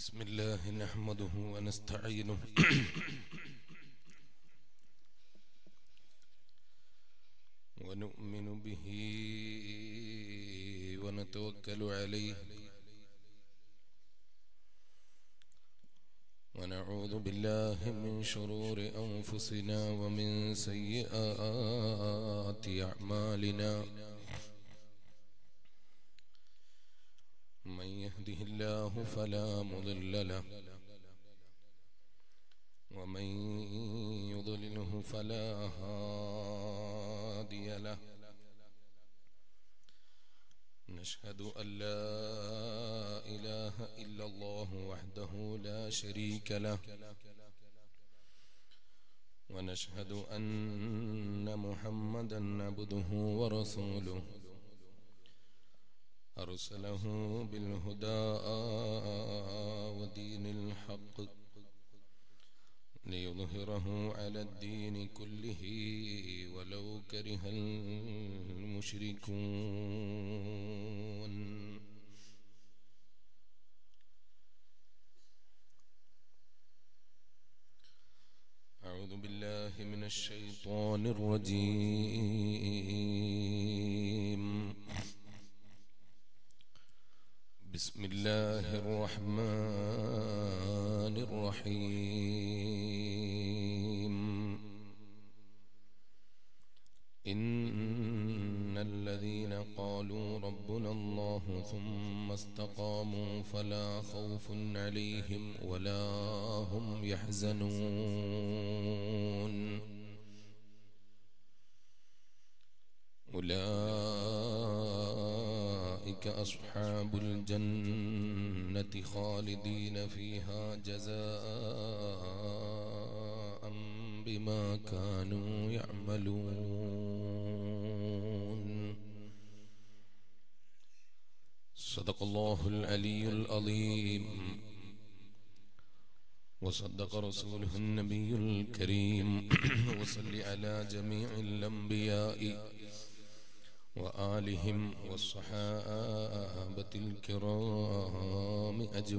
بسم الله نحمده ونستعينه ونؤمن به ونتوكل عليه ونعوذ بالله من شرور أنفسنا ومن سيئات أعمالنا من يهده الله فلا مضل له ومن يضلله فلا هادي له نشهد أن لا إله إلا الله وحده لا شريك له ونشهد أن محمدا عبده ورسوله أرسله بالهدى ودين الحق ليظهره على الدين كله ولو كره المشركون أعوذ بالله من الشيطان الرجيم بسم الله الرحمن الرحيم إن الذين قالوا ربنا الله ثم استقاموا فلا خوف عليهم ولا هم يحزنون أولئك أصحاب الجنة خالدين فيها جزاء بما كانوا يعملون صدق الله العلي العظيم وصدق رسوله النبي الكريم وصل على جميع الأنبياء وآلهم والصحابة الكرام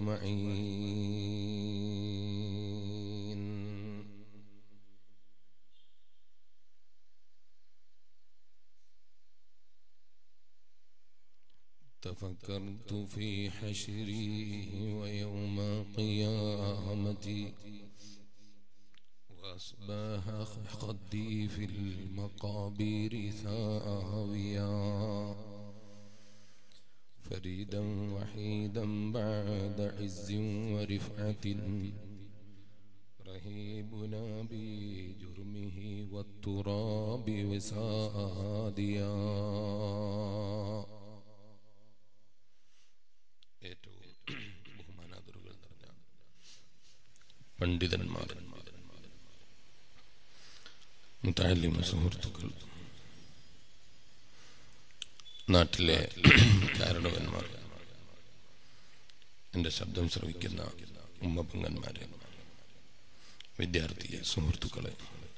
أجمعين تفكرت في حشري ويوم قيامتي وأصبح خدي في المقابر ثاويا فريدا وحيدا بعد عز ورفعة رهيبنا بجرمه والتراب وساديا ഏറ്റവും ബഹുമാനാദറുകൾ നിറഞ്ഞ പണ്ഡിതന്മാർ മുത്താലിമ സുഹൃത്തുക്കൾ നാട്ടിലെ കാരണവന്മാർ എൻ്റെ ശബ്ദം ശ്രവിക്കുന്ന ഉമ്മപങ്കന്മാരെ വിദ്യാർത്ഥി സുഹൃത്തുക്കളെ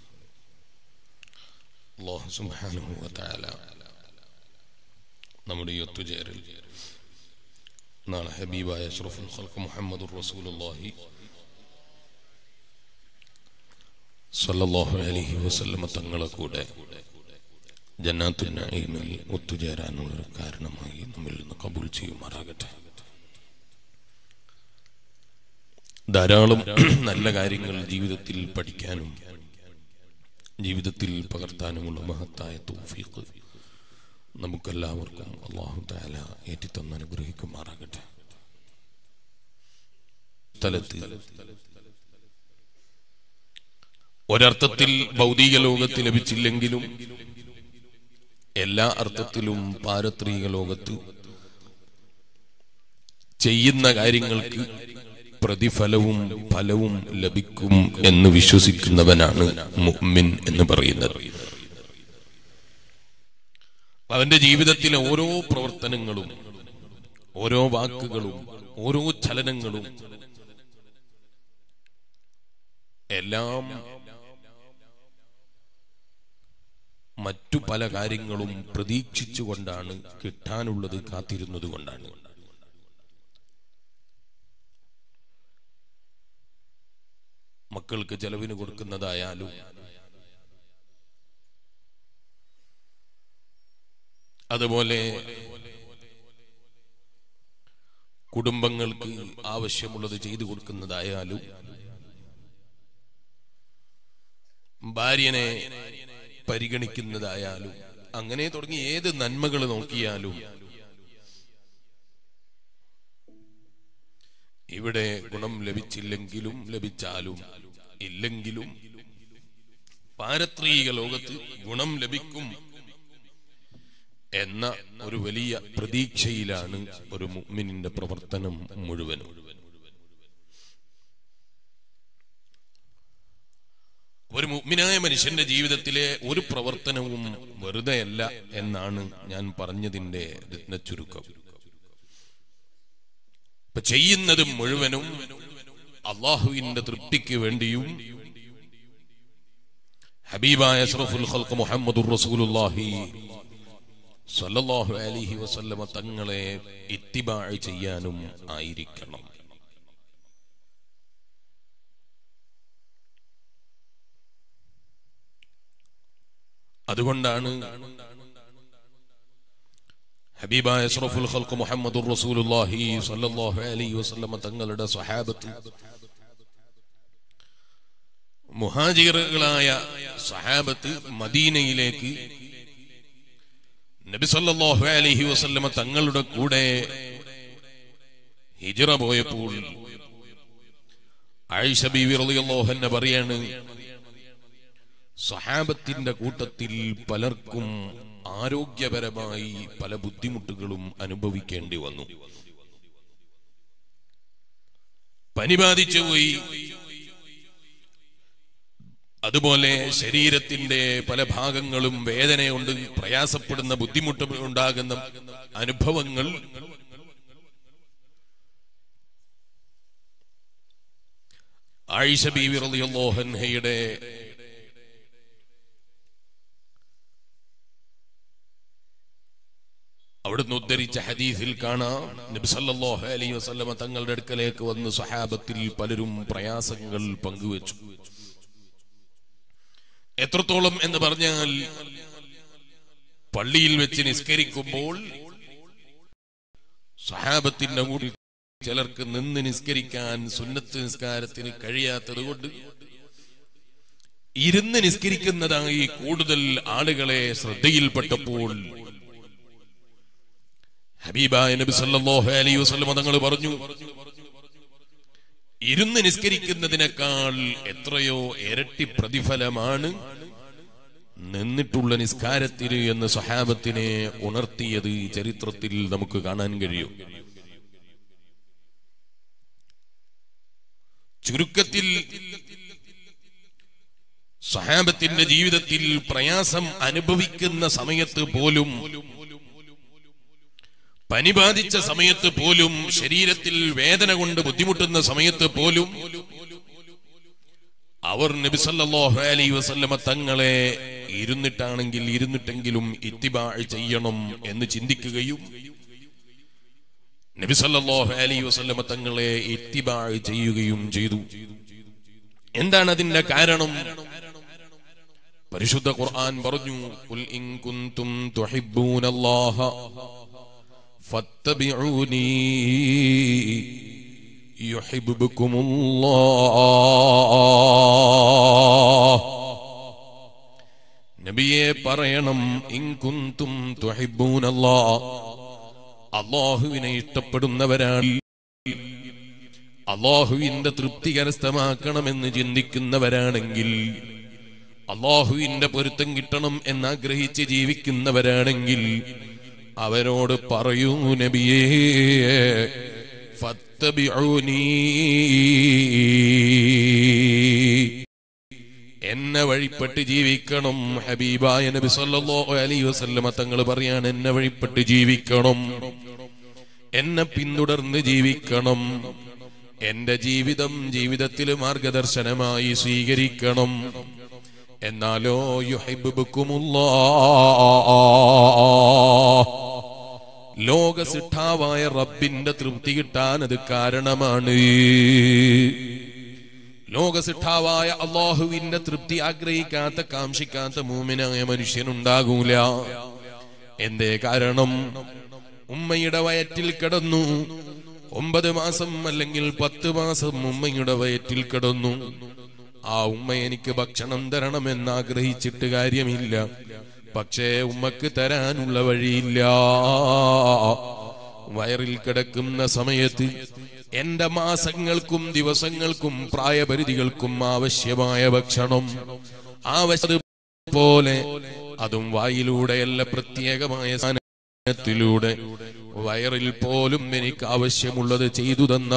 അല്ലാഹു സുബ്ഹാനഹു വ തആല നമ്മുടെ ഈ ഒത്തുചേരൽ നാളെ ഹബീബായ അഷ്റഫുൽ ഖൽഖ് മുഹമ്മദുർ റസൂലുള്ളാഹി സല്ലല്ലാഹു അലൈഹി വസല്ലമ തങ്ങളെ കൂടെ ജന്നാത്തുൽ നഈമിൽ ഒത്തുചേരാനുള്ള കാരണമായി നമ്മിൽ നിന്ന് കബൂൽ ചെയ്യുമാറാകട്ടെ ധാരാളം നല്ല കാര്യങ്ങൾ ജീവിതത്തിൽ പഠിക്കാനും ജീവിതത്തിൽ പകർത്താനുമുള്ള മഹത്തായ തൗഫീഖ് നമുക്കെല്ലാവർക്കും അള്ളാഹു താല ഏറ്റിത്തന്ന് അനുഗ്രഹിക്കുമാറാകട്ടെ സ്ഥലത്ത് ഒരർത്ഥത്തിൽ ഭൗതിക ലോകത്ത് ലഭിച്ചില്ലെങ്കിലും എല്ലാ അർത്ഥത്തിലും പാരത്രിക ലോകത്ത് ചെയ്യുന്ന കാര്യങ്ങൾക്ക് പ്രതിഫലവും ഫലവും ലഭിക്കും എന്ന് വിശ്വസിക്കുന്നവനാണ് മുഅ്മിൻ എന്ന് പറയുന്നത് അവന്റെ ജീവിതത്തിലെ ഓരോ പ്രവർത്തനങ്ങളും ഓരോ വാക്കുകളും ഓരോ ചലനങ്ങളും എല്ലാം മറ്റു പല കാര്യങ്ങളും പ്രതീക്ഷിച്ചുകൊണ്ടാണ് കിട്ടാനുള്ളത് കാത്തിരുന്നത് കൊണ്ടാണ് മക്കൾക്ക് ചെലവിന് കൊടുക്കുന്നതായാലും അതുപോലെ കുടുംബങ്ങൾക്ക് ആവശ്യമുള്ളത് ചെയ്തു കൊടുക്കുന്നതായാലും ഭാര്യനെ പരിഗണിക്കുന്നതായാലും അങ്ങനെ തുടങ്ങി ഏത് നന്മകൾ നോക്കിയാലും ഇവിടെ ഗുണം ലഭിച്ചില്ലെങ്കിലും ലഭിച്ചാലും ഇല്ലെങ്കിലും പാരത്രീക ലോകത്ത് ഗുണം ലഭിക്കും എന്ന ഒരു വലിയ പ്രതീക്ഷയിലാണ് ഒരു മുഅ്മിനിന്റെ പ്രവർത്തനം മുഴുവനും ഒരു മുഅ്മിനായ മനുഷ്യന്റെ ജീവിതത്തിലെ ഒരു പ്രവർത്തനവും വെറുതെയല്ല എന്നാണ് ഞാൻ പറഞ്ഞതിന്റെ രത്നച്ചുരുക്കം ഇപ്പൊ ചെയ്യുന്നത് മുഴുവനും അള്ളാഹുവിന്റെ തൃപ്തിക്ക് വേണ്ടിയും ഹബീബായ അഷ്റഫുൽ ഖൽഖ് മുഹമ്മദുർ റസൂലുള്ളാഹി സല്ലല്ലാഹു അലൈഹി വസല്ലമ തങ്ങളെ ഇത്തിബാ ചെയ്യാനും ആയിരിക്കണം അതുകൊണ്ടാണ് ഹബീബായ അഷ്റഫുൽ ഖൽഖ് മുഹമ്മദുർ റസൂലുള്ളാഹി സ്വല്ലല്ലാഹു അലൈഹി വസല്ലമ തങ്ങളുടെ സ്വഹാബത്ത് മുഹാജിറുകളായ സഹാബത്ത് മദീനയിലേക്ക് നബി സല്ലല്ലാഹു അലൈഹി വസല്ലമ തങ്ങളുടെ കൂടെ ഹിജ്റ പോയപ്പോൾ ആയിഷ ബീവി റളിയല്ലാഹു അൻഹ പറയാണ് സഹാബത്തിന്റെ കൂട്ടത്തിൽ പലർക്കും ആരോഗ്യപരമായി പല ബുദ്ധിമുട്ടുകളും അനുഭവിക്കേണ്ടി വന്നു പനി ബാധിച്ചു പോയി അതുപോലെ ശരീരത്തിന്റെ പല ഭാഗങ്ങളും വേദനയുണ്ട് പ്രയാസപ്പെടുന്ന ബുദ്ധിമുട്ട് ഉണ്ടാകുന്ന അനുഭവങ്ങൾ ആയിഷ ബീവി റളിയല്ലാഹു അൻഹയുടെ അവിടുന്ന് ഉദ്ധരിച്ച ഹദീസിൽ കാണാം നബി സല്ലല്ലാഹു അലൈഹി വസല്ലമ തങ്ങളുടെ അടുക്കലേക്ക് വന്ന് സഹാബത്തിൽ പലരും പ്രയാസങ്ങൾ പങ്കുവച്ചു എത്രത്തോളം എന്ന് പറഞ്ഞാൽ പള്ളിയിൽ വെച്ച് നിസ്കരിക്കുമ്പോൾ സഹാബത്തിന്റെ കൂടി ചിലർക്ക് നിന്ന് നിസ്കരിക്കാൻ സുന്നത്ത് നിസ്കാരത്തിന് കഴിയാത്തത് കൊണ്ട് ഇരുന്ന് നിസ്കരിക്കുന്നതായി കൂടുതൽ ആളുകളെ ശ്രദ്ധയിൽപ്പെട്ടപ്പോൾ ഹബീബായ നബി സല്ലല്ലാഹു അലൈഹി വസല്ലം തങ്ങൾ പറഞ്ഞു ഇരുന്ന് നിസ്കരിക്കുന്നതിനേക്കാൾ എത്രയോ ഇരട്ടി പ്രതിഫലമാണ് നിന്നിട്ടുള്ള നിസ്കാരത്തിന് എന്ന് സഹാബത്തിനെ ഉണർത്തിയത് ചരിത്രത്തിൽ നമുക്ക് കാണാൻ കഴിയും ചുരുക്കത്തിൽ സഹാബത്തിന്റെ ജീവിതത്തിൽ പ്രയാസം അനുഭവിക്കുന്ന സമയത്ത് പോലും പനി ബാധിച്ച സമയത്ത് പോലും ശരീരത്തിൽ വേദന കൊണ്ട് ബുദ്ധിമുട്ടുന്ന സമയത്ത് പോലും അവർ നബിസല്ലാഹു അലൈ വസല്ലമ തങ്ങളെ ഇരുന്നിട്ടാണെങ്കിൽ ഇരുന്നിട്ടെങ്കിലും ഇത്തിബാ ചെയ്യണം എന്ന് ചിന്തിക്കുകയും നബിസല്ലാഹു അലൈ വസല്ലമ തങ്ങളെ ഇത്തിബാ ചെയ്യുകയും ചെയ്തു എന്താണ് അതിന്റെ കാരണം പരിശുദ്ധ ഖുർആൻ പറഞ്ഞു "ഖുൽ ഇൻ കുന്തും തുഹിബ്ബൂനല്ലാഹ فاتبعوني يحببكم الله നബിയെ പറയണം ഇൻകുന്തും തുഹിബ്ബൂനല്ലാ അള്ളാഹുവിനെ ഇഷ്ടപ്പെടുന്നവരാണ് അള്ളാഹുവിന്റെ തൃപ്തി കരസ്ഥമാക്കണമെന്ന് ചിന്തിക്കുന്നവരാണെങ്കിൽ അള്ളാഹുവിന്റെ പൊരുത്തം കിട്ടണം എന്നാഗ്രഹിച്ച് ജീവിക്കുന്നവരാണെങ്കിൽ അവരോട് പറയൂ നബിയേ ഫത്തബിഊനീ എന്നെ വഴിപ്പെട്ട് ജീവിക്കണം ഹബീബായ നബി സല്ലല്ലാഹു അലൈഹി വസല്ലമ തങ്ങൾ പറയാണ് എന്നെ വഴിപ്പെട്ട് ജീവിക്കണം എന്നെ പിന്തുടർന്ന് ജീവിക്കണം എന്റെ ജീവിതം ജീവിതത്തിൽ മാർഗദർശനമായി സ്വീകരിക്കണം എന്നാലോ യുഹിബ്ബുക്കുമുല്ലാ ലോക സിട്ടാവായ റബ്ബിന്റെ തൃപ്തി കിട്ടാൻ അത് കാരണമാണ് ലോകസിട്ടാവായ അള്ളാഹുവിന്റെ തൃപ്തി ആഗ്രഹിക്കാത്ത കാംക്ഷിക്കാത്ത മൂമിനായ മനുഷ്യനുണ്ടാകൂല എന്തേ കാരണം ഉമ്മയുടെ വയറ്റിൽ കിടന്നു ഒമ്പത് മാസം അല്ലെങ്കിൽ പത്ത് മാസം ഉമ്മയുടെ വയറ്റിൽ കിടന്നു ആ ഉമ്മ എനിക്ക് ഭക്ഷണം തരണമെന്ന് ആഗ്രഹിച്ചിട്ട് കാര്യമില്ല പക്ഷേ ഉമ്മക്ക് തരാനുള്ള വഴിയില്ല വയറിൽ കിടക്കുന്ന സമയത്ത് എന്റെ മാസങ്ങൾക്കും ദിവസങ്ങൾക്കും പ്രായപരിധികൾക്കും ആവശ്യമായ ഭക്ഷണം ആവശ്യം പോലെ അതും വായിലൂടെയല്ല പ്രത്യേകമായ സാധനത്തിലൂടെ വയറിൽ പോലും എനിക്ക് ആവശ്യമുള്ളത് ചെയ്തു തന്ന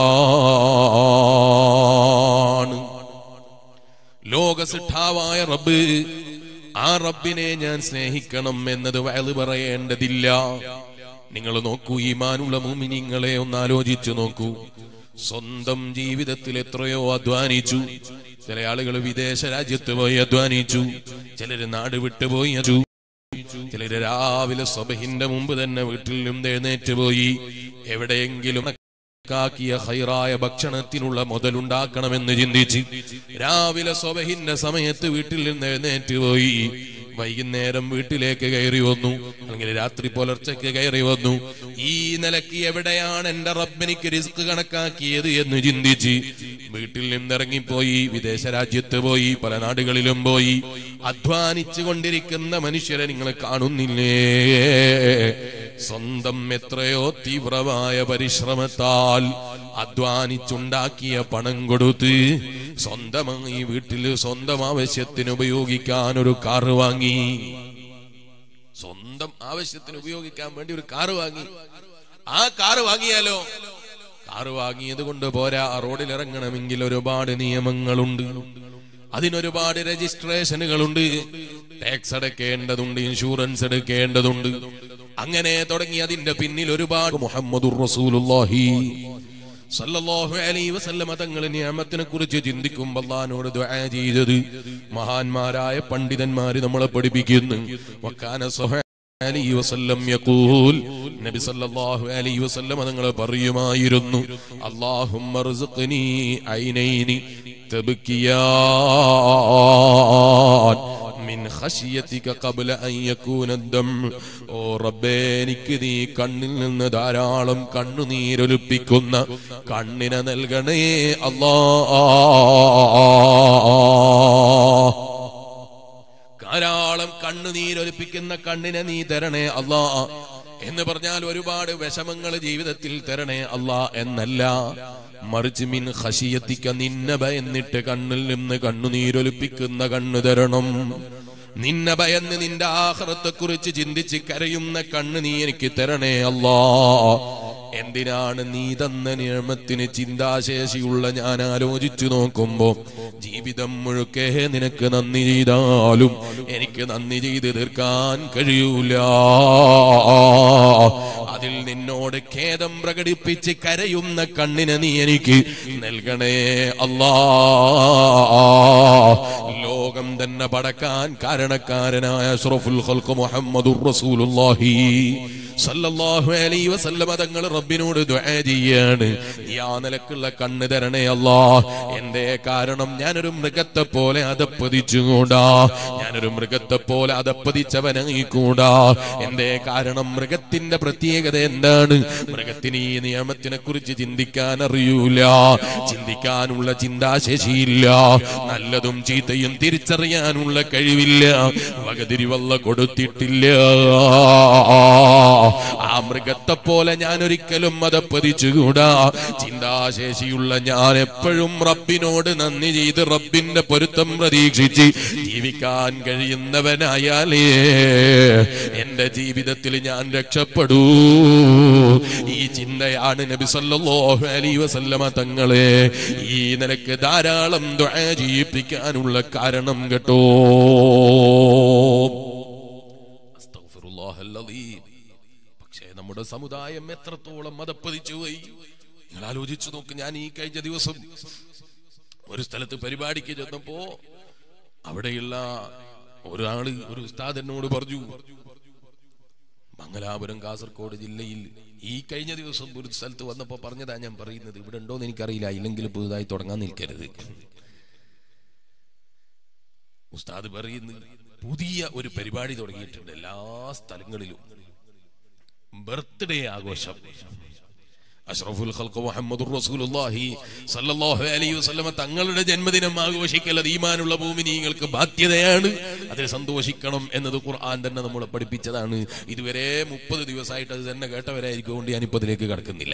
റബ്ബാണ് ലോകസിട്ടാവായ റബ്ബ് ആ റബ്ബിനെ ഞാൻ സ്നേഹിക്കണം എന്നത് വയല് പറയേണ്ടതില്ല നിങ്ങൾ നോക്കൂ ഈമാനുള്ള മുമിനിങ്ങളെ ഒന്ന് ആലോചിച്ചു നോക്കൂ സ്വന്തം ജീവിതത്തിൽ എത്രയോ അധ്വാനിച്ചു ചില ആളുകൾ വിദേശ രാജ്യത്ത് പോയി അധ്വാനിച്ചു ചിലര് നാട് വിട്ടുപോയി അച്ചു ചിലര് രാവിലെ സബഹിന്റെ മുമ്പ് തന്നെ വീട്ടിൽ നിന്ന് എഴുന്നേറ്റ് പോയി എവിടെയെങ്കിലും കാക്കിയ ഹൈറായ ഭക്ഷണത്തിനുള്ള മുതലുണ്ടാക്കണമെന്ന് ചിന്തിച്ച് രാവിലെ സ്വബഹിന്റെ സമയത്ത് വീട്ടിൽ നിന്ന് എഴുന്നേറ്റ് പോയി വൈകുന്നേരം വീട്ടിലേക്ക് കയറി വന്നു അല്ലെങ്കിൽ രാത്രി പുലർച്ചയ്ക്ക് കയറി വന്നു ഈ നിലയ്ക്ക് എവിടെയാണ് എന്റെ റബ്ബെനിക്ക് റിസ്ക് കണക്കാക്കിയത് എന്ന് ചിന്തിച്ച് വീട്ടിൽ നിന്നിറങ്ങിപ്പോയി വിദേശ രാജ്യത്ത് പോയി പല നാടുകളിലും പോയി അധ്വാനിച്ചു കൊണ്ടിരിക്കുന്ന മനുഷ്യരെ നിങ്ങൾ കാണുന്നില്ലേ സ്വന്തം എത്രയോ തീവ്രമായ പരിശ്രമത്താൽ അധ്വാനിച്ചുണ്ടാക്കിയ പണം കൊടുത്ത് സ്വന്തമായി വീട്ടിൽ സ്വന്തം ആവശ്യത്തിന് ഉപയോഗിക്കാൻ ഒരു കാറ് വാങ്ങി സ്വന്തം ആവശ്യത്തിന് ഉപയോഗിക്കാൻ വേണ്ടി ഒരു കാറ് വാങ്ങി ആ കാറ് വാങ്ങിയാലോ കാറ് വാങ്ങിയത് കൊണ്ട് പോരാ റോഡിൽ ഇറങ്ങണമെങ്കിൽ ഒരുപാട് നിയമങ്ങളുണ്ട് അതിനൊരുപാട് രജിസ്ട്രേഷനുകളുണ്ട് ടാക്സ് അടക്കേണ്ടതുണ്ട് ഇൻഷുറൻസ് എടുക്കേണ്ടതുണ്ട് അങ്ങനെ തുടങ്ങി അതിന്റെ പിന്നിൽ ഒരുപാട് മുഹമ്മദുർ റസൂലുള്ളാഹി സല്ലല്ലാഹു അലൈഹി വസല്ലമ തങ്ങൾ നിയമത്തിനെ കുറിച്ച് ചിന്തിക്കുമ്പോൾ അള്ളാഹിനോട് ദുആ ചെയ്തത് മഹാന്മാരായ പണ്ഡിതന്മാര് നമ്മളെ പഠിപ്പിക്കുന്നു വക്കാന സ്വഹ അലൈഹി വസല്ലം യഖൂൽ നബി സല്ലല്ലാഹു അലൈഹി വസല്ലം തങ്ങൾ പറയുമായിരുന്നു അല്ലാഹുമ്മ ർസുഖ്നി ഐനൈനി തബ്കിയാൻ മിൻ ഖശിയതിക ഖബ്ല അൻ യകൂന ദം ഓ റബ്ബേ എനിക്ക് നീ കണ്ണിൽ നിന്ന് ധാരാളം കണ്ണുനീരൊലിപ്പിക്കുന്ന കണ്ണിനെ നൽകണേ അല്ലാ ധാരാളം കണ്ണുനീരൊലിപ്പിക്കുന്ന കണ്ണിനെ നീ തരണേ അല്ലാ എന്ന് പറഞ്ഞാൽ ഒരുപാട് വിഷമങ്ങൾ ജീവിതത്തിൽ തരണേ അല്ലാ എന്നല്ല മറിച്ച് മിൻ ഹഷിയത്തിക്ക നിന്നെ ഭയന്നിട്ട് കണ്ണിൽ നിന്ന് കണ്ണുനീരൊലിപ്പിക്കുന്ന കണ്ണു തരണം നിന്നെ ഭയന്ന് നിന്റെ ആഹ്റത്തെ കുറിച്ച് ചിന്തിച്ച് കരയുന്ന കണ്ണ് നീ എനിക്ക് തരണേ അല്ലാ എന്തിനാണ് നീ തന്ന നിയമത്തിന് ചിന്താശേഷിയുള്ള ഞാൻ ആലോചിച്ചു നോക്കുമ്പോ ജീവിതം മുഴുക്കെ നിനക്ക് നന്ദി ചെയ്താലും എനിക്ക് നന്ദി ചെയ്ത് തീർക്കാൻ കഴിയൂല അതിൽ നിന്നോട് ഖേദം പ്രകടിപ്പിച്ച് കരയുന്ന കണ്ണിനെ നീ എനിക്ക് നൽകണേ അല്ലാ ലോകം തന്നെ പടക്കാൻ കാരണക്കാരനായ അഷ്റഫുൽ ഖൽഖ് മുഹമ്മദുർ റസൂലുള്ളാഹി സല്ലല്ലാഹു അലൈഹി വസല്ലമ തങ്ങൾ റബ്ബിനോട് ദുആ ചെയ്യാണ് ഈ ആ നിലക്കുള്ള കണ്ണ് തരണേ അല്ലാ എന്റെ കാരണം ഞാനൊരു മൃഗത്തെ പോലെ അതപ്പതിച്ചുകൂടാ ഞാനൊരു മൃഗത്തെ പോലെ അതപ്പതിച്ചവനായിക്കൂടാ എന്റെ കാരണം മൃഗത്തിന്റെ പ്രത്യേകത എന്താണ് മൃഗത്തിന് ഈ നിയമത്തിനെ കുറിച്ച് ചിന്തിക്കാൻ അറിയൂല ചിന്തിക്കാനുള്ള ചിന്താശേഷിയില്ല നല്ലതും ചീത്തയും തിരിച്ചറിയാനുള്ള കഴിവില്ല വകതിരിവല്ല കൊടുത്തിട്ടില്ല ആ മൃഗത്തെ പോലെ ഞാൻ ഒരിക്കലും അതപ്പതിച്ചുകൂടാ ചിന്താശേഷിയുള്ള ഞാൻ എപ്പോഴും റബ്ബിനോട് നന്ദി ചെയ്ത് റബ്ബിന്റെ പൊരുത്തം പ്രതീക്ഷിച്ച് ജീവിക്കാൻ കഴിയുന്നവനായാലേ എന്റെ ജീവിതത്തിൽ ഞാൻ രക്ഷപ്പെടൂ ഈ ചിന്തയാണ് നബി സല്ലല്ലാഹു അലൈഹി വസല്ലമ തങ്ങളെ ഈ നിലക്ക് ധാരാളം ദുആ ചെയ്യിപ്പിക്കാനുള്ള കാരണം കേട്ടോ അസ്തഗ്ഫിറുല്ലാഹൽ അലീം പക്ഷേ നമ്മുടെ സമുദായം എത്രത്തോളം മതപ്പതിച്ചു പോയി നിങ്ങൾ ആലോചിച്ചു നോക്ക് ഞാൻ ഈ കഴിഞ്ഞ ദിവസം ഒരു സ്ഥലത്ത് പരിപാടിക്ക് ചെന്നപ്പോ അവിടെയുള്ള ഒരാള് ഒരു ഉസ്താദ് എന്നോട് പറഞ്ഞു മംഗലാപുരം കാസർഗോഡ് ജില്ലയിൽ ഈ കഴിഞ്ഞ ദിവസം ഒരു സ്ഥലത്ത് വന്നപ്പോൾ പറഞ്ഞതാ ഞാൻ പറയുന്നത് ഇവിടെ ഉണ്ടോന്ന് എനിക്കറിയില്ല ഇല്ലെങ്കിൽ പുതുതായി തുടങ്ങാൻ നിൽക്കരുത് ഉസ്താദ് പറയുന്നു പുതിയ ഒരു പരിപാടി തുടങ്ങിയിട്ടുണ്ട് എല്ലാ സ്ഥലങ്ങളിലും ബർത്ത്ഡേ ആഘോഷം അഷ്റഫുൽ ഖൽഖ് മുഹമ്മദുർ റസൂലുള്ളാഹി സല്ലല്ലാഹു അലൈഹി വസല്ലമ തങ്ങളുടെ ജന്മദിനം ആഘോഷിക്കൽ അത് ഈമാനുള്ള ഭൂമിനീങ്ങൾക്ക് ബാധ്യതയാണ് അതിൽ സന്തോഷിക്കണം എന്നത് ഖുർആൻ തന്നെ നമ്മളെ പഠിപ്പിച്ചതാണ് ഇതുവരെ മുപ്പത് ദിവസമായിട്ട് അത് തന്നെ കേട്ടവരായിരിക്കും കൊണ്ട് ഞാനിപ്പോ അതിലേക്ക് കടക്കുന്നില്ല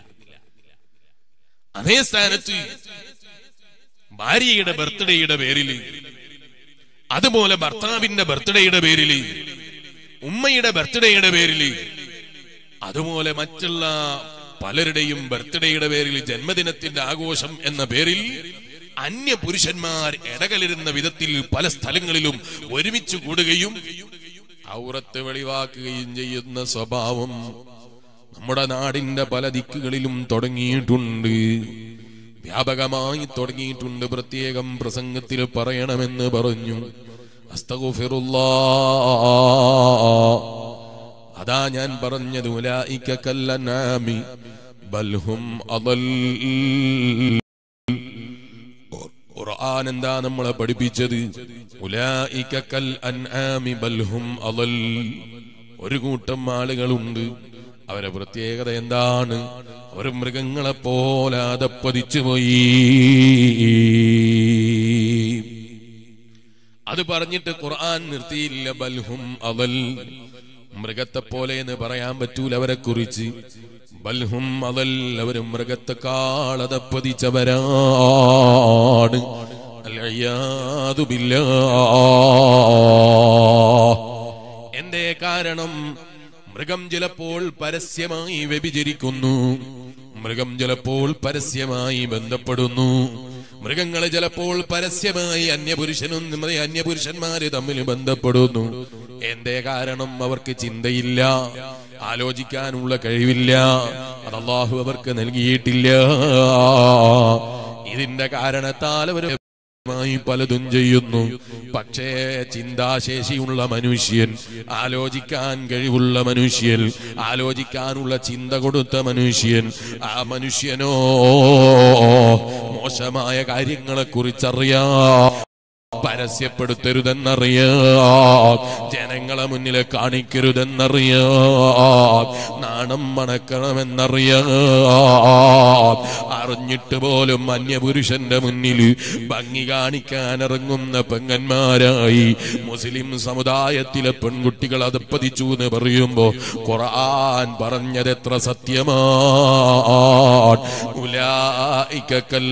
അതേ സ്ഥാനത്ത് ഭാര്യയുടെ ബർത്ത്ഡേയുടെ പേരില് അതുപോലെ ഭർത്താവിന്റെ ബർത്ത്ഡേയുടെ പേരില് ഉമ്മയുടെ ബർത്ത്ഡേയുടെ പേരില് അതുപോലെ മറ്റുള്ള പലരുടെയും ബർത്ത്ഡേയുടെ പേരിൽ ജന്മദിനത്തിന്റെ ആഘോഷം എന്ന പേരിൽ അന്യ പുരുഷന്മാർ ഇടകലിരുന്ന വിധത്തിൽ പല സ്ഥലങ്ങളിലും ഒരുമിച്ച് കൂടുകയും ഔറത്ത് വെളിവാക്കുകയും ചെയ്യുന്ന സ്വഭാവം നമ്മുടെ നാടിന്റെ പല ദിക്കുകളിലും തുടങ്ങിയിട്ടുണ്ട് വ്യാപകമായി തുടങ്ങിയിട്ടുണ്ട് പ്രത്യേകം പ്രസംഗത്തിൽ പറയണമെന്ന് പറഞ്ഞു അസ്തഗുഫിറുല്ലാ അതാ ഞാൻ പറഞ്ഞത് ഉലായിക കല്ലനാമി ബൽഹും അദൽ ഖുർആൻ എന്താ നമ്മളെ പഠിപ്പിച്ചത് ഉലായിക കൽ അൻആമി ബൽഹും അദൽ ഒരു കൂട്ടം ആളുകളുണ്ട് അവരെ പ്രത്യേകത എന്താണ് അവർ മൃഗങ്ങളെ പോലെ അതപ്പതിച്ചു പോയി അത് പറഞ്ഞിട്ട് ഖുർആൻ നിർത്തിയില്ല ബൽഹും അവൽ മൃഗത്തെ പോലെ എന്ന് പറയാൻ പറ്റൂല അവരെ കുറിച്ച് ബൽഹും അവൽ അവർ മൃഗത്തെക്കാളതപ്പതിച്ചവരാണ് അല്ലയ്യാതു ബില്ലാ. എന്തേ കാരണം മൃഗം ചിലപ്പോൾ പരസ്യമായി വ്യഭിചരിക്കുന്നു മൃഗം ചിലപ്പോൾ പരസ്യമായി ബന്ധപ്പെടുന്നു മൃഗങ്ങളെ ചിലപ്പോൾ പരസ്യമായി അന്യപുരുഷനും നമ്മുടെ അന്യപുരുഷന്മാര് തമ്മിൽ ബന്ധപ്പെടുന്നു എന്തേ കാരണം അവർക്ക് ചിന്തയില്ല ആലോചിക്കാനുള്ള കഴിവില്ല അത് അള്ളാഹു അവർക്ക് നൽകിയിട്ടില്ല ഇതിന്റെ കാരണത്താൽ അവർ മായി പലതും ചെയ്യുന്നു പക്ഷേ ചിന്താശേഷിയുള്ള മനുഷ്യൻ ആലോചിക്കാൻ കഴിവുള്ള മനുഷ്യൻ ആലോചിക്കാനുള്ള ചിന്ത കൊടുത്ത മനുഷ്യൻ ആ മനുഷ്യനോ മോശമായ കാര്യങ്ങളെ കുറിച്ചറിയാം പരസ്യപ്പെടുത്തരുതെന്നറിയാം ജനങ്ങളെ മുന്നിൽ കാണിക്കരുതെന്നറിയാം നാണം മണക്കണമെന്നറിയാം അറിഞ്ഞിട്ട് പോലും അന്യപുരുഷന്റെ മുന്നിൽ ഭംഗി കാണിക്കാൻ ഇറങ്ങുന്ന പെങ്ങന്മാരായി മുസ്ലിം സമുദായത്തിലെ പെൺകുട്ടികൾ അത് പതിച്ചു എന്ന് പറയുമ്പോ ഖുർആൻ പറഞ്ഞത് എത്ര സത്യമാണ് ഉലായിക കൽ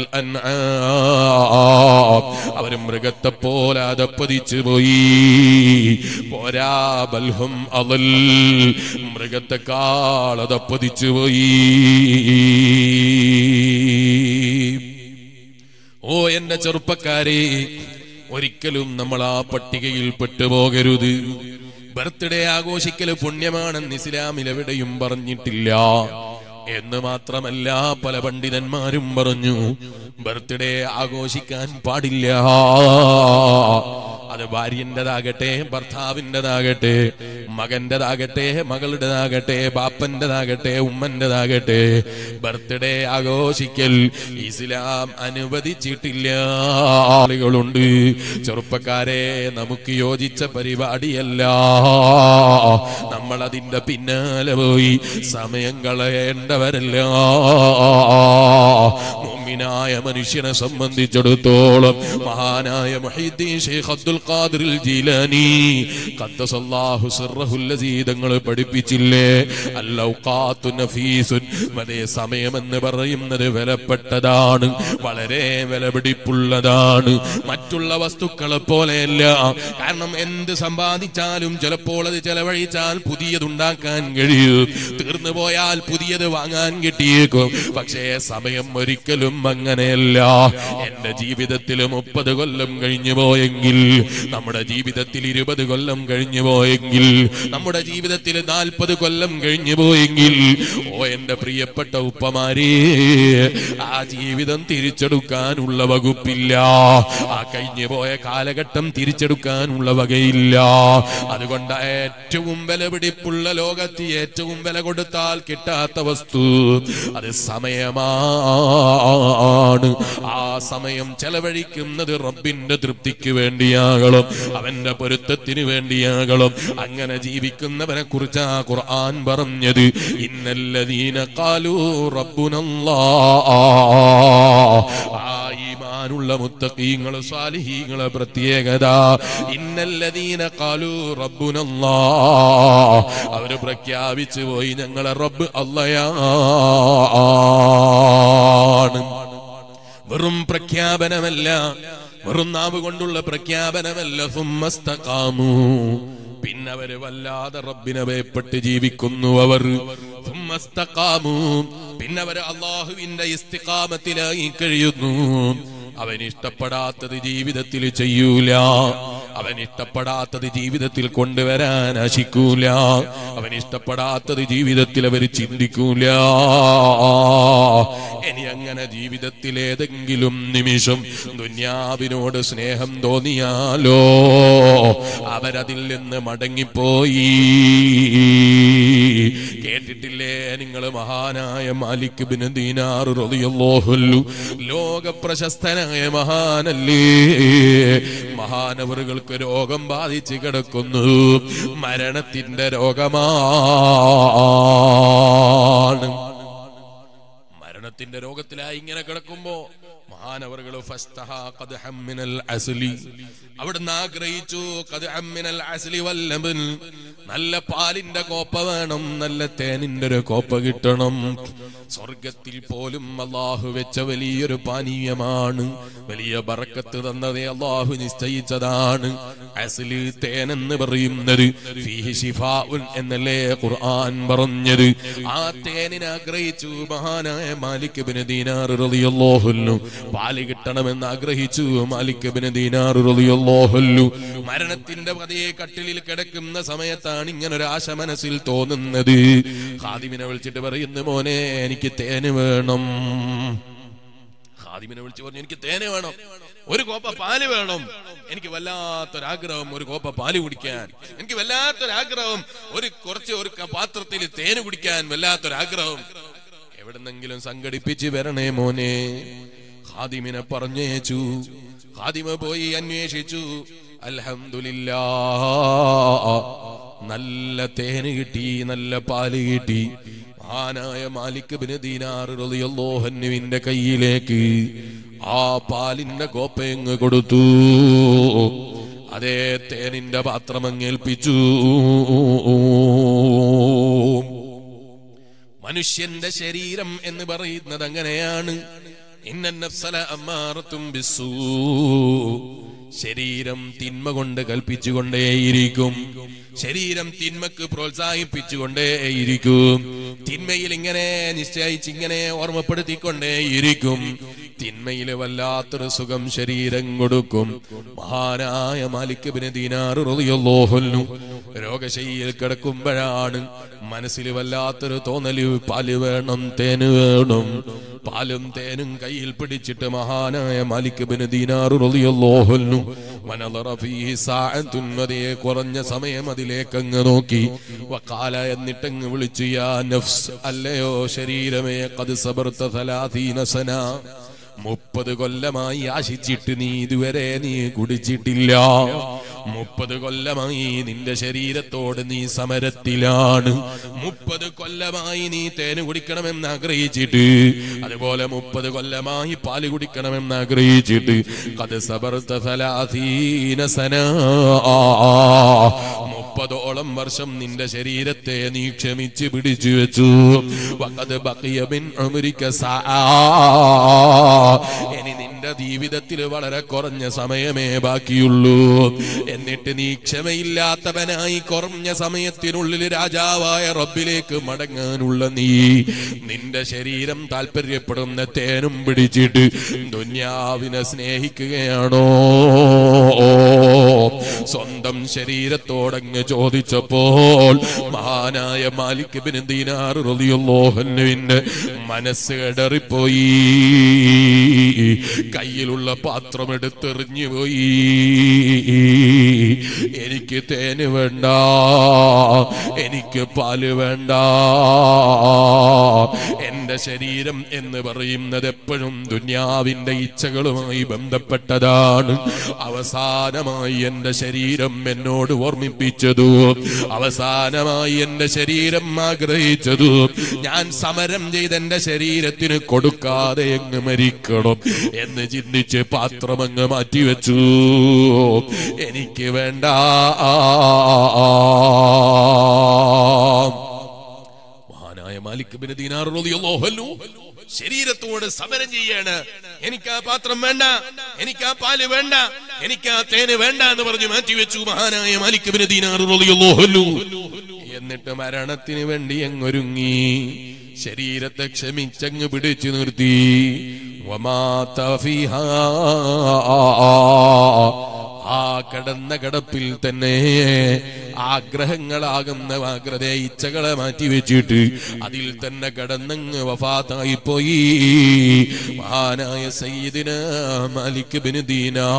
അൻആം. അവര് മൃഗത്തെ പോലെ അതപ്പതിച്ചു പോയി പോരാ ബൽഹും അവൽ മൃഗത്തെക്കാൾ അതപ്പതിച്ചു പോയി ഓ എന്റെ ചെറുപ്പക്കാരെ ഒരിക്കലും നമ്മൾ ആ പട്ടികയിൽ പെട്ടുപോകരുത് ബർത്ത്ഡേ ആഘോഷിക്കല് പുണ്യമാണെന്ന് ഇസ്ലാമിൽ എവിടെയും പറഞ്ഞിട്ടില്ല എന്ന് മാത്രമല്ല പല പണ്ഡിതന്മാരും പറഞ്ഞു ബർത്ത്ഡേ ആഘോഷിക്കാൻ പാടില്ല അത് ഭാര്യന്റേതാകട്ടെ ഭർത്താവിൻ്റെതാകട്ടെ മകന്റേതാകട്ടെ മകളുടേതാകട്ടെ ബാപ്പന്റേതാകട്ടെ ഉമ്മന്റേതാകട്ടെ ബർത്ത്ഡേ ആഘോഷിക്കൽ ഇസ്ലാം അനുവദിച്ചിട്ടില്ല ആളുകളുണ്ട് ചെറുപ്പക്കാരെ നമുക്ക് യോജിച്ച പരിപാടിയല്ല നമ്മൾ അതിന്റെ പിന്നാലെ പോയി സമയം കളയേണ്ടവരല്ല മുഅ്മിനായ മനുഷ്യനെ സംബന്ധിച്ചിടത്തോളം മഹാനായ മുഹീദ്ദീൻ ഷെയ്ഖ് അബ്ദുൽ ഖാദിർ ജീലാനി ഖദ്ദസല്ലാഹു സിർറഹുൽ ലസീ തങ്ങൾ പഠിപ്പിച്ചില്ലേ അല്ലൗഖാത്തു നഫീസുൻ അതേ സമയമെന്ന് പറയുന്നത് വിലപ്പെട്ടതാണ് വളരെ വിലപിടിപ്പുള്ളതാണ് മറ്റുള്ള വസ്തുക്കളെ പോലെയല്ല കാരണം എന്ത് സമ്പാദിച്ചാലും ചിലപ്പോൾ അത് ചെലവഴിച്ചാൽ പുതിയതുണ്ടാക്കാൻ കഴിയും തീർന്നു പോയാൽ പുതിയത് വാങ്ങാൻ കിട്ടിയേക്കും പക്ഷേ സമയം ഒരിക്കലും അങ്ങനെയല്ല എന്റെ ജീവിതത്തിൽ മുപ്പത് കൊല്ലം കഴിഞ്ഞു പോയെങ്കിൽ നമ്മുടെ ജീവിതത്തിൽ ഇരുപത് കൊല്ലം കഴിഞ്ഞു പോയെങ്കിൽ നമ്മുടെ ജീവിതത്തിൽ നാൽപ്പത് കൊല്ലം കഴിഞ്ഞു പോയെങ്കിൽ ഓ എന്റെ പ്രിയപ്പെട്ട ഉപ്പമാരെ ആ ജീവിതം തിരിച്ചെടുക്കാനുള്ള വകുപ്പില്ല ആ കഴിഞ്ഞു പോയ കാലഘട്ടം തിരിച്ചെടുക്കാനുള്ള വകയില്ല അതുകൊണ്ട് ഏറ്റവും വിലപിടിപ്പുള്ള ലോകത്ത് ഏറ്റവും വില കൊടുത്താൽ കിട്ടാത്ത വസ്തു അത് സമയമാണ് ആ സമയം ചെലവഴിക്കുന്നത് റബ്ബിന്റെ തൃപ്തിക്ക് വേണ്ടിയാകണം അവന്റെ പൊരുത്തത്തിന് വേണ്ടിയാകണം അങ്ങനെ ജീവിക്കുന്നവനെ കുറിച്ച് ആ ഖുർആൻ പറഞ്ഞത് ഇന്നല്ലദീന കാലു റബ്ബുനല്ലാ ആ ഈമാനുള്ള മുത്തഖീങ്ങള് സ്വാലിഹീങ്ങളെ പ്രത്യേകത ഇന്നല്ലദീന കാലു റബ്ബുനല്ലാ അവര് പ്രഖ്യാപിച്ചു പോയി ഞങ്ങളെ റബ്ബ് അല്ലയാണ് വെറും പ്രഖ്യാപനമല്ല വെറും നാവ് കൊണ്ടുള്ള പ്രഖ്യാപനമല്ല സുമ്മസ്തകാമു പിന്നെ അവര് വല്ലാതെ റബ്ബിനെ ഭയപ്പെട്ട് ജീവിക്കുന്നു അവർ സുമ്മസ്തകാമു പിന്നെ അവര് അള്ളാഹുവിന്റെ ഇസ്തികാമത്തിലായി കഴിയുന്നു അവൻ ഇഷ്ടപ്പെടാത്തത് ജീവിതത്തിൽ ചെയ്യൂല അവൻ ഇഷ്ടപ്പെടാത്തത് ജീവിതത്തിൽ കൊണ്ടുവരാൻ ആശിക്കൂല അവൻ ഇഷ്ടപ്പെടാത്തത് ജീവിതത്തിൽ അവർ ചിന്തിക്കൂല ഇനി അങ്ങനെ ജീവിതത്തിൽ ഏതെങ്കിലും നിമിഷം ദുന്യാവിനോട് സ്നേഹം തോന്നിയാലോ അവരതിൽ നിന്ന് മടങ്ങിപ്പോയി കേട്ടിട്ടില്ലേ നിങ്ങൾ മഹാനായ മാലിക് ബിൻ ദീനാർ റളിയല്ലാഹുല്ലു ലോക പ്രശസ്തനായ മഹാനല്ലേ മഹാനവറുകൾക്ക് രോഗം ബാധിച്ച് കിടക്കുന്നു മരണത്തിന്റെ രോഗമാണ് മരണത്തിന്റെ രോഗത്തിലായി ഇങ്ങനെ കിടക്കുമ്പോ മഹാനവറുകൾ അവിടുന്ന് ആഗ്രഹിച്ചു കദ്ഹമ്മിനൽ അസ്ലി വല്ലബൻ നല്ല പാലിന്റെ കോപ്പ വേണം നല്ല തേനിന്റെ ഒരു കോപ്പ കിട്ടണം സ്വർഗത്തിൽ പോലും അള്ളാഹു വെച്ച വലിയൊരു പാനീയമാണ് വലിയ ബറക്കത്ത് തന്നതേ അള്ളാഹു നിശ്ചയിച്ചതാണ് അസ്ലി തേനെന്ന് പറയുന്നത് ഫീഹി ശിഫാഉൻ എന്നല്ലേ ഖുർആൻ പറഞ്ഞത് ആ തേനിനെ ആഗ്രഹിച്ചു മഹാനായ മാലിക് ബിൻ ദീനാർ റളിയല്ലാഹു അൻഹു പാല് കിട്ടണമെന്ന് ആഗ്രഹിച്ചു മാലിക് ബിൻ ദീനാർ റളിയല്ലാഹു അൻഹു മരണത്തിന്റെ പതിയെ കട്ടിലിൽ കിടക്കുന്ന സമയത്താണ് ഇങ്ങനെ ഒരു ആശ മനസ്സിൽ തോന്നുന്നത് ഖാദിമിനെ വിളിച്ചിട്ട് പറയുന്നു മോനെ എനിക്ക് തേന് വേണം ഖാദിമിനെ വിളിച്ചു പറഞ്ഞു എനിക്ക് തേന് വേണം ഒരു കോപ്പ പാല് വേണം എനിക്ക് വല്ലാത്തൊരാഗ്രഹം ഒരു കോപ്പ പാല് കുടിക്കാൻ എനിക്ക് വല്ലാത്തൊരാഗ്രഹം ഒരു കുറച്ച് ഒരു ക- പാത്രത്തിൽ തേന് കുടിക്കാൻ വല്ലാത്തൊരാഗ്രഹം എവിടുന്നെങ്കിലും സംഘടിപ്പിച്ച് വരണേ മോനെ ഖാദിമിനെ പറഞ്ഞേച്ചു ഖാദിമ പോയി അന്വേഷിച്ചു അൽഹംദുലില്ലാ നല്ല തേന് കിട്ടി നല്ല പാല് കിട്ടി മഹാനായ മാലിക് ബിൻ ദീനാർ റളിയല്ലാഹു അൻഹുവിന്റെ കയ്യിലേക്ക് ആ പാലിന്റെ കോപ്പയങ്ങ് കൊടുത്തു അതേ തേനിന്റെ പാത്രം അങ്ങേൽപ്പിച്ചു മനുഷ്യന്റെ ശരീരം എന്ന് പറയുന്നത് അങ്ങനെയാണ് ഇന്ന നഫ്സല അമ്മാറത്തും ബിസ്സൂ ശരീരം തിന്മ കൊണ്ട് കൽപ്പിച്ചുകൊണ്ടേയിരിക്കും ശരീരം തിന്മക്ക് പ്രോത്സാഹിപ്പിച്ചുകൊണ്ടേയിരിക്കും തിന്മയിൽ ഇങ്ങനെ നിശ്ചയിച്ച് ഇങ്ങനെ ഓർമ്മപ്പെടുത്തിക്കൊണ്ടേയിരിക്കും തിന്മയിൽ വല്ലാത്തൊരു സുഖം ശരീരം കൊടുക്കും മഹാനായ മാലിക് ബിൻ ദീനാർ റളിയല്ലാഹു അൻഹു രോഗശയ്യയിൽ കിടക്കുമ്പോഴാണ് മനസ്സിൽ വല്ലാത്തൊരു തോന്നല് പാല് വേണം തേന് വേണം പാലും തേനും കയ്യിൽ പിടിച്ചിട്ട് മഹാനായ മാലിക് ബിൻ ദീനാർ റളിയല്ലാഹു അൻഹു വനളറ ഫീഹി സാഅത്തുൻ അതേ കുറഞ്ഞ സമയം അതിലേക്ക് അങ്ങ് നോക്കി വഖാല എന്നിട്ടങ്ങ് വിളിച്ചു യാ നഫ്സ് അല്ലയോ ശരീരമേ ഖദ് സബർത 30 സന മുപ്പത് കൊല്ലമായി ആശിച്ചിട്ട് നീ ഇതുവരെ നീ കുടിച്ചിട്ടില്ല മുപ്പത് കൊല്ലമായി നിന്റെ ശരീരത്തോട് നീ സമരത്തിലാണ് മുപ്പത് കൊല്ലമായി നീ തേന് കുടിക്കണമെന്ന് ആഗ്രഹിച്ചിട്ട് അതുപോലെ മുപ്പത് കൊല്ലമായി പാല് കുടിക്കണമെന്ന് ആഗ്രഹിച്ചിട്ട് കത് സബർത്ത സലാസീന സന മുപ്പതോളം വർഷം നിന്റെ ശരീരത്തെ നീ ക്ഷമിച്ച് പിടിച്ചു വെച്ചു വഖദ് ബഖിയ മിൻ ഉംരിക സആ ഇനി നിന്റെ നിന്റെ ജീവിതത്തിൽ വളരെ കുറഞ്ഞ സമയമേ ബാക്കിയുള്ളൂ എന്നിട്ട് നീ ക്ഷമയില്ലാത്തവനായി കുറഞ്ഞ സമയത്തിനുള്ളിൽ രാജാവായ റബ്ബിലേക്ക് മടങ്ങാനുള്ള നീ നിന്റെ ശരീരം താല്പര്യപ്പെടുന്ന തേനും പിടിച്ചിട്ട് ദുന്യാവിനെ സ്നേഹിക്കുകയാണോ സ്വന്തം ശരീരത്തോടങ്ങ് ചോദിച്ചപ്പോൾ മഹാനായ മാലിക് ബിൻ ദീനാർ റളിയല്ലാഹുവിന്റെ മനസ്സ് ഇടറിപ്പോയി കയ്യിലുള്ള പാത്രം എടുത്തെറിഞ്ഞു പോയി എനിക്ക് തേന് വേണ്ട എനിക്ക് പാല് വേണ്ട എന്റെ ശരീരം എന്ന് പറയുന്നത് എപ്പോഴും ദുന്യാവിന്റെ ഇച്ഛകളുമായി ബന്ധപ്പെട്ടതാണ് അവസാനമായി എന്റെ ശരീരം എന്നോട് ഓർമ്മിപ്പിച്ചതു അവസാനമായി എന്റെ ശരീരം ആഗ്രഹിച്ചതു ഞാൻ സമരം ചെയ്ത് എന്റെ ശരീരത്തിന് കൊടുക്കാതെ എങ്ങ് മരിക്കണം എന്ന് ചിന്തിച്ച് പാത്രം അങ്ങ് മാറ്റിവെച്ചു എനിക്ക് വേണ്ട മഹാനായ മാലിക് ബിൻ ദീനാർ റളിയല്ലാഹു അൻഹു ശരീരത്തോട് സമരം ചെയ്യാണ് എനിക്ക് ആ പാത്രം വേണ്ട എനിക്ക് ആ പാല് വേണ്ട എനിക്ക് ആ തേന് വേണ്ട എന്ന് പറഞ്ഞു മാറ്റിവെച്ചു മഹാനായ മാലിക് ബിൻ ദീനാർ റളിയല്ലാഹു അൻഹു എന്നിട്ട് മരണത്തിന് വേണ്ടി അങ്ങൊരുങ്ങി ശരീരത്തെ ക്ഷമിച്ചങ്ങ് പിടിച്ചു നിർത്തി വമാത ഫീഹാ ആ കിടന്ന കിടപ്പിൽ തന്നെ ആഗ്രഹങ്ങളാകുന്ന ആഗ്രത ഇച്ഛകളെ മാറ്റി വെച്ചിട്ട് അതിൽ തന്നെ കിടന്നങ്ങ് വഫാത്തായി പോയി മഹാനായ സയ്യിദിന മാലിക് ബിൻ ദീനാർ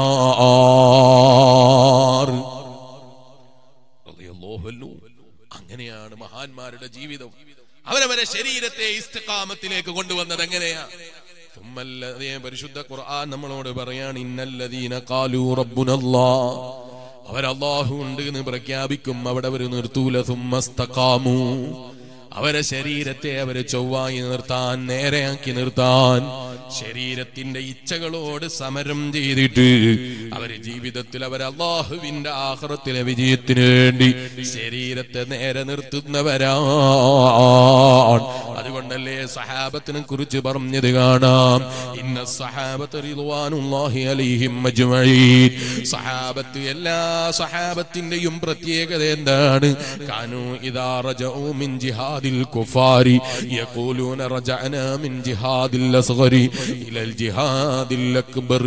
റളിയല്ലാഹു അൻഹു. അങ്ങനെയാണ് മഹാന്മാരുടെ ജീവിതം അവരവരെ ശരീരത്തെ ഇസ്തിഖാമത്തിലേക്ക് കൊണ്ടുവന്നത് എങ്ങനെയാ ثم الذين പരിശുദ്ധ ഖുർആൻ നമ്മളോട് പറയാണ് ഇന്നല്ലദീന ഖാലു റബ്ബുനല്ലാ അവരല്ലാഹു ഉണ്ട് എന്ന് പ്രഖ്യാപിക്കും അവിടെ അവർ നിർത്തൂല സുമ്മസ്തഖാമു അവരെ ശരീരത്തെ അവരെ ചൊവ്വായി നിർത്താൻ നേരെയാക്കി നിർത്താൻ ശരീരത്തിന്റെ ഇച്ഛകളോട് സമരം ചെയ്തിട്ട് അവര് ജീവിതത്തിൽ അവർ അള്ളാഹുവിന്റെ ആഹ്റത്തിലെ വിജയത്തിന് വേണ്ടി ശരീരത്തെ നേരെ നിർത്തുന്നവരാണ് അതുകൊണ്ടല്ലേ സഹാബത്തിനെ കുറിച്ച് പറഞ്ഞത് കാണാം ഇന്ന സഹാബത്ത് റിദ്വാനുല്ലാഹി അലൈഹിം അജ്മഈൻ സഹാബത്ത് എല്ലാ സഹാബത്തിന്റെയും പ്രത്യേകത എന്താണ് കാനു ഇദാ റജഉ മിൻ ജിഹാദിൽ കുഫാരി യഖൂലൂന റജഅനാ മിൻ ജിഹാദിൽ അസ്ഗരി ഇലൽ ജിഹാദിൽ അക്ബർ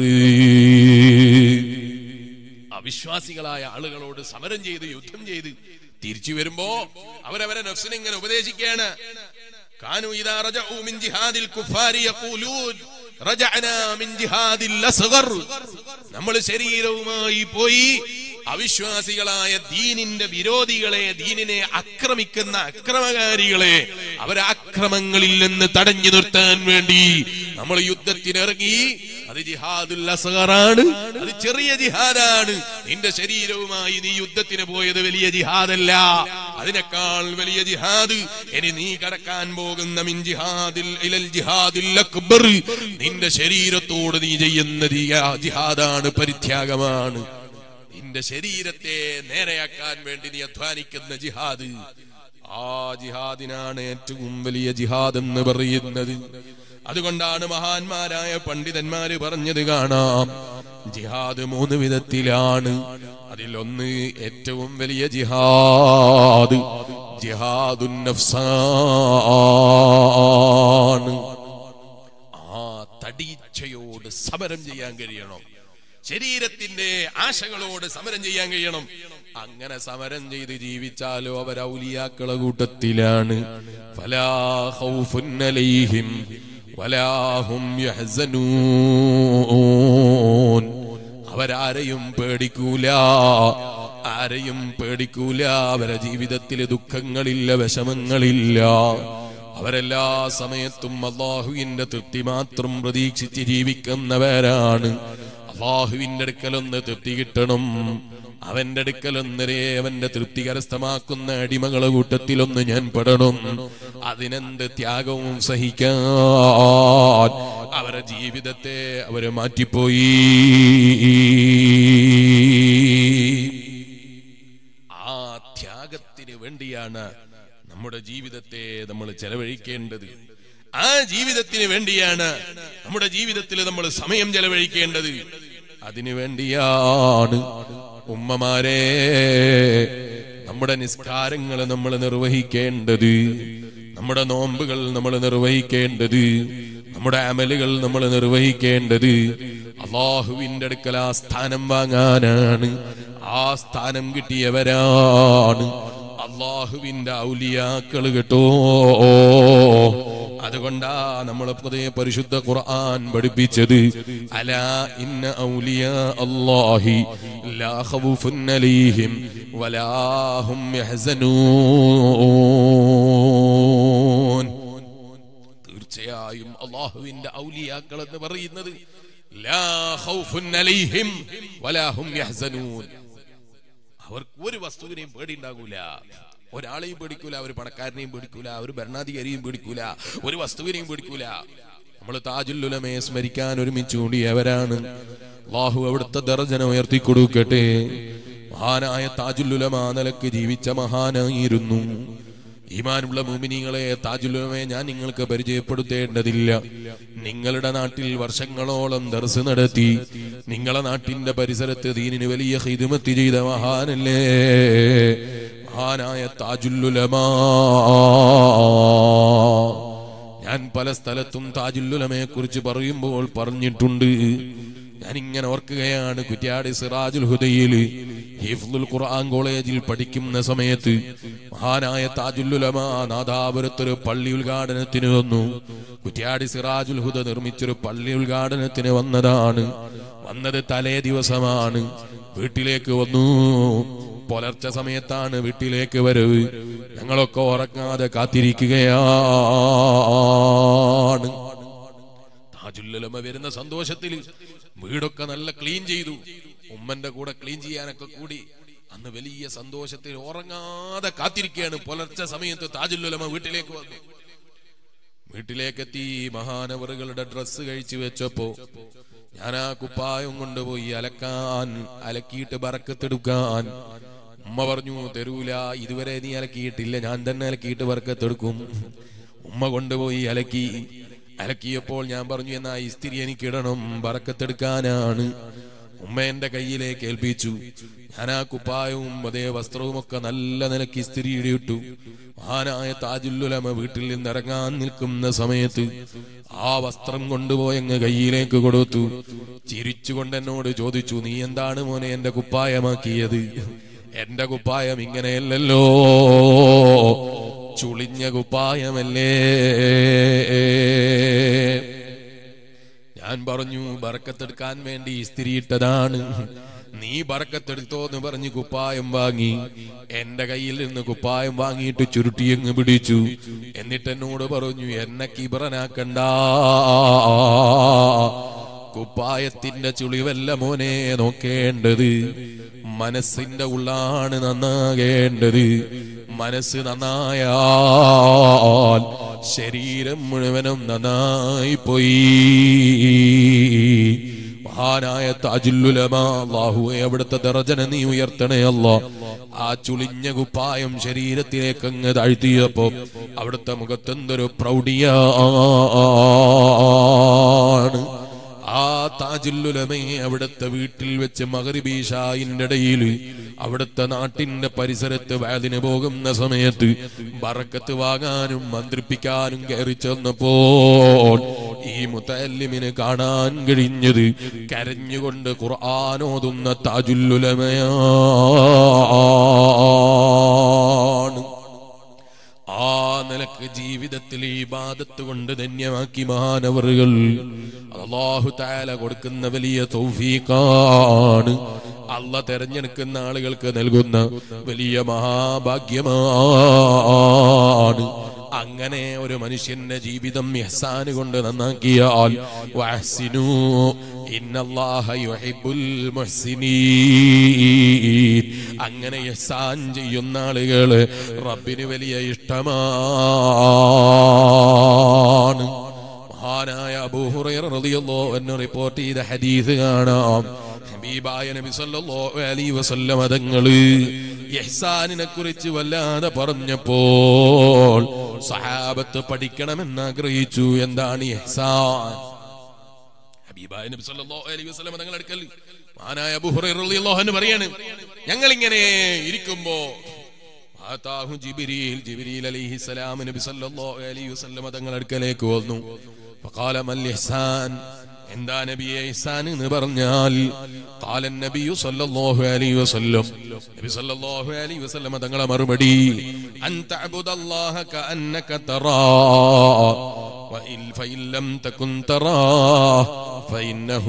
അവിശ്വാസികളായ ആളുകളോട് സമരം ചെയ്ത് യുദ്ധം ചെയ്ത് തിരിച്ചു വരുമ്പോ അവരവരെ നഫ്സിനെ ഇങ്ങനെ ഉപദേശിക്കുകയാണ് കാനു ഇദാ റജഉ മിൻ ജിഹാദിൽ കുഫാരി യഖൂലൂൻ റജഅനാ മിൻ ജിഹാദിൽ അസ്ഗർ നമ്മൾ ശരീരവുമായി പോയി അവിശ്വാസികളായ ദീനിന്റെ വിരോധികളെ ദീനിനെ ആക്രമിക്കുന്ന അക്രമകാരികളെ അവരെ അക്രമങ്ങളിൽ നിന്ന് തടഞ്ഞു നിർത്താൻ വേണ്ടി നമ്മൾ യുദ്ധത്തിനിറങ്ങി അത് ജിഹാദുൽ അസ്ഗറാണ് അത് ചെറിയ ജിഹാദാണ് നിന്റെ ശരീരവുമായി നീ യുദ്ധത്തിന് പോയത് വലിയ ജിഹാദല്ല അതിനേക്കാൾ വലിയ ജിഹാദ് ഇനി നീ കടക്കാൻ പോകുന്ന മിൻ ജിഹാദിൽ ഇലൽ ജിഹാദിൽ അക്ബർ നിന്റെ ശരീരത്തോട് നീ ചെയ്യുന്ന ജിഹാ- ജിഹാദാണ് പരിത്യാഗമാണ് നിന്റെ ശരീരത്തെ നേരെയാക്കാൻ വേണ്ടി നീ അധ്വാനിക്കുന്ന ജിഹാദ് ആ ജിഹാദിനാണ് ഏറ്റവും വലിയ ജിഹാദ് എന്ന് പറയുന്നത് അതുകൊണ്ടാണ് മഹാന്മാരായ പണ്ഡിതന്മാര് പറഞ്ഞത് കാണാം ജിഹാദ് മൂന്ന് വിധത്തിലാണ് അതിലൊന്ന് ഏറ്റവും വലിയ ജിഹാദ് ജിഹാദുൻ നഫ്സാണ് ആ തടീച്ഛയോട് സമരം ചെയ്യാൻ കഴിയണം ശരീരത്തിന്റെ ആശകളോട് സമരം ചെയ്യാൻ കഴിയണം അങ്ങനെ സമരം ചെയ്ത് ജീവിച്ചാലോ അവർ ഔലിയാക്കളെ കൂട്ടത്തിലാണ് ഫലാ ഖൗഫുൻ അലൈഹിം വലാ ഹും യഹ്സനൂൻ അവരാരെയും പേടിക്കൂല ആരെയും പേടിക്കൂല അവരെ ജീവിതത്തിൽ ദുഃഖങ്ങളില്ല വിഷമങ്ങളില്ല അവരെല്ലാ സമയത്തും അള്ളാഹുവിന്റെ തൃപ്തി മാത്രം പ്രതീക്ഷിച്ച് ജീവിക്കുന്നവരാണ് അള്ളാഹുവിന്റെ അടുക്കലൊന്ന് തൃപ്തി കിട്ടണം അവന്റെ അടുക്കലൊന്നരേ അവന്റെ തൃപ്തി കരസ്ഥമാക്കുന്ന അടിമകളെ കൂട്ടത്തിലൊന്ന് ഞാൻ പെടണം അതിനെന്ത് ത്യാഗവും സഹിക്കാൻ അവരെ ജീവിതത്തെ അവര് മാറ്റിപ്പോയി ആ ത്യാഗത്തിന് വേണ്ടിയാണ് നമ്മുടെ ജീവിതത്തെ നമ്മൾ ചെലവഴിക്കേണ്ടത് ആ ജീവിതത്തിന് വേണ്ടിയാണ് നമ്മുടെ ജീവിതത്തിൽ നമ്മൾ സമയം ചെലവഴിക്കേണ്ടത് അതിനു വേണ്ടിയാണ് ഉമ്മമാരെ നമ്മുടെ നിസ്കാരങ്ങൾ നമ്മൾ നിർവഹിക്കേണ്ടത് നമ്മുടെ നോമ്പുകൾ നമ്മൾ നിർവഹിക്കേണ്ടത് നമ്മുടെ അമലുകൾ നമ്മൾ നിർവഹിക്കേണ്ടത് അള്ളാഹുവിന്റെ അടുക്കൽ ആ സ്ഥാനം വാങ്ങാനാണ് ആ സ്ഥാനം കിട്ടിയവരാണ് അള്ളാഹുവിന്റെ ഔലിയാക്കൾ കേട്ടോ അതുകൊണ്ടാ നമ്മൾ പുതിയ പരിശുദ്ധ ഖുർആൻ പഠിപ്പിച്ചത് അലാ ഇന്ന ഔലിയ അല്ലാഹി ലാ ഖൗഫുൻ അലൈഹിം വലാ ഹും യഹ്സനൂൻ തീർച്ചയായും അള്ളാഹുവിന്റെ ഔലിയാക്കൾ എന്ന് പറയുന്നത് ലാ ഖൗഫുൻ അലൈഹിം വലാ ഹും യഹ്സനൂൻ അവർക്ക് ഒരു വസ്തുവിനെയും പേടിയുണ്ടാകൂല ഒരാളെയും പേടിക്കൂല ഒരു പണക്കാരനെയും പേടിക്കൂല ഒരു ഭരണാധികാരിയും പേടിക്കൂല ഒരു വസ്തുവിനെയും പേടിക്കൂല നമ്മൾ താജുല്ലുലമയെ സ്മരിക്കാൻ ഒരുമിച്ച് കൂടിയവരാണ് അള്ളാഹു അവിടുത്തെ ദർജന ഉയർത്തി കൊടുക്കട്ടെ മഹാനായ താജുല്ലുലമ നിലക്ക് ജീവിച്ച മഹാനായിരുന്നു ഈമാനുള്ള മുമിനികളെ താജുലുമെ ഞാൻ നിങ്ങൾക്ക് പരിചയപ്പെടുത്തേണ്ടതില്ല നിങ്ങളുടെ നാട്ടിൽ വർഷങ്ങളോളം ദർസ് നടത്തി നിങ്ങളെ നാട്ടിന്റെ പരിസരത്ത് ദീനിന് വലിയ ഹിദമത്ത് ചെയ്ത മഹാനല്ലേ മഹാനായ താജുല്ലുലമാ ഞാൻ പല സ്ഥലത്തും താജുല്ലുലമയെ കുറിച്ച് പറയുമ്പോൾ പറഞ്ഞിട്ടുണ്ട് ഞാൻ ഇങ്ങനെ ഓർക്കുകയാണ് കുറ്റ്യാടി സിറാജുൽ ഹുദയിൽ ഹിഫ്ലുൽ ഖുർആൻ കോളേജിൽ പഠിക്കുന്ന സമയത്ത് മഹാനായ താജുല്ലുലമ നാദാപുരത്തൊരു പള്ളി ഉദ്ഘാടനത്തിന് വന്നു കുറ്റ്യാടി സിറാജുൽ ഹുദ നിർമ്മിച്ചൊരു പള്ളി ഉദ്ഘാടനത്തിന് വന്നതാണ് വന്നത് തലേ ദിവസമാണ് വീട്ടിലേക്ക് വന്നു പുലർച്ചെ സമയത്താണ് വീട്ടിലേക്ക് വരവ് ഞങ്ങളൊക്കെ ഉറങ്ങാതെ കാത്തിരിക്കുകയാണ് താജുല്ലുലമ വരുന്ന സന്തോഷത്തിൽ വീടൊക്കെ നല്ല ക്ലീൻ ചെയ്തു ഉമ്മന്റെ കൂടെ ക്ലീൻ ചെയ്യാനൊക്കെ കൂടി അന്ന് വലിയ സന്തോഷത്തിൽ ഉറങ്ങാതെ കാത്തിരിക്കുകയാണ് പുലർച്ചെ സമയത്ത് താജുല്ലുലമ വീട്ടിലേക്ക് വന്നു വീട്ടിലേക്കെത്തി മഹാനവറുകളുടെ ഡ്രസ്സ് കഴിച്ചു വെച്ചപ്പോ ഞാൻ ആ കുപ്പായം കൊണ്ടുപോയി അലക്കാൻ അലക്കിയിട്ട് ബറക്കത്തെടുക്കാൻ ഉമ്മ പറഞ്ഞു തരൂല ഇതുവരെ നീ അലക്കിയിട്ടില്ല ഞാൻ തന്നെ അലക്കിയിട്ട് ബറക്കത്തെടുക്കും ഉമ്മ കൊണ്ടുപോയി അലക്കി അലക്കിയപ്പോൾ ഞാൻ പറഞ്ഞു എന്നാ ഇസ്തിരി എനിക്ക് ഇടണം ബറക്കത്തെടുക്കാനാണ് ഉമ്മ എന്റെ കയ്യിലേക്ക് ഏൽപ്പിച്ചു ഞാൻ ആ കുപ്പായവും അതേ വസ്ത്രവും ഒക്കെ നല്ല നിലക്ക് ഇസ്തിരി ഇട്ടു മഹാനായ താജുല്ലുലമ വീട്ടിൽ നിന്ന് ഇറങ്ങാൻ നിൽക്കുന്ന സമയത്ത് ആ വസ്ത്രം കൊണ്ടുപോയങ്ങ് കയ്യിലേക്ക് കൊടുത്തു ചിരിച്ചുകൊണ്ട് എന്നോട് ചോദിച്ചു നീ എന്താണ് മോനെ എന്റെ കുപ്പായമാക്കിയത് എന്റെ കുപ്പായം ഇങ്ങനെയല്ലല്ലോ ചുളിഞ്ഞ കുപ്പായമല്ലേ ഞാൻ പറഞ്ഞു ബറക്കത്തെടുക്കാൻ വേണ്ടി ഇസ്തിരിയിട്ടതാണ് നീ ബറക്കത്തെടുത്തോ എന്ന് പറഞ്ഞ് കുപ്പായം വാങ്ങി എന്റെ കയ്യിൽ നിന്ന് കുപ്പായം വാങ്ങിയിട്ട് ചുരുട്ടിയങ്ങ് പിടിച്ചു എന്നിട്ട് എന്നോട് പറഞ്ഞു എന്നെ കിബറനാക്കണ്ട കുപ്പായത്തിന്റെ ചുളിവല്ല മോനെ നോക്കേണ്ടത് മനസ്സിന്റെ ഉള്ളാണ് നന്നാകേണ്ടത് മനസ്സ് നന്നായാൽ ശരീരം മുഴുവനും നന്നായി പോയി മഹാനായ താജുല്ലുലമാ അല്ലാഹുവേ അവിടുത്തെ ദർജന നീ ഉയർത്തണേ അല്ലാ ആ ചുളിഞ്ഞ കുപ്പായം ശരീരത്തിലേക്ക് അങ്ങ് താഴ്ത്തിയപ്പോ അവിടുത്തെ മുഖത്തെന്തൊരു പ്രൗഢിയാണ് ആ താജുല്ലുലമയെ അവിടുത്തെ വീട്ടിൽ വെച്ച് മകരിബീഷായിന്റെ ഇടയിൽ അവിടുത്തെ നാട്ടിന്റെ പരിസരത്ത് വാതിന് പോകുന്ന സമയത്ത് ബറക്കത്ത് വാങ്ങാനും മന്ത്രിപ്പിക്കാനും കയറി ചെന്നപ്പോൾ ഈ മുത്തല്ലിമിന് കാണാൻ കഴിഞ്ഞത് കരഞ്ഞുകൊണ്ട് ഖുർആാനോതുന്ന താജുല്ലുലമയാണ് ആ നിലക്ക് ജീവിതത്തിൽ ഈ ബാധത്ത് കൊണ്ട് ധന്യമാക്കി മഹാനവറുകൾ അള്ളാഹു താല കൊടുക്കുന്ന വലിയ തൗഫീഖാണ് അല്ല തെരഞ്ഞെടുക്കുന്ന ആളുകൾക്ക് നൽകുന്ന വലിയ മഹാഭാഗ്യമാണ് അങ്ങനെ ഒരു മനുഷ്യന്റെ ജീവിതം ഇഹ്സാന് കൊണ്ട് നന്നാക്കിയാൽ വഹ്സിനൂ ഇന്നല്ലാഹ യുഹിബ്ബുൽ മുഹ്സിനീൻ അങ്ങനെ ഇഹ്സാൻ ചെയ്യുന്ന ആളുകള് റബ്ബിന് വലിയ ഇഷ്ടമാണ് മഹാനായ അബൂഹുറൈറ റളിയല്ലാഹു അൻഹു റിപ്പോർട്ട് ചെയ്ത ഹദീസ് കാണാം ഹബീബായ നബി സല്ലല്ലാഹു അലൈഹി വസല്ലം തങ്ങള് ഇഹ്സാനിനെ കുറിച്ച് വല്ലാതെ പറഞ്ഞപ്പോൾ സഹാബത്ത് പഠിക്കണമെന്ന് ആഗ്രഹിച്ചു എന്താണ് ഈ ഇഹ്സാൻ ഹബീബായ നബി സല്ലല്ലാഹു അലൈഹി വസല്ലം തങ്ങൾ അടുക്കൽ മഹാനായ അബൂ ഹുറൈറ റളിയല്ലാഹു അൻഹു പറയാണ് ഞങ്ങൾ ഇങ്ങനെ ഇരിക്കുമ്പോ ആതാഹു ജിബ്രീൽ ജിബ്രീൽ അലൈഹിസ്സലാം നബി സല്ലല്ലാഹു അലൈഹി വസല്ലം തങ്ങൾ അടുക്കലേക്ക് വന്നു ഫഖാല മൽ ഇഹ്സാൻ എന്താ നബിയെ ഇഹ്സാൻ എന്ന് പറഞ്ഞാൽ قال النبي صلى الله عليه وسلم നബി സല്ലല്ലാഹു അലൈഹി വസല്ലം തങ്ങളെ മറുപടി അൻ തഅബുദ അല്ലാഹ കഅന്നക തറാ وإن فإن لم تكن تراه فإنه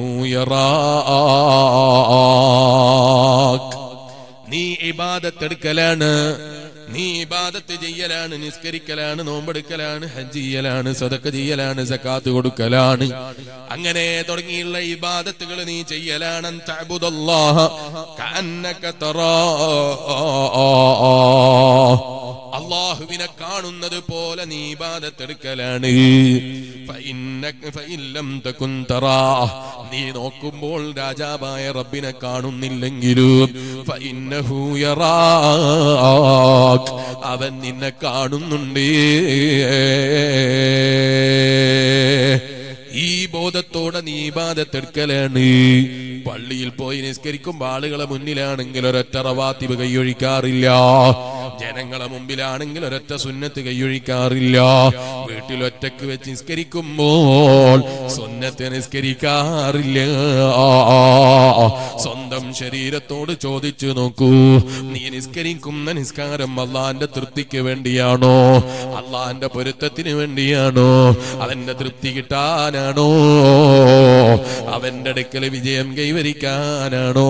يراك നീ ഇബാദത്തെടുക്കലാണ് നീ ഇബാദത്ത് ചെയ്യലാണ് നിസ്കരിക്കലാണ് നോമ്പെടുക്കലാണ് ഹജ്ജ് ചെയ്യലാണ് സദക്ക ചെയ്യലാണ് സക്കാത്ത് കൊടുക്കലാണ് അങ്ങനെ തുടങ്ങിയുള്ള ഇബാദത്തുകൾ നീ ചെയ്യലാണ് അൻ തഅബുദല്ലാഹ കഅന്നക തറാ അള്ളാഹുവിനെ കാണുന്നത് പോലെ നീ ഇബാദത്തെടുക്കലാണ് ഫഇന്നക- ഫഇല്ലം തകുൻ തറാ. നീ നോക്കുമ്പോൾ രാജാവായ റബ്ബിനെ കാണുന്നില്ലെങ്കിലും ഫഇന്നഹു യറാക്. അവൻ നിന്നെ കാണുന്നുണ്ട് ഈ ബോധത്തോടെ നീ ഇബാദത്തെടുക്കലാണ് പള്ളിയിൽ പോയി നിസ്കരിക്കുമ്പോൾ ആളുകളെ മുന്നിലാണെങ്കിൽ ഒരൊറ്റ റവാത്തിബ് കൈയൊഴിക്കാറില്ല ജനങ്ങളെ മുമ്പിലാണെങ്കിൽ ഒരൊറ്റ സുന്നത്ത് കൈയൊഴിക്കാറില്ല വീട്ടിൽ ഒറ്റക്ക് വെച്ച് നിസ്കരിക്കുമ്പോൾ സുന്നത്ത് നിസ്കരിക്കാറില്ല സ്വന്തം ശരീരത്തോട് ചോദിച്ചു നോക്കൂ നീ നിസ്കരിക്കുന്ന നിസ്കാരം അള്ളാന്റെ തൃപ്തിക്ക് വേണ്ടിയാണോ അള്ളാന്റെ പൊരുത്തത്തിന് വേണ്ടിയാണോ അവന്റെ തൃപ്തി കിട്ടാനാണോ അവന്റെ അടുക്കൽ വിജയം കൈവരിക്കാനാണോ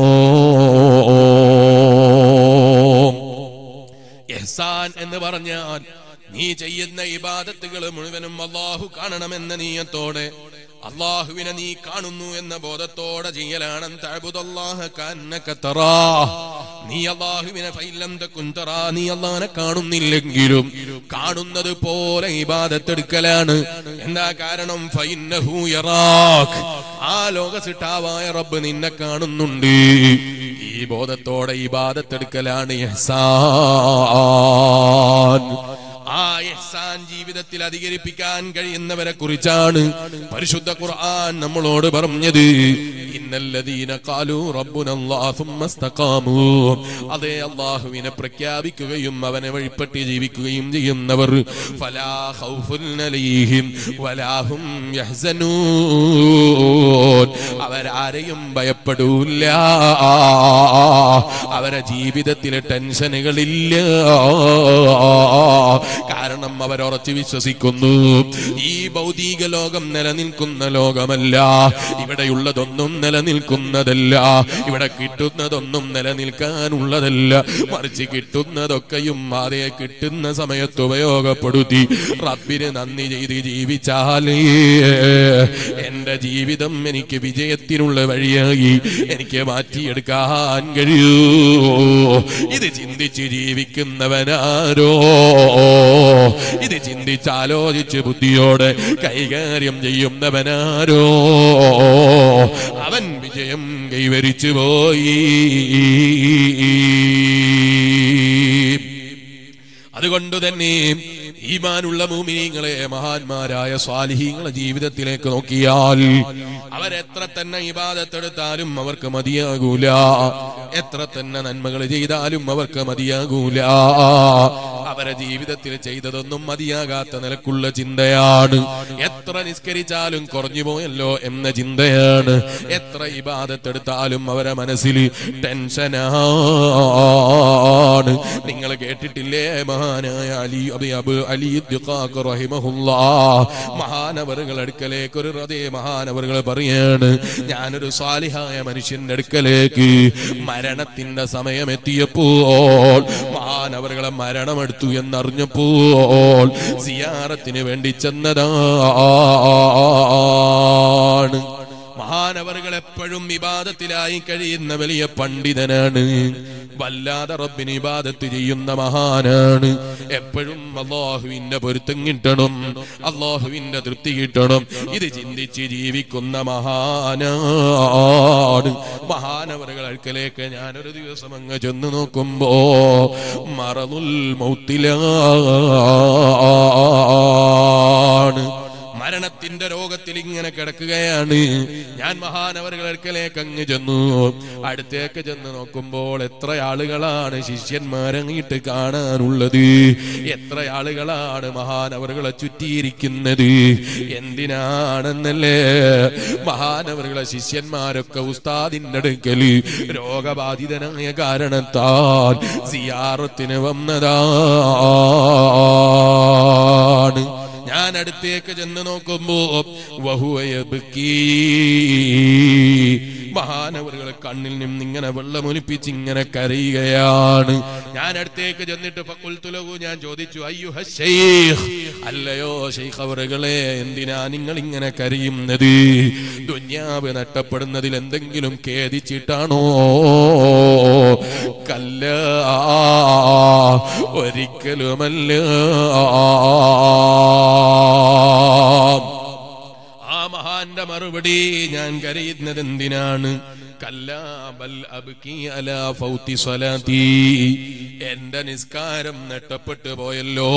എഹ്സാൻ എന്ന് പറഞ്ഞാൽ നീ ചെയ്യുന്ന ഇബാദത്തുകൾ മുഴുവനും അള്ളാഹു കാണണമെന്ന നീയത്തോടെ അള്ളാഹുവിനെ നീ കാണുന്നു എന്ന ബോധത്തോടെ ചെയ്യലാണ് തഅബുദല്ലാഹ കഅന്നക തറാ. നീ അള്ളാഹുവിനെ ഫൈലം തകുൻ തറാ. നീ അള്ളാഹിനെ കാണുന്നില്ലെങ്കിലും കാണുന്നത് പോലെ ഇബാദത്തെടുക്കലാണ് എന്താ കാരണം ഫൈന്നഹു യറാക്. ആ ലോകസിട്ടാവായ റബ്ബ് നിന്നെ കാണുന്നുണ്ട് ഈ ബോധത്തോടെ ഇബാദത്തെടുക്കലാണ് ഇഹ്സാൻ ആ ഇഹ്സാൻ ജീവിതത്തിൽ അധികരിപ്പിക്കാൻ കഴിയുന്നവരെ കുറിച്ചാണ് പരിശുദ്ധ ഖുർആൻ നമ്മളോട് പറഞ്ഞത് ഇന്നല്ലദീന ഖാലു റബ്ബുനല്ലാഹു സുമ്മ ഇസ്തഖാമു അതേ അല്ലാഹുവിനെ പ്രഖ്യാപിക്കുകയും അവനെ വഴിപ്പെട്ട് ജീവിക്കുകയും ചെയ്യുന്നവർ ഫലാ ഖൗഫുൻ അലൈഹിം വലാ ഹും യഹ്സനൂൻ അവരാരെയും ഭയപ്പെടൂല അവരെ ജീവിതത്തിൽ ടെൻഷനുകളില്ല കാരണം അവർ ഉറച്ചു വിശ്വസിക്കുന്നു ഈ ഭൗതിക ലോകം നിലനിൽക്കുന്ന ലോകമല്ല ഇവിടെയുള്ളതൊന്നും നിലനിൽക്കുന്നതല്ല ഇവിടെ കിട്ടുന്നതൊന്നും നിലനിൽക്കാനുള്ളതല്ല മറിച്ച് കിട്ടുന്നതൊക്കെയും അതേ കിട്ടുന്ന സമയത്ത് ഉപയോഗപ്പെടുത്തി റബ്ബിന് നന്ദി ചെയ്ത് ജീവിച്ചാലേ എന്റെ ജീവിതം എനിക്ക് വിജയത്തിനുള്ള വഴിയായി എനിക്ക് മാറ്റിയെടുക്കാൻ കഴിയൂ ഇത് ചിന്തിച്ച് ജീവിക്കുന്നവനാരോ ഇത് ചിന്തിച്ചാലോചിച്ച് ബുദ്ധിയോടെ കൈകാര്യം ചെയ്യുന്നവനാരോ അവൻ വിജയം കൈവരിച്ചു പോയി അതുകൊണ്ട് തന്നെ ഈമാനുള്ള മൂമിനീങ്ങളെ മഹാന്മാരായ സ്വാലിഹീങ്ങളെ ജീവിതത്തിലേക്ക് നോക്കിയാൽ അവരെത്ര തന്നെ ഇബാദത്തെടുത്താലും അവർക്ക് മതിയാകൂല എത്ര തന്നെ നന്മകൾ ചെയ്താലും അവർക്ക് മതിയാകൂല അവരെ ജീവിതത്തിൽ ചെയ്തതൊന്നും മതിയാകാത്ത നിലക്കുള്ള ചിന്തയാണ് എത്ര നിസ്കരിച്ചാലും കുറഞ്ഞു പോയല്ലോ എന്ന ചിന്തയാണ് എത്ര ഇബാദത്തെടുത്താലും അവരെ മനസ്സിൽ ടെൻഷനാണ് നിങ്ങൾ കേട്ടിട്ടില്ലേ മഹാനായ അലി അബി അബ് അലി ദുഖാഖ് റഹിമഹുല്ലാ മഹാനവറുകൾ അടുക്കലേക്ക് ഒരു അതേ മഹാനവറുകൾ പറയാണ് ഞാനൊരു സാലിഹായ മനുഷ്യന്റെ അടുക്കലേക്ക് മരണത്തിന്റെ സമയം എത്തിയപ്പോൾ മഹാനവറുകളെ മരണമെടുത്തു എന്നറിഞ്ഞപ്പോൾ സിയാറത്തിന് വേണ്ടി ചെന്നതാണ് മഹാനവറുകൾ എപ്പോഴും വിവാദത്തിലായി കഴിയുന്ന വലിയ പണ്ഡിതനാണ് വല്ലാതെ റബ്ബിന് ഇബാദത്ത് ചെയ്യുന്ന മഹാനാണ് എപ്പോഴും അള്ളാഹുവിന്റെ പൊരുത്തം കിട്ടണം അള്ളാഹുവിന്റെ തൃപ്തി കിട്ടണം ഇത് ചിന്തിച്ച് ജീവിക്കുന്ന മഹാനാണ് മഹാനവറുകൾ അടുക്കലേക്ക് ഞാനൊരു ദിവസം അങ്ങ് ചെന്ന് നോക്കുമ്പോ മറന്നുൽ മൗത്തിലാണ് മരണത്തിന്റെ രോഗത്തിൽ ഇങ്ങനെ കിടക്കുകയാണ് ഞാൻ മഹാനവറുകൾ അടുക്കലേക്ക് അങ്ങ് ചെന്നു അടുത്തേക്ക് ചെന്ന് നോക്കുമ്പോൾ എത്ര ആളുകളാണ് ശിഷ്യന്മാരങ്ങിട്ട് കാണാനുള്ളത് എത്ര ആളുകളാണ് മഹാനവറുകളെ ചുറ്റിയിരിക്കുന്നത് എന്തിനാണെന്നല്ലേ മഹാനവറുകളെ ശിഷ്യന്മാരൊക്കെ ഉസ്താദിന്റെ അടുക്കല് രോഗബാധിതനായ കാരണത്താൽ സിയാറത്തിന് വന്നതാണ് ഞാൻ അടുത്തേക്ക് ചെന്ന് നോക്കുമ്പോ വഹുവയബിക്കീ മഹാനവറുകളെ കണ്ണിൽ നിന്ന് ഇങ്ങനെ വെള്ളമൊലിപ്പിച്ച് ഇങ്ങനെ കരയുകയാണ് ഞാൻ അടുത്തേക്ക് ചെന്നിട്ട് ഫക്കുൽത്തുലകു ഞാൻ ചോദിച്ചു അയ്യോ ഷെയ്ഖ് അല്ലയോ ഷെയ്ഖ് അവറുകളെ എന്തിനാ നിങ്ങൾ ഇങ്ങനെ കരയുന്നത് ദുന്യാവ് നഷ്ടപ്പെടുന്നതിൽ എന്തെങ്കിലും ഖേദിച്ചിട്ടാണോ കല്ല ഒരിക്കലുമല്ല ആ മഹാന്റെ മറുപടി ഞാൻ കരയുന്നത് എന്തിനാണ് കല്ലാ ബൽ അബ്കി അലാ ഫൗതി സ്വലാത്തി എന്റെ നിസ്കാരം നഷ്ടപ്പെട്ടു പോയല്ലോ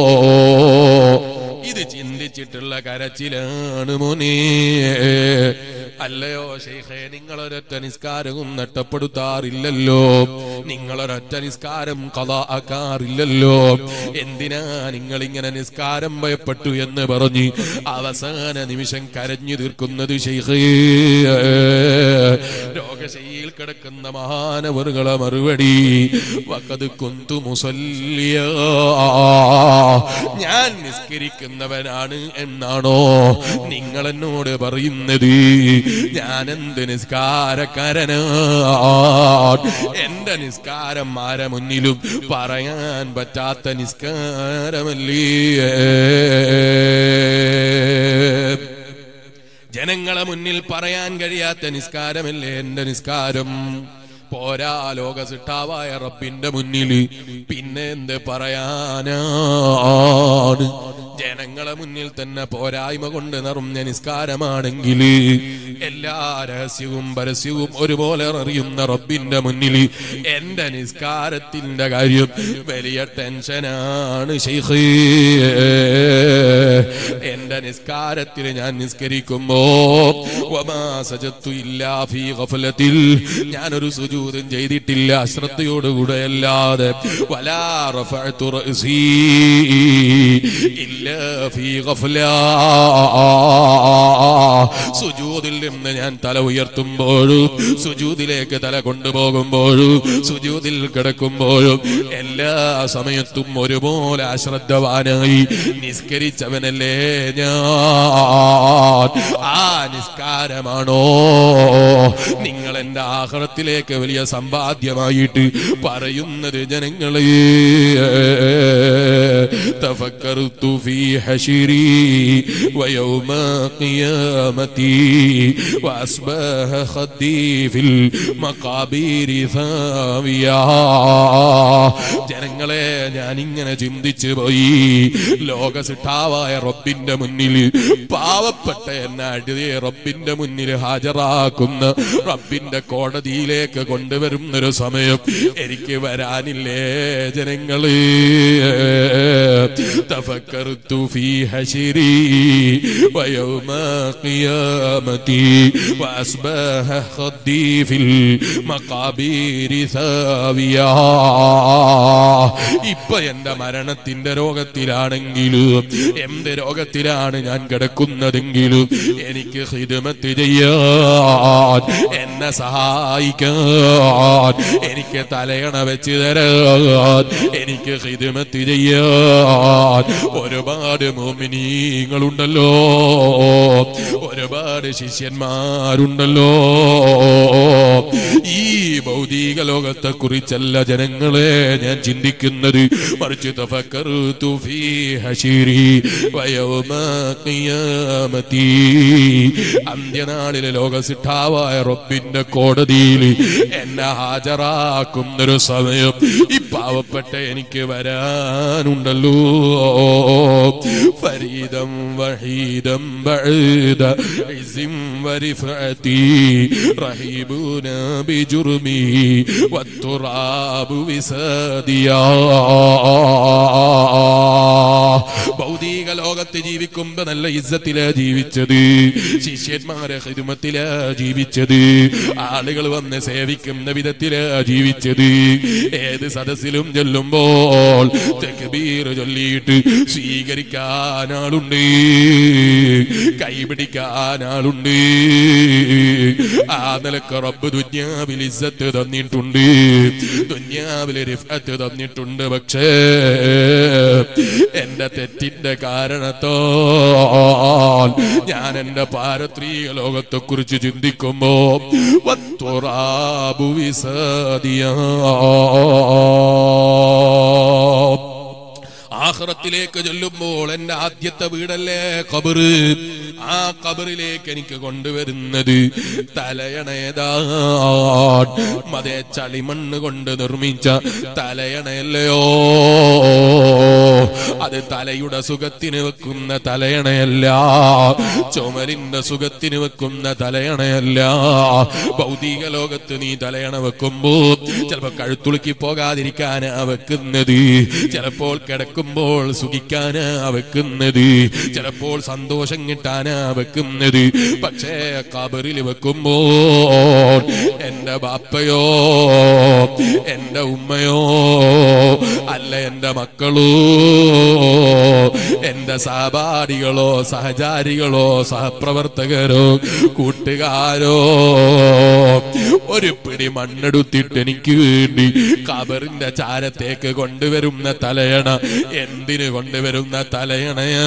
ഇത് ചിന്തിച്ചിട്ടുള്ള കരച്ചിലാണ് മോനെ അല്ലയോ ശൈഖേ നിങ്ങളൊരൊറ്റ നിസ്കാരവും നഷ്ടപ്പെടുത്താറില്ലല്ലോ നിങ്ങളൊരൊറ്റ നിസ്കാരം കഥ ആക്കാറില്ലല്ലോ എന്തിനാ നിങ്ങൾ ഇങ്ങനെ നിസ്കാരം ഭയപ്പെട്ടു എന്ന് പറഞ്ഞ് അവസാന നിമിഷം കരഞ്ഞു തീർക്കുന്നത് ശൈഖേ രോഗശൈലിയിൽ കിടക്കുന്ന മഹാനവറുകളെ മറുപടി വക്കത് കുന്തു മുസല്ലിയ ഞാൻ നിസ്കരിക്കുന്നവനാണ് എന്നാണോ നിങ്ങൾ എന്നോട് പറയുന്നത് ഞാൻ എന്ത് നിസ്കാരക്കാരനാ എന്റെ നിസ്കാരം ആരെ മുന്നിലും പറയാൻ പറ്റാത്ത നിസ്കാരമല്ലേ ജനങ്ങളെ മുന്നിൽ പറയാൻ കഴിയാത്ത നിസ്കാരമല്ലേ എന്റെ നിസ്കാരം പോരാ ലോക സിട്ടാവായ റബ്ബിന്റെ മുന്നിൽ പിന്നെ എന്ത് പറയാനാണ് ജനങ്ങളെ മുന്നിൽ തന്നെ പോരായ്മ കൊണ്ട് നിറഞ്ഞ നിസ്കാരമാണെങ്കിൽ എല്ലാ രഹസ്യവും പരസ്യവും ഒരുപോലെ അറിയുന്ന റബ്ബിന്റെ മുന്നിൽ എന്റെ നിസ്കാരത്തിന്റെ കാര്യം വലിയ ടെൻഷനാണ് ശൈഖേ എന്റെ നിസ്കാരത്തിൽ ഞാൻ നിസ്കരിക്കുമ്പോ വമാ സജത്തു ഇല്ലാ ഫീ ഗഫലത്തിൽ ഞാനൊരു സുജൂദും ചെയ്തിട്ടില്ല അശ്രദ്ധയോടുകൂടെ അല്ലാതെ വലാ റഫഅതു റഅസീ ഇല്ലാ ഫീ ഗഫല സുജൂദിൽ നിന്ന് ഞാൻ തല ഉയർത്തുമ്പോഴും സുജൂദിലേക്ക് തല കൊണ്ടുപോകുമ്പോഴും സുജൂദിൽ കിടക്കുമ്പോഴും എല്ലാ സമയത്തും ഒരുപോലെ അശ്രദ്ധവാനായി നിസ്കരിച്ചവനല്ലേ ഞാൻ ആ നിസ്കാരമാണോ നിങ്ങൾ എന്റെ ആഹ്റത്തിലേക്ക് വലിയ സമ്പാദ്യമായിട്ട് പറയുന്നത് ജനങ്ങളെ تفكرت في حشري ويوم قيامتي وأصبح خدي في المقابر ثاويا ജനങ്ങളെ ഞാൻ ഇങ്ങനെ ചിന്തിച്ചു പോയി ലോക സിട്ടാവായ റബ്ബിന്റെ മുന്നിൽ പാവപ്പെട്ട എന്നെ അടിയെ റബ്ബിന്റെ മുന്നിൽ ഹാജരാക്കുന്ന റബ്ബിന്റെ കോടതിയിലേക്ക് കൊണ്ടുവരുന്നൊരു സമയം എനിക്ക് വരാനില്ലേ ജനങ്ങള് تفكرت في حشري ويوم قيامتي وأصبح خدي في المقابر ثاويا ഇപ്പൊ എന്റെ മരണത്തിന്റെ രോഗത്തിലാണെങ്കിലും എന്ത് രോഗത്തിലാണ് ഞാൻ കിടക്കുന്നതെങ്കിലും എനിക്ക് ഹിദമത്ത് ചെയ്യാൻ എന്നെ സഹായിക്കാൻ എനിക്ക് തലയണ വെച്ച് തരാൻ എനിക്ക് ഹിദമത്ത് ചെയ്യാൻ ഒരുപാട് മോമിനീങ്ങളുണ്ടല്ലോ ഒരുപാട് ശിഷ്യന്മാരുണ്ടല്ലോ ഈ ഭൗതിക ലോകത്തെ കുറിച്ചല്ല ജനങ്ങളെ ഞാൻ ചിന്തിക്കുന്നത് മറിച്ച് തഫക്കറുതു ഫീ ഹശീരി വയൗമ ഖിയാമത്തി അന്ത്യനാളിലെ ലോകസിട്ടാവായ റബ്ബിന്റെ കോടതിയിൽ എന്നെ ഹാജരാക്കുന്നൊരു സമയം ഈ പാവപ്പെട്ട എനിക്ക് വരാനുണ്ടല്ലോ ഫരീദം വഹീദം ബഅദ ഇസിം വരിഫഅതി റഹീബുന ബിജുർമി വത്തുറാബു വിസദിയാ ഭൗതിക ലോകത്ത് ജീവിക്കുമ്പോ നല്ല ഇസ്സത്തിലാ ജീവിച്ചത് ശിഷ്യന്മാരെ ഹിരുമത്തിലാ ജീവിച്ചത് ആളുകൾ വന്ന് സേവിക്കുന്ന വിധത്തിലാ ജീവിച്ചത് ഏത് സദസ്സിലും ചെല്ലുമ്പോൾ തെക്കുബീർ ചൊല്ലിയിട്ട് സ്വീകരിക്കാൻ ആളുണ്ട് കൈപിടിക്കാൻ ആളുണ്ട് ആ നിലക്ക് റബ്ബ് ദുന്യാവിൽ ഇസ്സത്ത് തന്നിട്ടുണ്ട് ദുന്യാവിൽ റിഫത്ത് തന്നിട്ടുണ്ട് പക്ഷേ എന്റെ തെറ്റിന്റെ കാരണത്താൽ ഞാൻ എന്റെ പാരത്രീക ലോകത്തെ കുറിച്ച് ചിന്തിക്കുമ്പോ വത്തുറാബു വിസദിയാ ആഹ്റത്തിലേക്ക് ചൊല്ലുമ്പോൾ എന്റെ ആദ്യത്തെ വീടല്ലേ കബറ് ആ കബറിലേക്ക് എനിക്ക് കൊണ്ടുവരുന്നത് തലയണേതാണ് മതേ ചളിമണ്ണ് കൊണ്ട് നിർമ്മിച്ച തലയണയല്ലയോ അത് തലയുടെ സുഖത്തിന് വെക്കുന്ന തലയണയല്ല ചുമലിന്റെ സുഖത്തിന് വെക്കുന്ന തലയണയല്ല ഭൗതിക ലോകത്ത് നീ തലയണ വെക്കുമ്പോ ചിലപ്പോ കഴുത്തുളുക്കി പോകാതിരിക്കാനാ വെക്കുന്നത് ചിലപ്പോൾ കിടക്കുമ്പോൾ സുഖിക്കാനാ വെക്കുന്നത് ചിലപ്പോൾ സന്തോഷം കിട്ടാനാ വെക്കുന്നത് പക്ഷേ കബറിൽ വെക്കുമ്പോൾ എന്റെ ബാപ്പയോ എന്റെ ഉമ്മയോ അല്ല എന്റെ മക്കളോ എന്റെ സഹപാഠികളോ സഹചാരികളോ സഹപ്രവർത്തകരോ കൂട്ടുകാരോ ഒരു പിടി മണ്ണെടുത്തിട്ട് എനിക്ക് വേണ്ടി കബറിന്റെ ചാരത്തേക്ക് കൊണ്ടുവരുന്ന തലയണ എന്തിനു കൊണ്ടുവരുന്ന തലയണയാ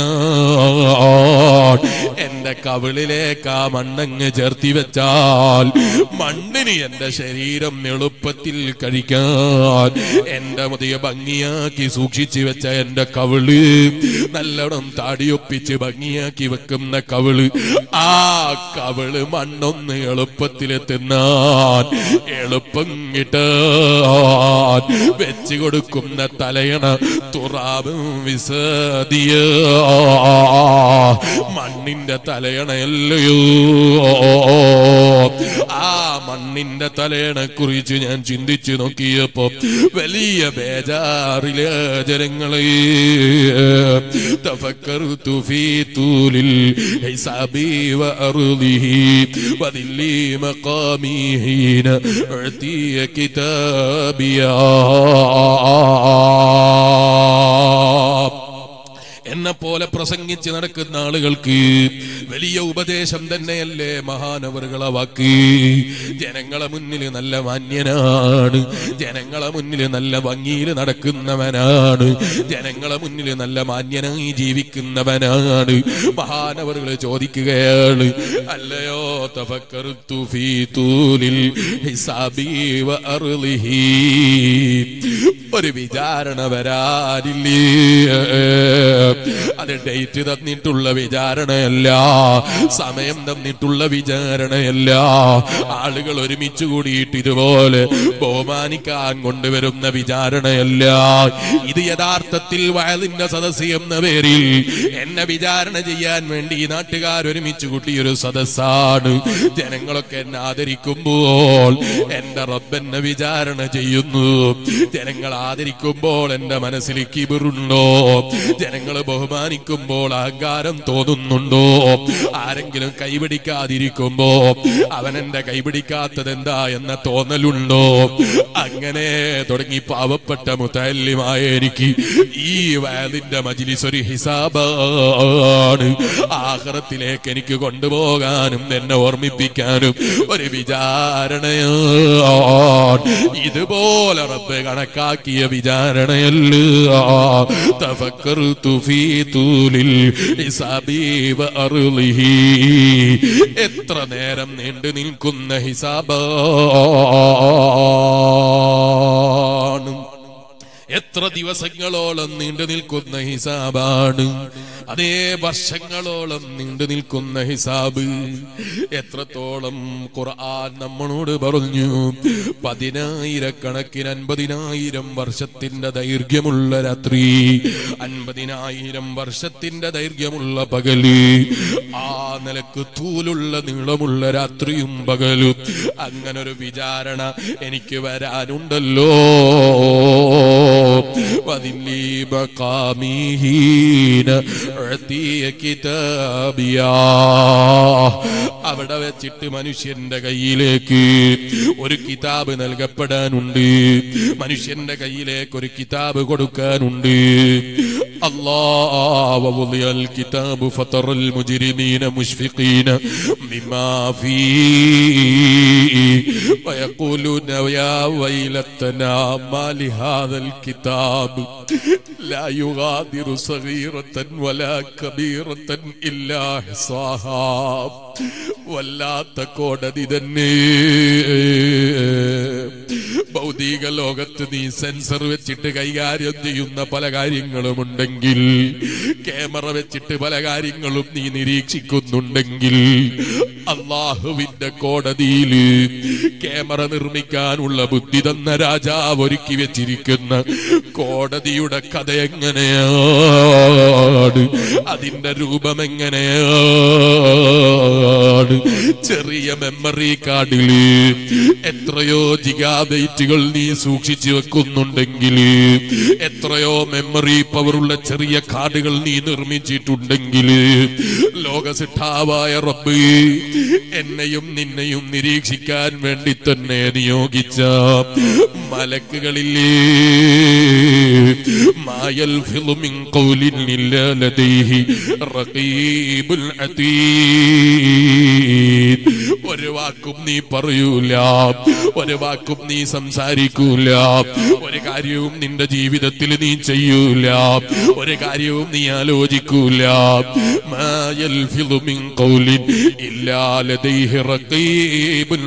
എന്റെ കവിളിലേക്ക് ആ മണ്ണങ്ങ് ചേർത്തി വെച്ചാൽ മണ്ണിന് എന്റെ ശരീരം എളുപ്പത്തിൽ കഴിക്കാൻ എന്റെ മുതിയ ഭംഗിയാക്കി സൂക്ഷിച്ചു വെച്ച എന്റെ കവിള് നല്ലോണം താടിയൊപ്പിച്ച് ഭംഗിയാക്കി വെക്കുന്ന കവിള് ആ കവിള് മണ്ണൊന്ന് എളുപ്പത്തിൽ തിന്നാൻ എളുപ്പം കിട്ടാൻ വെച്ച് കൊടുക്കുന്ന തലയണ തുറാവും വിസതിയ മണ്ണിന്റെ തലയണയല്ലയോ ആ മണ്ണിന്റെ തലയണെ കുറിച്ച് ഞാൻ ചിന്തിച്ചു നോക്കിയപ്പോ വലിയ ബേജാറിലെ ജനങ്ങളെ تفكرت في طول الحساب وأرضه وذلي مقامي حين أعطي كتابيا എന്നെ പോലെ പ്രസംഗിച്ച് നടക്കുന്ന ആളുകൾക്ക് വലിയ ഉപദേശം തന്നെയല്ലേ മഹാനവറുകളെ വാക്ക് ജനങ്ങളെ മുന്നിൽ നല്ല മാന്യനാണ് ജനങ്ങളെ മുന്നിൽ നല്ല ഭംഗിയിൽ നടക്കുന്നവനാണ് ജനങ്ങളെ മുന്നിൽ നല്ല മാന്യനായി ജീവിക്കുന്നവനാണ് മഹാനവറുകൾ ചോദിക്കുകയാണ് അല്ലയോ തഫക്കറുത്തു ഫീ തൂലിൽ ഹിസാബി വ അർളിഹി ഒരു വിചാരണ വരാനില്ലേ അത് ഡേറ്റ് തന്നിട്ടുള്ള വിചാരണയല്ല സമയം തന്നിട്ടുള്ള വിചാരണയല്ല ആളുകൾ ഒരുമിച്ച് കൂടിയിട്ട് ഇതുപോലെ ബഹുമാനിക്കാൻ കൊണ്ടുവരുന്ന വിചാരണയല്ല ഇത് യഥാർത്ഥത്തിൽ വയലിന്റെ സദസ് എന്ന പേരിൽ എന്നെ വിചാരണ ചെയ്യാൻ വേണ്ടി ഈ നാട്ടുകാർ ഒരുമിച്ച് കൂട്ടിയൊരു സദസ്സാണ് ജനങ്ങളൊക്കെ എന്നെ ആദരിക്കുമ്പോൾ എന്റെ റബ്ബെന്നെ വിചാരണ ചെയ്യുന്നു ജനങ്ങൾ ആദരിക്കുമ്പോൾ എന്റെ മനസ്സിൽ കിബിറുണ്ടോ ജനങ്ങൾ ബഹുമാനിക്കുമ്പോൾ അഹങ്കാരം തോന്നുന്നുണ്ടോ ആരെങ്കിലും കൈപിടിക്കാതിരിക്കുമ്പോ അവൻ എന്റെ കൈപിടിക്കാത്തത് എന്താ എന്ന തോന്നലുണ്ടോ അങ്ങനെ തുടങ്ങി പാവപ്പെട്ട മുത്തല്യമായ എനിക്ക് ഈ വയലിന്റെ മജിലിസ് ഒരു ഹിസാബാണ് ആഹ്റത്തിലേക്ക് എനിക്ക് കൊണ്ടുപോകാനും എന്നെ ഓർമ്മിപ്പിക്കാനും ഒരു വിചാരണയാണ് ഇതുപോലെ റബ്ബ് കണക്കാക്കിയ വിചാരണയല്ല തഫക്കറുതു ഫീ തൂലിൽ ഹിസാബി വഅർളിഹി ഫളിഹി എത്ര നേരം നീണ്ടു നിൽക്കുന്ന ഹിസാബാണ് എത്ര ദിവസങ്ങളോളം നീണ്ടു നിൽക്കുന്ന ഹിസാബാണ് അതേ വർഷങ്ങളോളം നീണ്ടു നിൽക്കുന്ന ഹിസാബ് എത്രത്തോളം ഖുർആൻ നമ്മളോട് പറഞ്ഞു പതിനായിരക്കണക്കിന് അൻപതിനായിരം വർഷത്തിന്റെ ദൈർഘ്യമുള്ള രാത്രി അൻപതിനായിരം വർഷത്തിന്റെ ദൈർഘ്യമുള്ള പകല് ആ നിലക്ക് തൂലുള്ള നീളമുള്ള രാത്രിയും പകലും അങ്ങനൊരു വിചാരണ എനിക്ക് വരാനുണ്ടല്ലോ وذلي مقامي حين أعطي كتابيا അവിടെ വെച്ചിട്ട് മനുഷ്യന്റെ കയ്യിലേക്ക് ഒരു കിതാബ് നൽകപ്പെടാനുണ്ട് മനുഷ്യന്റെ കയ്യിലേക്ക് ഒരു കിതാബ് കൊടുക്കാനുണ്ട് الله ووضع الكتاب فطر المجرمين مشفقين مما فيه ويقولون يا ويلتنا ما لهذا الكتاب لا يغادر صغيرة ولا كبيرة إلا أحصاها വല്ലാത്ത കോടതി തന്നെ ഭൗതിക ലോകത്ത് നീ സെൻസർ വെച്ചിട്ട് കൈകാര്യം ചെയ്യുന്ന പല കാര്യങ്ങളും ഉണ്ടെങ്കിൽ ക്യാമറ വെച്ചിട്ട് പല കാര്യങ്ങളും നീ നിരീക്ഷിക്കുന്നുണ്ടെങ്കിൽ അള്ളാഹുവിന്റെ കോടതിയിൽ ക്യാമറ നിർമ്മിക്കാനുള്ള ബുദ്ധി തന്ന രാജാവ് ഒരുക്കി വെച്ചിരിക്കുന്ന കോടതിയുടെ കഥ എങ്ങനെയാണ് അതിന്റെ രൂപം എങ്ങനെയാണ് ചെറിയ മെമ്മറി കാർഡില് എത്രയോ ജിഗാബൈറ്റുകൾ നീ സൂക്ഷിച്ചു വെക്കുന്നുണ്ടെങ്കിൽ എത്രയോ മെമ്മറി പവറുള്ള ചെറിയ കാർഡുകൾ നീ നിർമ്മിച്ചിട്ടുണ്ടെങ്കിൽ ലോകസിട്ടാവായ റബ്ബ് എന്നെയും നിന്നെയും നിരീക്ഷിക്കാൻ വേണ്ടി തന്നെ നിയോഗിച്ച മലക്കുകളില്ലേ മായൽ ഫിലുമിൻ ഖൗലിൻ ഇല്ലാ ലദൈഹി റഖീബുൽ അതീദ് ഒരു വാക്കും നീ പറയൂല ഒരു വാക്കും നീ സംസാരിക്കൂല ഒരു കാര്യവും നിന്റെ ജീവിതത്തിൽ നീ ചെയ്യൂല ഒരു കാര്യവും നീ ആലോചിക്കൂല മായൽ ഫിലുമിൻ ഖൗലിൻ ഇല്ലാ ലദൈഹി റഖീബുൽ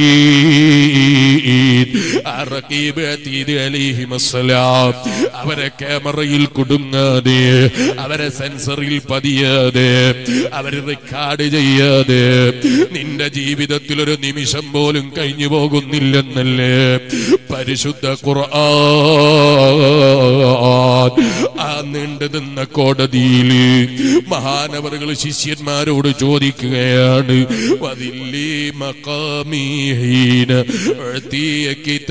അതീദ് ആ റഖീബ് അതീദ് അലൈഹിമസ്സലാം അവരെ ക്യാമറയിൽ കുടുങ്ങാതെ അവരെ സെൻസറിൽ പതിയാതെ അവര് റെക്കോർഡ് ചെയ്യാതെ നിന്റെ ജീവിതത്തിൽ ഒരു നിമിഷം പോലും കഴിഞ്ഞു പോകുന്നില്ലെന്നല്ലേ പരിശുദ്ധ ഖുർആൻ ആ നീണ്ടു നിന്ന കോടതിയിൽ മഹാനവറുകൾ ശിഷ്യന്മാരോട് ചോദിക്കുകയാണ് വതില്ലി മക്കാമീഹീന ഉഅ്തിയ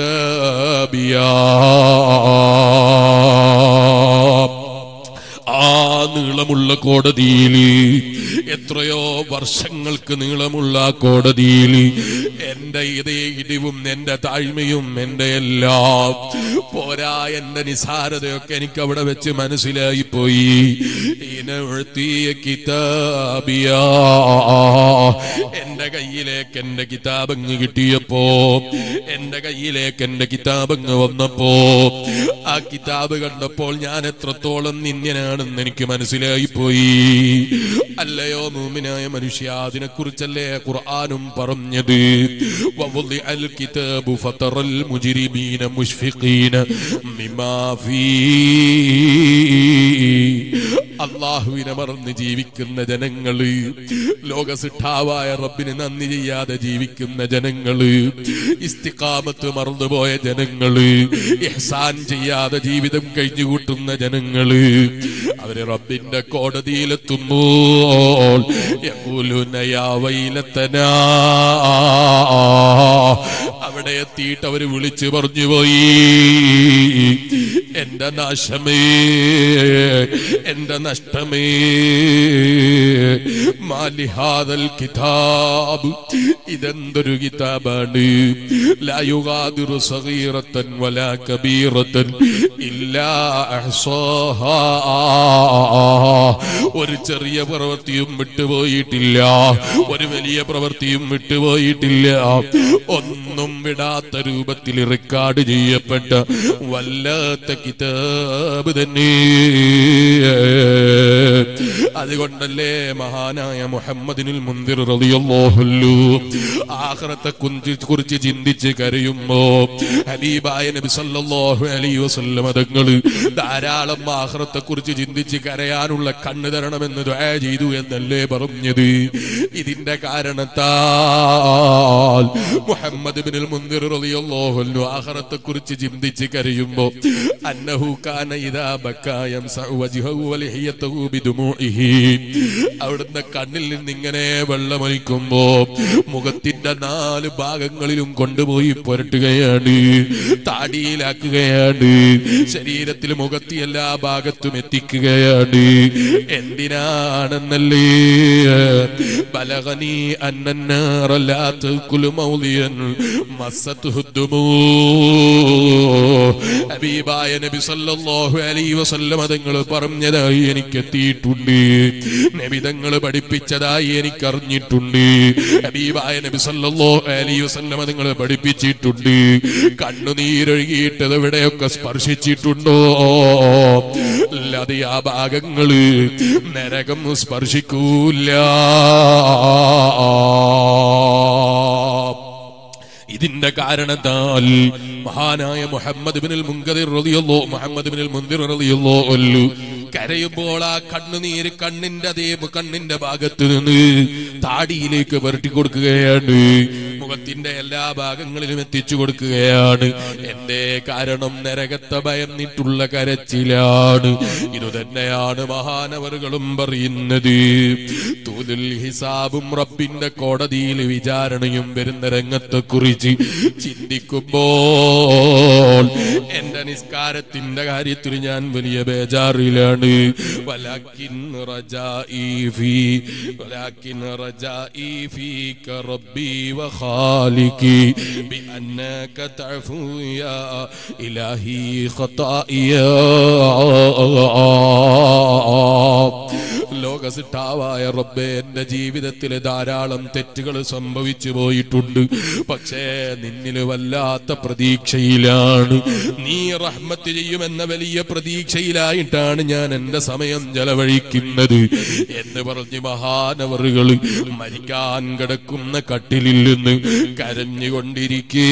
കിതാബിയാ ആ നീളമുള്ള കോടതിയിൽ എത്രയോ വർഷങ്ങൾക്ക് നീളമുള്ള ആ കോടതിയിൽ എന്റെ ഇതേ ഇടിവും എന്റെ താഴ്മയും എന്റെ എല്ലാം പോരാ എന്റെ നിസാരതയൊക്കെ എനിക്ക് അവിടെ വെച്ച് മനസ്സിലായി പോയി ഇനഴ്ത്തിയ കിതാബിയാ എന്റെ കയ്യിലേക്ക് എന്റെ കിതാബങ്ങ് കിട്ടിയപ്പോ എന്റെ കയ്യിലേക്ക് എന്റെ കിതാബങ്ങ് വന്നപ്പോ ആ കിതാബ് കണ്ടപ്പോൾ ഞാൻ എത്രത്തോളം നിന്യനാണെന്ന് എനിക്ക് മനസ്സിലായി പോയി അല്ലയോ മൂമിനായ മനുഷ്യ അതിനെ കുറിച്ചല്ലേ ഖുർആാനും പറഞ്ഞത് വവുളി അൽ കിതാബു ഫതറൽ മുജ്രിമീന മുഷ്ഫിഖീന മിമാ ഫീ അള്ളാഹുവിനെ മറന്ന് ജീവിക്കുന്ന ജനങ്ങള് ലോകസിട്ടാവായ റബ്ബിന് നന്ദി ചെയ്യാതെ ജീവിക്കുന്ന ജനങ്ങള് ഇസ്തിക്കാമത്ത് മറന്നുപോയ ജനങ്ങള് ഇഹ്സാൻ ചെയ്യാതെ ജീവിതം കഴിഞ്ഞുകൂട്ടുന്ന ജനങ്ങള് അവര് റബ്ബിന്റെ കോടതിയിലെത്തുമ്പോൾ യഖൂലുന യാ വൈലത്തനാ അവിടെ എത്തിയിട്ട് അവര് വിളിച്ചു പറഞ്ഞു പോയി എന്റെ നാശമേ എന്റെ നഷ്ടമേ മാലിഹാദൽ കിതാബ് ഇതെന്തൊരു കിതാബാണ് ലാ യുഗാദിറു സഗീറത്തൻ വലാ കബീറത്തൻ ഇല്ലാ അഹ്സാഹാ ഒരു ചെറിയ പ്രവൃത്തിയും വിട്ടുപോയിട്ടില്ല ഒരു വലിയ പ്രവൃത്തിയും വിട്ടുപോയിട്ടില്ല ഒന്നും പെടാത്ത രൂപത്തിൽ റെക്കോർഡ് ചെയ്യപ്പെട്ട വല്ലാത്ത കിതാബ് തന്നെ അതുകൊണ്ടല്ലേ മഹാനായ മുഹമ്മദിനുൽ മുന്തിർ റളിയല്ലാഹുല്ലു ആഖിറത്തെ കുറിച്ച് കുറിച്ച് ചിന്തിച്ച് കരയുമ്പോ ഹബീബായ നബി സല്ലല്ലാഹു അലൈഹി വസല്ലം തങ്ങൾ ധാരാളം ആഖിറത്തെ കുറിച്ച് ചിന്തിച്ച് കരയാനുള്ള കണ്ണ് തരണമെന്ന് ദുആ ചെയ്തു എന്നല്ലേ പറഞ്ഞത് ഇതിന്റെ കാരണത്താൽ മുഹമ്മദ് ബിനുൽ മുന്തിർ റളിയല്ലാഹു അൻഹു ആഖിറത്തെ കുറിച്ച് ചിന്തിച്ച് കരയുമ്പോ അന്നഹു കാന ഇദാ ബക്കാ യംസഉ വജ്ഹഹു വലിഹിയതഹു ബിദുമൂഇഹി അവിടുന്ന് കണ്ണിൽ നിന്ന് ഇങ്ങനെ വെള്ളമൊലിക്കുമ്പോ മുഖത്തിന്റെ നാല് ഭാഗങ്ങളിലും കൊണ്ടുപോയി പുരട്ടുകയാണ് താടിയിലാക്കുകയാണ് ശരീരത്തിൽ മുഖത്തി എല്ലാ ഭാഗത്തും എത്തിക്കുകയാണ് എന്തിനാണെന്നല്ലേ ബലഗനി അന്നന്നാറല്ലാത്ത കുലുമൗലിയൻ മസ്സത്തുഹുദ്ദുമൂ ഹബീബായ നബി സല്ലല്ലാഹു അലൈഹി വസല്ലം തങ്ങൾ പറഞ്ഞതായി എനിക്ക് എത്തിയിട്ടുണ്ട് നബി തങ്ങൾ പഠിപ്പിച്ചതായി എനിക്ക് അറിഞ്ഞിട്ടുണ്ട് ഹബീബായ നബി സല്ലല്ലാഹു അലൈഹി വസല്ലം തങ്ങൾ പഠിപ്പിച്ചിട്ടുണ്ട് കണ്ണുനീരൊഴുകിയിട്ടത് എവിടെയൊക്കെ സ്പർശിച്ചിട്ടുണ്ടോ അല്ലാതെ ആ ഭാഗങ്ങള് നരകം സ്പർശിക്കൂല ഇതിന്റെ കാരണത്താൽ മഹാനായ മുഹമ്മദ് ബിനുൽ മുങ്കദിർ റളിയല്ലോ മുഹമ്മദ് ബിനുൽ മുന്തിർ റളിയല്ലോ അല്ലു കരയുമ്പോൾ ആ കണ്ണുനീര് കണ്ണിന്റെ അതേ കണ്ണിന്റെ ഭാഗത്ത് നിന്ന് താടിയിലേക്ക് പുരട്ടി കൊടുക്കുകയാണ് മുഖത്തിന്റെ എല്ലാ ഭാഗങ്ങളിലും എത്തിച്ചു കൊടുക്കുകയാണ് എന്റെ കാരണം നരകത്തെ ഭയന്നിട്ടുള്ള കരച്ചിലാണ് ഇത് തന്നെയാണ് മഹാനവറുകളും പറയുന്നത് തൂലുൽ ഹിസാബും റബ്ബിന്റെ കോടതിയിൽ വിചാരണയും വരുന്ന രംഗത്തെ കുറിച്ച് ചിന്തിക്കുമ്പോൾ എന്റെ നിസ്കാരത്തിന്റെ കാര്യത്തിൽ ഞാൻ വലിയ ബേജാറിലാണ് വലാക്കിൻ റജാഇ ഫീ വലാക്കിൻ റജാഇ ഫീക റബ്ബി വഖാലികി ബിഅന്നക തഅഫു യാ ഇലാഹി ഖതാഇയാ ലോകസിട്ടാവായ റബ്ബെ എന്റെ ജീവിതത്തിൽ ധാരാളം തെറ്റുകൾ സംഭവിച്ചു പോയിട്ടുണ്ട് പക്ഷേ നിന്നിൽ വല്ലാത്ത പ്രതീക്ഷയിലാണ് നീ റഹ്മത്ത് ചെയ്യുമെന്ന വലിയ പ്രതീക്ഷയിലായിട്ടാണ് ഞാൻ എന്റെ സമയം ചെലവഴിക്കുന്നത് എന്ന് പറഞ്ഞ് മഹാനവറുകൾ മരിക്കാൻ കിടക്കുന്ന കട്ടിലിൽ നിന്ന് കരഞ്ഞുകൊണ്ടിരിക്കേ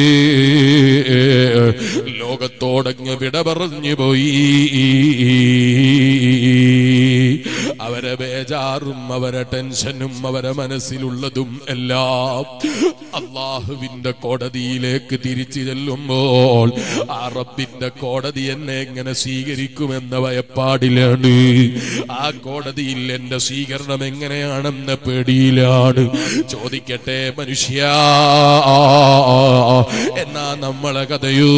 ലോകത്തോടങ്ങ് വിട പറഞ്ഞു പോയി അവരെ ബേജാറും അവരെ ടെൻഷനും അവരെ മനസ്സിലുള്ളതും എല്ലാം അള്ളാഹുവിന്റെ കോടതിയിലേക്ക് തിരിച്ചു ചെല്ലുമ്പോൾ ആ റബ്ബിന്റെ കോടതി എന്നെ എങ്ങനെ സ്വീകരിക്കുമെന്ന ഭയപ്പാടിലാണ് ആ കോടതിയിൽ എന്റെ സ്വീകരണം എങ്ങനെയാണെന്ന പേടിയിലാണ് ചോദിക്കട്ടെ മനുഷ്യ എന്നാ നമ്മളെ കഥയോ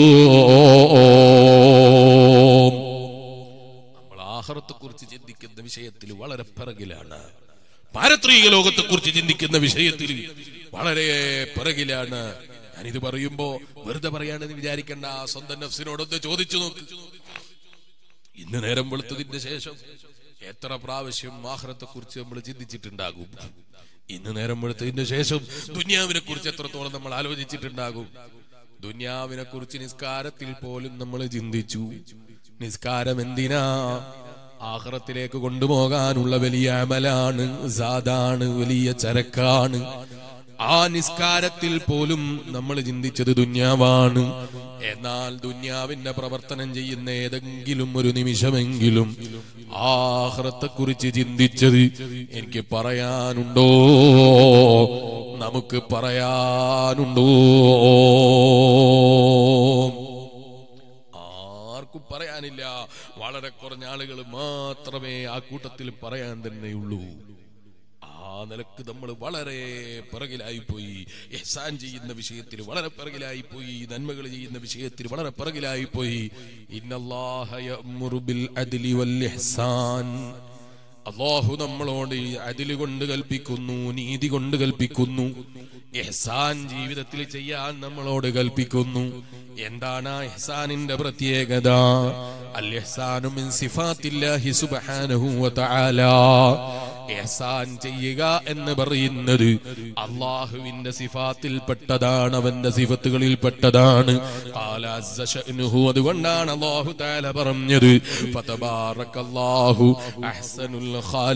നമ്മൾ ആഹാരത്തെ കുറിച്ച് ചിന്തിക്കുന്ന വിഷയത്തിൽ വളരെ പിറകിലാണ് പാരത്രിക ലോകത്തെ കുറിച്ച് ചിന്തിക്കുന്ന വിഷയത്തിൽ വളരെ പിറകിലാണ് ഞാനിത് പറയുമ്പോ വെറുതെ പറയാണെന്ന് വിചാരിക്കേണ്ട സ്വന്തം നഫ്സിനോടൊന്ന് ചോദിച്ചു നോക്ക് ഇന്ന് നേരം വെളുത്തതിന്റെ ശേഷം എത്ര പ്രാവശ്യം ആഹ്റത്തെ കുറിച്ച് നമ്മൾ ചിന്തിച്ചിട്ടുണ്ടാകും ഇന്ന് നേരം വെളുത്തതിന്റെ ശേഷം ദുന്യാവിനെ കുറിച്ച് എത്രത്തോളം നമ്മൾ ആലോചിച്ചിട്ടുണ്ടാകും ദുന്യാവിനെ കുറിച്ച് നിസ്കാരത്തിൽ പോലും നമ്മൾ ചിന്തിച്ചു നിസ്കാരം എന്തിനാ ആഹ്റത്തിലേക്ക് കൊണ്ടുപോകാനുള്ള വലിയ അമലാണ് സാദാണ് വലിയ ചരക്കാണ് ആ നിസ്കാരത്തിൽ പോലും നമ്മൾ ചിന്തിച്ചത് ദുന്യാവാണ് എന്നാൽ ദുന്യാവിന്റെ പ്രവർത്തനം ചെയ്യുന്ന ഏതെങ്കിലും ഒരു നിമിഷമെങ്കിലും ആഹ്റത്തെ കുറിച്ച് ചിന്തിച്ചത് എനിക്ക് പറയാനുണ്ടോ നമുക്ക് പറയാനുണ്ടോ ആർക്കും പറയാനില്ല വളരെ കുറഞ്ഞ ആളുകൾ മാത്രമേ ആ കൂട്ടത്തിൽ പറയാൻ തന്നെയുള്ളൂ ആ നിലക്ക് നമ്മൾ വളരെ പിറകിലായി പോയി എഹ്സാൻ ചെയ്യുന്ന വിഷയത്തിൽ വളരെ പിറകിലായി പോയി നന്മകൾ ചെയ്യുന്ന വിഷയത്തിൽ വളരെ പിറകിലായി പോയി ഇന്നല്ലാഹ യഅ്മുറു ബിൽ അദ്ലി വൽ ഇഹ്സാൻ അള്ളാഹു നമ്മളോട് അതില് കൊണ്ട് കൽപ്പിക്കുന്നു നീതി കൊണ്ട് കൽപ്പിക്കുന്നു എഹ്സാൻ ജീവിതത്തിൽ ചെയ്യാൻ നമ്മളോട് കൽപ്പിക്കുന്നു എന്താണ് ആ എഹ്സാനിന്റെ പ്രത്യേകത അൽ ഇഹ്സാനു മിൻ സിഫാത്തില്ലാഹി സുബ്ഹാനഹു വ തആല എഹ്സാൻ ചെയ്യുക എന്ന് പറയുന്നത് അള്ളാഹുവിന്റെ സിഫാത്തിൽപ്പെട്ടതാണ് അവന്റെ സിഫത്തുകളിൽപ്പെട്ടതാണ് ഖാല അസ്സ ശഅ്നുഹു. അതുകൊണ്ടാണ് അള്ളാഹു താല പറഞ്ഞത് ഫതബാറക്കല്ലാഹു അഹ്സനുൽ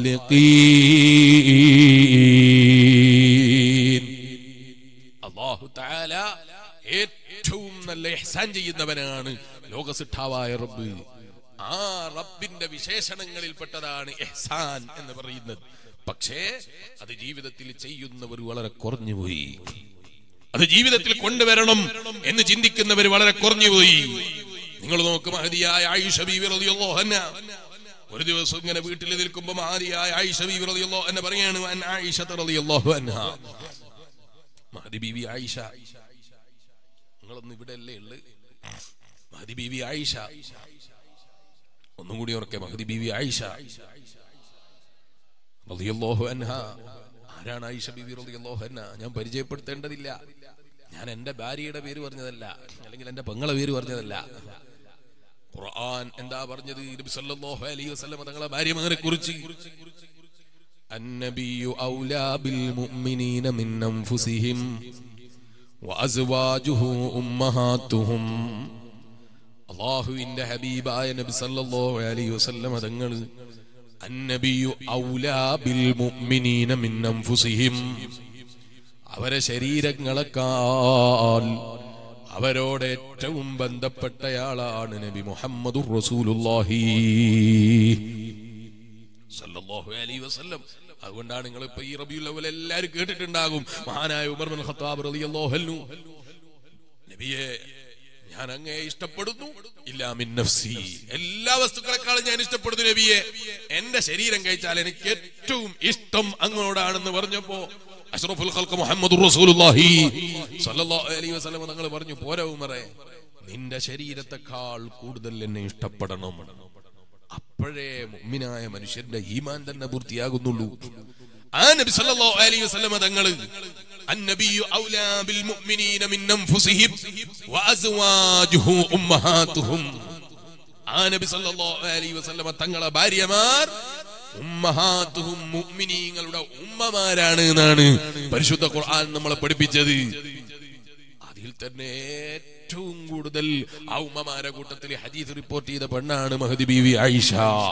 ഖാലിഖീൻ അള്ളാഹു താല ഏറ്റവും നല്ല ഇഹ്സാൻ ചെയ്യുന്നവനാണ് ലോകസിട്ടാവായ റബ്ബ് ആ റബ്ബിന്റെ വിശേഷണങ്ങളിൽപ്പെട്ടതാണ് ഇഹ്സാൻ എന്ന് പറയുന്നത് പക്ഷേ അത് ജീവിതത്തിൽ ചെയ്യുന്നവർ വളരെ കുറഞ്ഞുപോയി അത് ജീവിതത്തിൽ കൊണ്ടുവരണം എന്ന് ചിന്തിക്കുന്നവർ വളരെ കുറഞ്ഞുപോയി നിങ്ങൾ നോക്ക് മഹതിയായ ആയിഷ ബീവി റളിയല്ലാഹു അൻഹ ഒരു ദിവസം ഇങ്ങനെ വീട്ടിൽ നിൽക്കുമ്പോൾ മഹതിയായ ആയിഷ ബീവി റളിയല്ലാഹു അൻഹ പറയാണ് അൻ ആയിഷ റളിയല്ലാഹു അൻഹ മഹദി ബീവി ആയിഷ നിങ്ങളൊന്നും ഇവിടെ അല്ലേ ഉള്ളത് മഹദി ബീവി ആയിഷ ഒന്നും കൂടി ഉറക്കെ മഹദി ബീവി ആയിഷ റളിയല്ലാഹു അൻഹ ആരാണ് ആയിഷ ബീവി റളിയല്ലാഹു അൻഹ ഞാൻ പരിചയപ്പെടുത്തേണ്ടതില്ല ഞാൻ എന്റെ ഭാര്യയുടെ പേര് പറഞ്ഞതല്ല അല്ലെങ്കിൽ എന്റെ പെങ്ങളെ പേര് പറഞ്ഞതല്ല ഖുർആൻ എന്താ പറഞ്ഞത് നബി സല്ലല്ലാഹു അലൈഹി വസല്ലം തങ്ങളെ ഭാര്യമാരെ കുറിച്ച് النبي أولى بالمؤمنين من أنفسهم وأزواجه أمهاتهم അള്ളാഹുവിന്റെ ഹബീബായ നബി സല്ലല്ലാഹു അലൈഹി വസല്ലം തങ്ങൾ അന്നബിയു ഔലാ ബിൽ മുഅ്മിനീന മിൻ അൻഫുസിഹിം അവരെ ശരീരങ്ങളെക്കാൾ അവരോട് ഏറ്റവും ബന്ധപ്പെട്ടയാളാണ് നബി മുഹമ്മദുർ റസൂലുള്ളാഹി സല്ലല്ലാഹു അലൈഹി വസല്ലം അതുകൊണ്ടാണ് നിങ്ങൾ ഇപ്പൊ ഈ റബിയുൽ അവൽ എല്ലാവരും കേട്ടിട്ടുണ്ടാകും മഹാനായ ഉമർ ബിൻ ഖത്താബ് റളിയല്ലാഹു അൻഹു നബിയെ ഞാൻ അങ്ങേ ഇഷ്ടപ്പെടുന്നു ഇല്ലാ മിൻ നഫ്സി എല്ലാ വസ്തുക്കളെക്കാളും ഞാൻ ഇഷ്ടപ്പെടുന്നു നബിയെ എന്റെ ശരീരം കഴിച്ചാൽ എനിക്ക് ഏറ്റവും ഇഷ്ടം അങ്ങോടാണെന്ന് പറഞ്ഞപ്പോ അഷ്റഫുൽ ഖൽഖ് മുഹമ്മദുർ റസൂലുള്ളാഹി സ്വല്ലല്ലാഹു അലൈഹി വസല്ലം തങ്ങൾ പറഞ്ഞു പോരാ ഉമറേ നിന്റെ ശരീരത്തെക്കാൾ കൂടുതൽ എന്നെ ഇഷ്ടപ്പെടണം അപ്പോഴേ മുഅ്മിനായ മനുഷ്യന്റെ ഈമാൻ തന്നെ പൂർത്തിയാകുന്നുള്ളൂ ആ നബി സല്ലല്ലാഹു അലൈഹി വസല്ലം തങ്ങൾ النبي أولى بالمؤمنين من أنفسهم وأزواجه أمهاتهم ആ നബി സല്ലല്ലാഹു അലൈഹി വസല്ലമ തങ്ങളെ ഭാര്യമാർ ഉമ്മഹാത്തുഹും മുഅ്മിനീങ്ങളുടെ ഉമ്മമാരാണ് എന്നാണ് പരിശുദ്ധ ഖുർആൻ നമ്മളെ പഠിപ്പിച്ചത് അതിൽ തന്നെ ഏറ്റവും കൂടുതൽ ആ ഉമ്മമാരെ കൂട്ടത്തിൽ ഹദീസ് റിപ്പോർട്ട് ചെയ്ത പെണ്ണാണ് മഹദി ബീവി ആയിഷ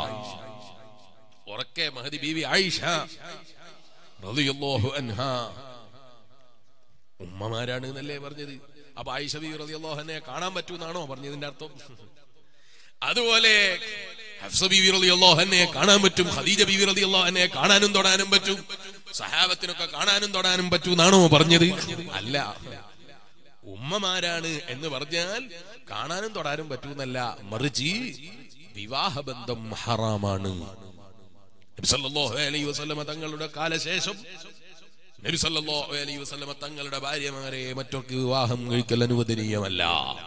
ഉറക്കെ മഹദി ബീവി ആയിഷ റളിയല്ലാഹു അൻഹാ ഉമ്മമാരാണ് എന്നല്ലേ പറഞ്ഞത് അപ്പൊ ആയിഷ ബീവി റളിയല്ലാഹു അൻഹയെ കാണാൻ പറ്റൂന്നാണോ പറഞ്ഞതിന്റെ അർത്ഥം അതുപോലെ ഹഫ്സ ബീവി റളിയല്ലാഹു അൻഹയെ കാണാൻ പറ്റും ഖദീജ ബീവി റളിയല്ലാഹു അൻഹയെ കാണാനും തൊടാനും പറ്റും സഹാബത്തിനൊക്കെ കാണാനും തൊടാനും പറ്റൂന്നാണോ പറഞ്ഞത് അല്ല ഉമ്മമാരാണ് എന്ന് പറഞ്ഞാൽ കാണാനും തൊടാനും പറ്റൂന്നല്ല മറിച്ച് വിവാഹബന്ധം ഹറാമാണ് നബി സല്ലല്ലാഹു അലൈഹി വസല്ലമ തങ്ങളുടെ കാലശേഷം നബി സല്ലല്ലാഹു അലൈഹി വസല്ലമ തങ്ങളുടെ ഭാര്യമാരെ മറ്റൊക്കെ വിവാഹം കഴിക്കൽ അനുവദനീയമല്ല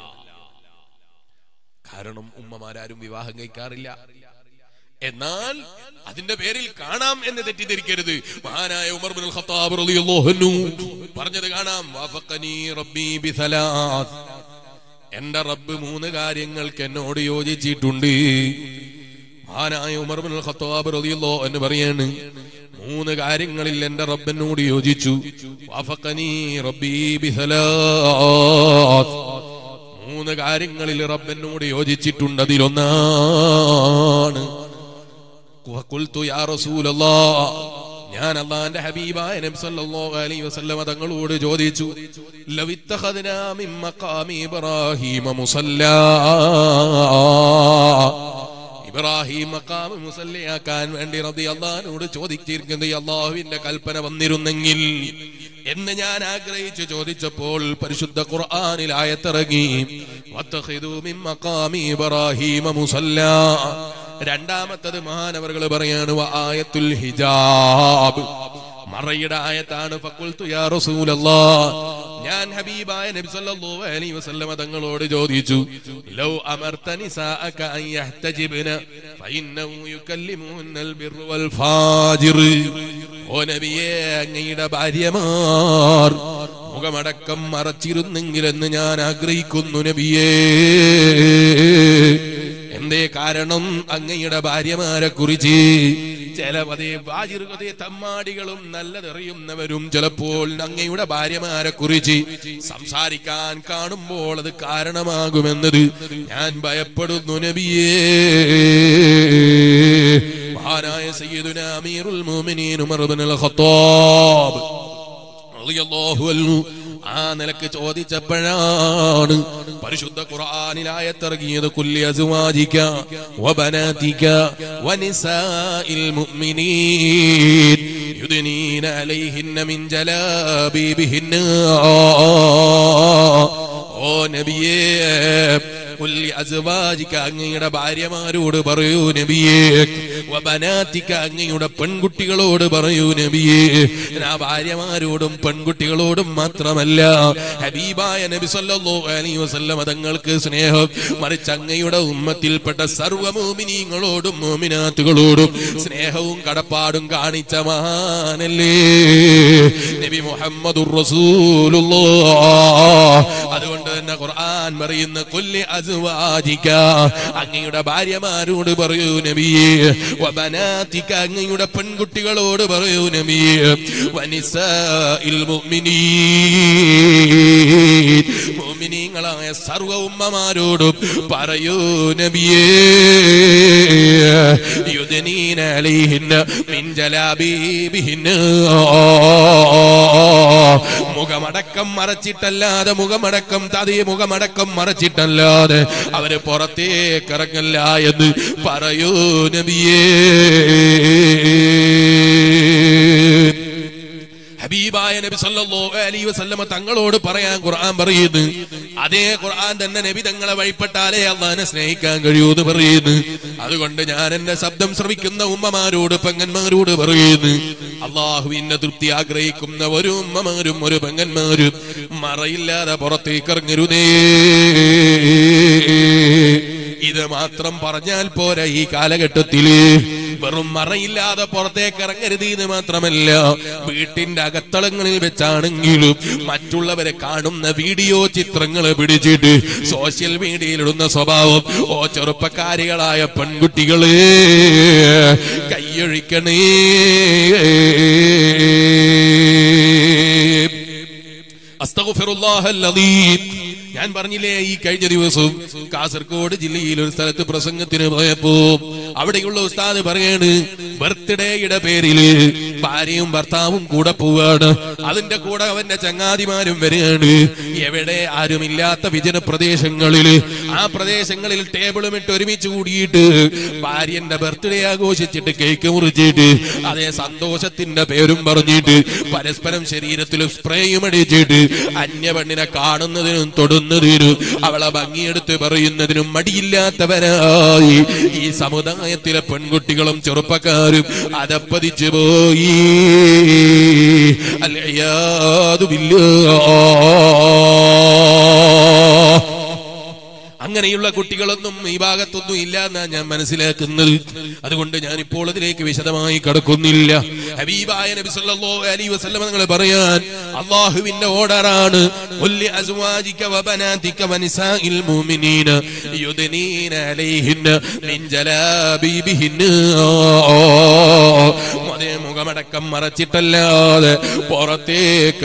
കാരണം ഉമ്മമാരാരും വിവാഹം കഴിക്കാറില്ല എന്നാൽ അതിന്റെ പേരിൽ കാണാം എന്ന് തെറ്റിദ്ധരിക്കരുത് മഹാനായ ഉമർ ബിൻ ഖത്താബ് റളിയല്ലാഹു അൻഹു പറഞ്ഞത് കാണാം വഫഖനി റബ്ബി ബിസലാസ് എന്റെ റബ്ബ് മൂന്ന് കാര്യങ്ങൾക്ക് എന്നോട് യോജിച്ചിട്ടുണ്ട് മഹാനായ ഉമർ ബിൻ ഖത്താബ് റളിയല്ലാഹു അൻഹു പറയാണ് മൂന്ന് കാര്യങ്ങളിൽ എന്റെ റബ്ബിനോട് യോജിച്ചു വഫഖനി റബ്ബി ബിസലാസ് മൂന്ന് കാര്യങ്ങളിൽ റബ്ബിനോട് യോജിച്ചിട്ടുണ്ട് അതിലൊന്നാണ് വഖുൽതു യാ റസൂലല്ലാഹ് ഞാൻ അള്ളാന്റെ ഹബീബായ നബി സല്ലല്ലാഹു അലൈഹി വസല്ലമ തങ്ങളോട് ചോദിച്ചു ലവിത്തഖദ്നാ മിൻ മഖാമി ഇബ്രാഹീമ മുസല്ലാ ഇബ്രാഹിം മഖാം മുസല്ലയാക്കാൻ വേണ്ടി റബി അള്ളഹാനോട് ചോദിച്ചിരിക്കുന്നത് അള്ളാഹുവിന്റെ കൽപ്പന വന്നിരുന്നെങ്കിൽ എന്ന് ഞാൻ ആഗ്രഹിച്ചു ചോദിച്ചപ്പോൾ പരിശുദ്ധ ഖുർആനിൽ ആയത്തിറങ്ങി വത്തഖിദൂ മിൻ മഖാമി ഇബ്രാഹീമ മുസല്ലാ രണ്ടാമത്തത് മഹാനവറുകൾ പറയാണ് വ ആയത്തുൽ ഹിജാബ് മറയുടെ ആയത്താണ് ഫഖുൽതു യാ റസൂലല്ലാഹ് ഞാൻ ഹബീബായ നബി സല്ലല്ലാഹു അലൈഹി വസല്ലമ തങ്ങളോട് ചോദിച്ചു ലൗ അമർത നിസാഅക അൻ യഹ്തജിബ്ന ഫഇന്നഹു യുകല്ലിമുന്നൽ ബിർ വൽ ഫാജിർ ഓ നബിയേ അങ്ങയുടെ ഭാര്യമാർ മുഖമടക്കം മറച്ചിരുന്നെങ്കിലെന്ന് ഞാൻ ആഗ്രഹിക്കുന്നു നബിയേ എന്തേ കാരണം അങ്ങയുടെ ഭാര്യമാരെ കുറിച്ച് ചില അതേ വാജിർ അതേ തമ്മാടികളും നല്ലതറിയുന്നവരും ചിലപ്പോൾ അങ്ങയുടെ ഭാര്യമാരെ കുറിച്ച് സംസാരിക്കാൻ കാണുമ്പോൾ അത് കാരണമാകുമെന്നത് ഞാൻ ഭയപ്പെടുന്നു നബിയേ മഹാനായ സയ്യിദുന അമീറുൽ മുഅ്മിനീൻ ഉമർ ഇബ്നുൽ ഖത്താബ് റളിയല്ലാഹു അൻഹു ആ നിലക്ക് ചോദിച്ചപ്പോഴാണ് പരിശുദ്ധ ഖുർആനിലായത്തിറങ്ങിയത് കുല്ലി അസുവാജിക്ക വബനാതിക വനിസാഇൽ മുഅ്മിനീൻ യുദ്നീന അലൈഹിന്ന മിൻ ജലാബീബിഹിന്ന ഓ നബിയേ കുല്ലി അസുവാജിക്ക അങ്ങയുടെ ഭാര്യമാരോട് പറയൂ നബിയേ വബനാതിക അങ്ങയുടെ പെൺകുട്ടികളോട് പറയൂ നബിയേ ആ ഭാര്യമാരോടും പെൺകുട്ടികളോടും മാത്രമല്ല ഹബീബായ നബി സല്ലല്ലാഹു അലൈഹി വസല്ലം തങ്ങൾക്ക് സ്നേഹം മറിച്ച് അങ്ങയുടെ ഉമ്മത്തിൽപ്പെട്ട സർവ്വ മോമിനീങ്ങളോടും മോമിനാത്തുകളോടും സ്നേഹവും കടപ്പാടും കാണിച്ച മഹാനല്ലേ നബി മുഹമ്മദുർ റസൂലുള്ളാഹ് അതുകൊണ്ട് തന്നെ ഖുർആൻ പറയുന്ന കൊല്ലി അസുവാജിക്ക അങ്ങയുടെ ഭാര്യമാരോട് പറയൂ നബിയേ വബനാതിക അങ്ങയുടെ പെൺകുട്ടികളോട് പറയൂ നബിയേ വനിസാഇൽ മുഅ്മിനീൻ മുഅ്മിനീങ്ങളായ സർവ്വ ഉമ്മമാരോടും പറയൂ നബിയേ യുദ്നീന അലൈഹിന്ന മിൻ ജലാബീബിഹിന്ന മുഖമടക്കം മറച്ചിട്ടല്ലാതെ മുഖമടക്കം തതേ മുഖമടക്കം മറച്ചിട്ടല്ലാതെ അവര് പുറത്തേക്ക് ഇറങ്ങല്ല എന്ന് പറയൂ നബിയേ ഹബീബായ നബി സല്ലല്ലാഹു അലൈഹി വസല്ലമ തങ്ങളോട് പറയാൻ ഖുർആൻ പറയുന്നു അതേ ഖുർആൻ തന്നെ നബി തങ്ങളെ വഴിപ്പെട്ടാലേ അള്ളാഹിനെ സ്നേഹിക്കാൻ കഴിയൂ എന്ന് പറയുന്നു അതുകൊണ്ട് ഞാൻ എന്റെ ശബ്ദം ശ്രവിക്കുന്ന ഉമ്മമാരോട് പെങ്ങന്മാരോട് പറയുന്നു അള്ളാഹുവിന്റെ തൃപ്തി ആഗ്രഹിക്കുന്ന ഒരു ഉമ്മമാരും ഒരു പെങ്ങന്മാരും മറയില്ലാതെ പുറത്തേക്ക് ഇറങ്ങരുതേ ഇത് മാത്രം പറഞ്ഞാൽ പോരാ ഈ കാലഘട്ടത്തില് വെറും മറയില്ലാതെ പുറത്തേക്ക് ഇറങ്ങരുത് എന്ന് മാത്രമല്ല വീട്ടിന്റെ അകത്തളങ്ങളിൽ വെച്ചാണെങ്കിലും മറ്റുള്ളവരെ കാണുന്ന വീഡിയോ ചിത്രങ്ങൾ പിടിച്ചിട്ട് സോഷ്യൽ മീഡിയയിലിടുന്ന സ്വഭാവം ഓ ചെറുപ്പക്കാരികളായ പെൺകുട്ടികളെ കൈയൊഴിക്കണേ അസ്തഗ്ഫിറുല്ലാഹൽ അദീം ഞാൻ പറഞ്ഞില്ലേ ഈ കഴിഞ്ഞ ദിവസം കാസർഗോഡ് ജില്ലയിൽ ഒരു സ്ഥലത്ത് പ്രസംഗത്തിന് പോയപ്പോ അവിടെയുള്ള ഉസ്താദ് പറയാണ് ബർത്ത്ഡേയുടെ പേരില് ഭാര്യയും ഭർത്താവും കൂടെ പോവാണ് അതിന്റെ കൂടെ അവന്റെ ചങ്ങാതിമാരും വരികയാണ് എവിടെ ആരുമില്ലാത്ത വിജന പ്രദേശങ്ങളിൽ ആ പ്രദേശങ്ങളിൽ ടേബിളും ഇട്ട് ഒരുമിച്ച് കൂടിയിട്ട് ഭാര്യന്റെ ബർത്ത്ഡേ ആഘോഷിച്ചിട്ട് കേക്ക് മുറിച്ചിട്ട് അതേ സന്തോഷത്തിന്റെ പേരും പറഞ്ഞിട്ട് പരസ്പരം ശരീരത്തിൽ സ്പ്രേയും അടിച്ചിട്ട് അന്യ പെണ്ണിനെ കാണുന്നതിനും തൊടുന്നതിനും അവളെ ഭംഗിയെടുത്ത് പറയുന്നതിനും മടിയില്ലാത്തവരായി ഈ സമുദായത്തിലെ പെൺകുട്ടികളും ചെറുപ്പക്കാരും അതപ്പതിച്ചു പോയി അല്ലയാതു അങ്ങനെയുള്ള കുട്ടികളൊന്നും ഈ ഭാഗത്തൊന്നും ഇല്ല എന്നാ ഞാൻ മനസ്സിലാക്കുന്നത് അതുകൊണ്ട് ഞാൻ ഇപ്പോൾ അതിലേക്ക് വിശദമായി കടക്കുന്നില്ല ഹബീബായ നബി സല്ലല്ലാഹു അലൈഹി വസല്ലം നിങ്ങൾ പറയാൻ അള്ളാഹുവിന്റെ ഓർഡറാണ് കുല്ലി അസ്വാജിക വബനാതിക വനിസാഇൽ മുഅ്മിനീന യുദ്നീന അലൈഹിന്ന മിൻ ജലാബീബിഹിന്ന അതേ മുഖമടക്കം മറച്ചിട്ടല്ലാതെ പുറത്തേക്ക്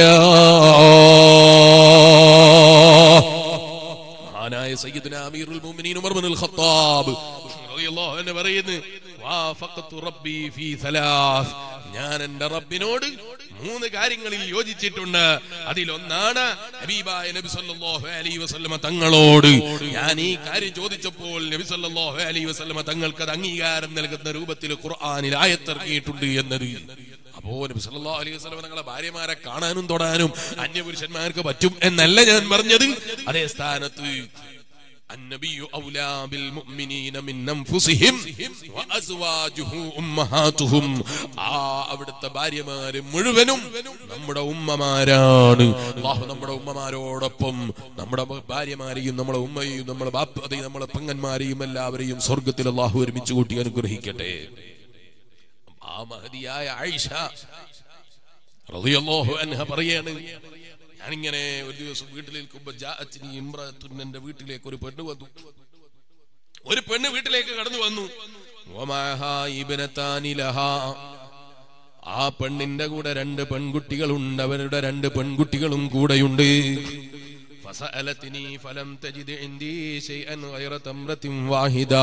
ഇറങ്ങല്ല മഹാനായ സയ്യിദുന അമീറുൽ മുഅ്മിനീൻ ഉമർ ഇബ്നുൽ ഖത്താബ് റളിയല്ലാഹു അൻഹു പറയുന്നു വാഫഖതു റബ്ബി ഫീ സലാസ് ഞാൻ എൻ്റെ റബ്ബിനോട് മൂന്ന് കാര്യങ്ങളിൽ യോജിച്ചിട്ടുണ്ട് അതിലൊന്നാണ് ഹബീബായ നബി സല്ലല്ലാഹു അലൈഹി വസല്ലമ തങ്ങളോട് ഞാൻ ഈ കാര്യം ചോദിച്ചപ്പോൾ നബി സല്ലല്ലാഹു അലൈഹി വസല്ലമ തങ്ങൾക്ക് അത് അംഗീകാരം നൽകുന്ന രൂപത്തിൽ ഖുർആനിൽ ആയത്തിറങ്ങിയിട്ടുണ്ട് എന്നത് അപ്പോ നബി സല്ലല്ലാഹു അലൈഹി വസല്ലം തങ്ങളെ ഭാര്യമാരെ കാണാനും തൊടാനും അന്യപുരുഷന്മാർക്ക് പറ്റും എന്നല്ല ഞാൻ പറഞ്ഞത് അതേ സ്ഥാനത്ത് النبي أولى بالمؤمنين من أنفسهم وأزواجه أمهاتهم ആ അവിടുത്തെ ഭാര്യമാര് മുഴുവനും നമ്മുടെ ഉമ്മമാരാണ് അള്ളാഹു നമ്മുടെ ഉമ്മമാരോടൊപ്പം നമ്മുടെ ഭാര്യമാരെയും നമ്മുടെ ഉമ്മയെയും നമ്മുടെ ബാപ്പതെയും നമ്മുടെ പെങ്ങന്മാരെയും എല്ലാവരെയും സ്വർഗത്തിൽ അള്ളാഹു ഒരുമിച്ച് കൂട്ടി അനുഗ്രഹിക്കട്ടെ ആ മഹതിയായ ആയിഷ റളിയല്ലാഹു അൻഹ പറയാണ് ഞാനിങ്ങനെ ഒരു ദിവസം വീട്ടിലേക്കുമ്പോ ജാഅത്തിനി ഇമ്രത്തുൻ എന്റെ വീട്ടിലേക്ക് ഒരു പെണ്ണ് വന്നു ഒരു പെണ്ണ് വീട്ടിലേക്ക് കടന്നു വന്നു വമാഹാ ഇബ്നതാനി ലഹാ. ആ പെണ്ണിന്റെ കൂടെ രണ്ട് പെൺകുട്ടികളുണ്ട് അവരുടെ രണ്ട് പെൺകുട്ടികളും കൂടെയുണ്ട് ഫസഅലത്നി ഫലം തജിദ് ഇൻദി ശൈഅൻ ഗൈറ തംറത്തിൻ വാഹിദാ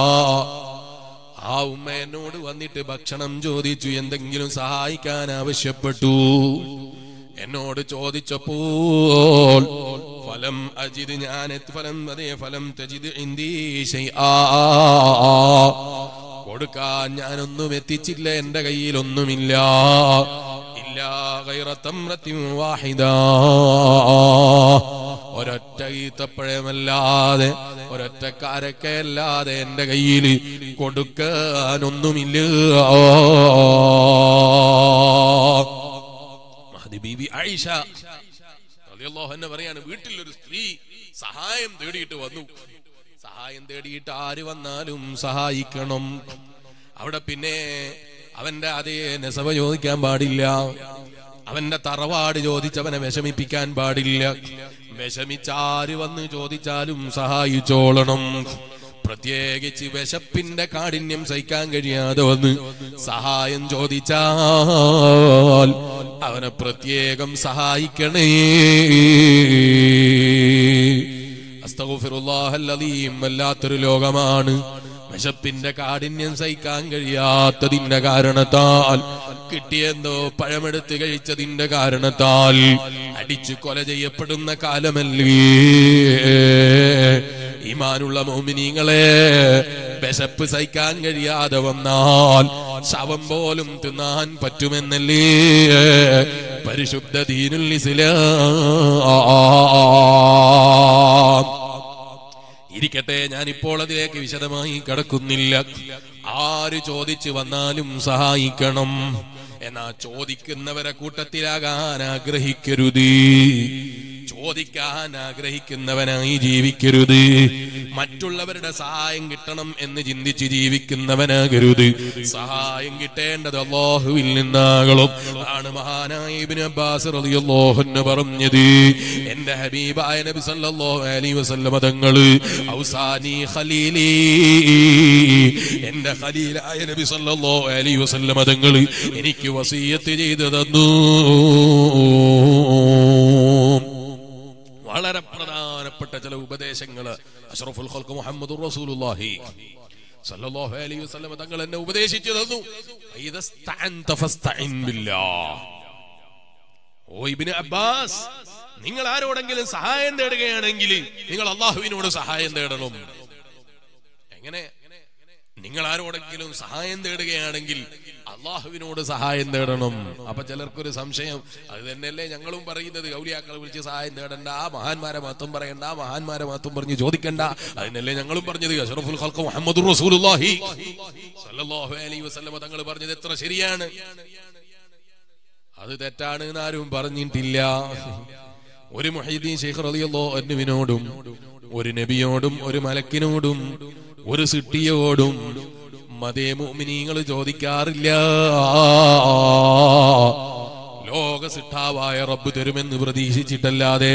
ആ ഉമ്മ എന്നോട് വന്നിട്ട് ഭക്ഷണം ചോദിച്ചു എന്തെങ്കിലും സഹായിക്കാൻ ആവശ്യപ്പെട്ടു എന്നോട് ചോദിച്ചപ്പോൾ ഫലം അജിത് ഞാൻ എത്ത് ഫലം അതേ ഫലം തജിത് ഇന്ദീ ശൈആ. കൊടുക്കാൻ ഞാനൊന്നും എത്തിച്ചില്ല എന്റെ കയ്യിൽ ഒന്നുമില്ല ഇല്ലാ ഗൈറ തംറത്തിൻ വാഹിദാ. ഒരൊറ്റ ഈത്തപ്പഴമല്ലാതെ ഒരൊറ്റ കാരക്കയല്ലാതെ എന്റെ കയ്യിൽ കൊടുക്കാനൊന്നുമില്ല മഹദി ബീവി ആയിഷ റളിയല്ലാഹു അൻഹ പറയാണ് വീട്ടിൽ ഒരു സ്ത്രീ സഹായം തേടിയിട്ട് വന്നു സഹായം തേടിയിട്ട് ആര് വന്നാലും സഹായിക്കണം അവിടെ പിന്നെ അവന്റെ അതേ നെസവ ചോദിക്കാൻ പാടില്ല അവന്റെ തറവാട് ചോദിച്ചവനെ വിഷമിപ്പിക്കാൻ പാടില്ല വിഷമിച്ചാര് വന്ന് ചോദിച്ചാലും സഹായിച്ചോളണം പ്രത്യേകിച്ച് വിശപ്പിന്റെ കാഠിന്യം സഹിക്കാൻ കഴിയാതെ വന്ന് സഹായം ചോദിച്ചാൽ അവനെ പ്രത്യേകം സഹായിക്കണേ അസ്തഗുഫിറുല്ലാഹല്ലദീം വല്ലാത്തൊരു ലോകമാണ് വിശപ്പിന്റെ കാഠിന്യം സഹിക്കാൻ കഴിയാത്തതിന്റെ കാരണത്താൽ കിട്ടിയെന്തോ പഴമെടുത്ത് കഴിച്ചതിന്റെ കാരണത്താൽ അടിച്ചു കൊല ചെയ്യപ്പെടുന്ന കാലമല്ലേ ഈമാനുള്ള മോമിനിങ്ങളെ വിശപ്പ് സഹിക്കാൻ കഴിയാതെ വന്നാൽ ശവം പോലും തിന്നാൻ പറ്റുമെന്നല്ലേ പരിശുദ്ധ ദീനുൽ ഇസ്ലാം ഇരിക്കട്ടെ ഞാൻ ഇപ്പോൾ അതിലേക്ക് വിശദമായി കടക്കുന്നില്ല ആര് ചോദിച്ചു വന്നാലും സഹായിക്കണം എന്നാ ചോദിക്കുന്നവരെ കൂട്ടത്തിലാകാൻ ആഗ്രഹിക്കരുത് ചോദിക്കാൻ ആഗ്രഹിക്കുന്നവനായി ജീവിക്കരുത് മറ്റുള്ളവരുടെ സഹായം കിട്ടണം എന്ന് ചിന്തിച്ച് ജീവിക്കുന്നവനാകരുത് സഹായം കിട്ടേണ്ടത് അള്ളാഹുവിൽ നിന്നാകണം ആണ് മഹാനായ ഇബ്നു അബ്ബാസ് റളിയല്ലാഹു അൻഹു പറഞ്ഞത് എന്റെ ഹബീബായ നബി സല്ലല്ലാഹു അലൈഹി വസല്ലമ തങ്ങള് ഔസാനി ഖലീലി എന്റെ ഖലീലായ നബി സല്ലല്ലാഹു അലൈഹി വസല്ലമ തങ്ങള് എനിക്ക് വസിയത്ത് ചെയ്തു തന്നു വളരെ പ്രധാനപ്പെട്ട ചില ഉപദേശങ്ങള് അഷ്റഫുൽ ഖൽഖ് മുഹമ്മദുർ റസൂലുള്ളാഹി സല്ലല്ലാഹു അലൈഹി വസല്ലം തങ്ങൾ എന്നെ ഉപദേശിച്ചു തന്നു ഇദസ്തഅൻത ഫസ്തഇൻ ബില്ലാഹ് ഓ ഇബ്നു അബ്ബാസ് നിങ്ങൾ ആരോടെങ്കിലും സഹായം തേടുകയാണെങ്കിൽ നിങ്ങൾ അള്ളാഹുവിനോട് സഹായം തേടണം എങ്ങനെ നിങ്ങൾ ആരോടെങ്കിലും സഹായം തേടുകയാണെങ്കിൽ അള്ളാഹുവിനോട് സഹായം തേടണം അപ്പൊ ചിലർക്കൊരു സംശയം അത് തന്നെയല്ലേ ഞങ്ങളും പറയുന്നത് ഔലിയാക്കളെ വിളിച്ച് സഹായം തേടണ്ട ആ മഹാന്മാരെ മാത്രം പറയണ്ട ആ മഹാന്മാരെ മാത്രം പറഞ്ഞ് ചോദിക്കണ്ട അതിനല്ലേ ഞങ്ങളും പറഞ്ഞത് അഷ്റഫുൽ ഖൽഖ് മുഹമ്മദ് റസൂലുള്ളാഹി സല്ലല്ലാഹു അലൈഹി വസല്ലമ തങ്ങൾ പറഞ്ഞത് എത്ര ശരിയാണ് അത് തെറ്റാണ് എന്ന് ആരും പറഞ്ഞിട്ടില്ല ഒരു മുഹീദ്ദീൻ ശൈഖ് റളിയല്ലാഹു അൻഹുവിനോടും ഒരു നബിയോടും ഒരു മലക്കിനോടും ഒരു സിട്ടിയോടും മതേ മുഅ്മിനീങ്ങൾ ചോദിക്കാറില്ല ലോക സിട്ടാവായ റബ്ബ് തരുമെന്ന് പ്രതീക്ഷിച്ചിട്ടല്ലാതെ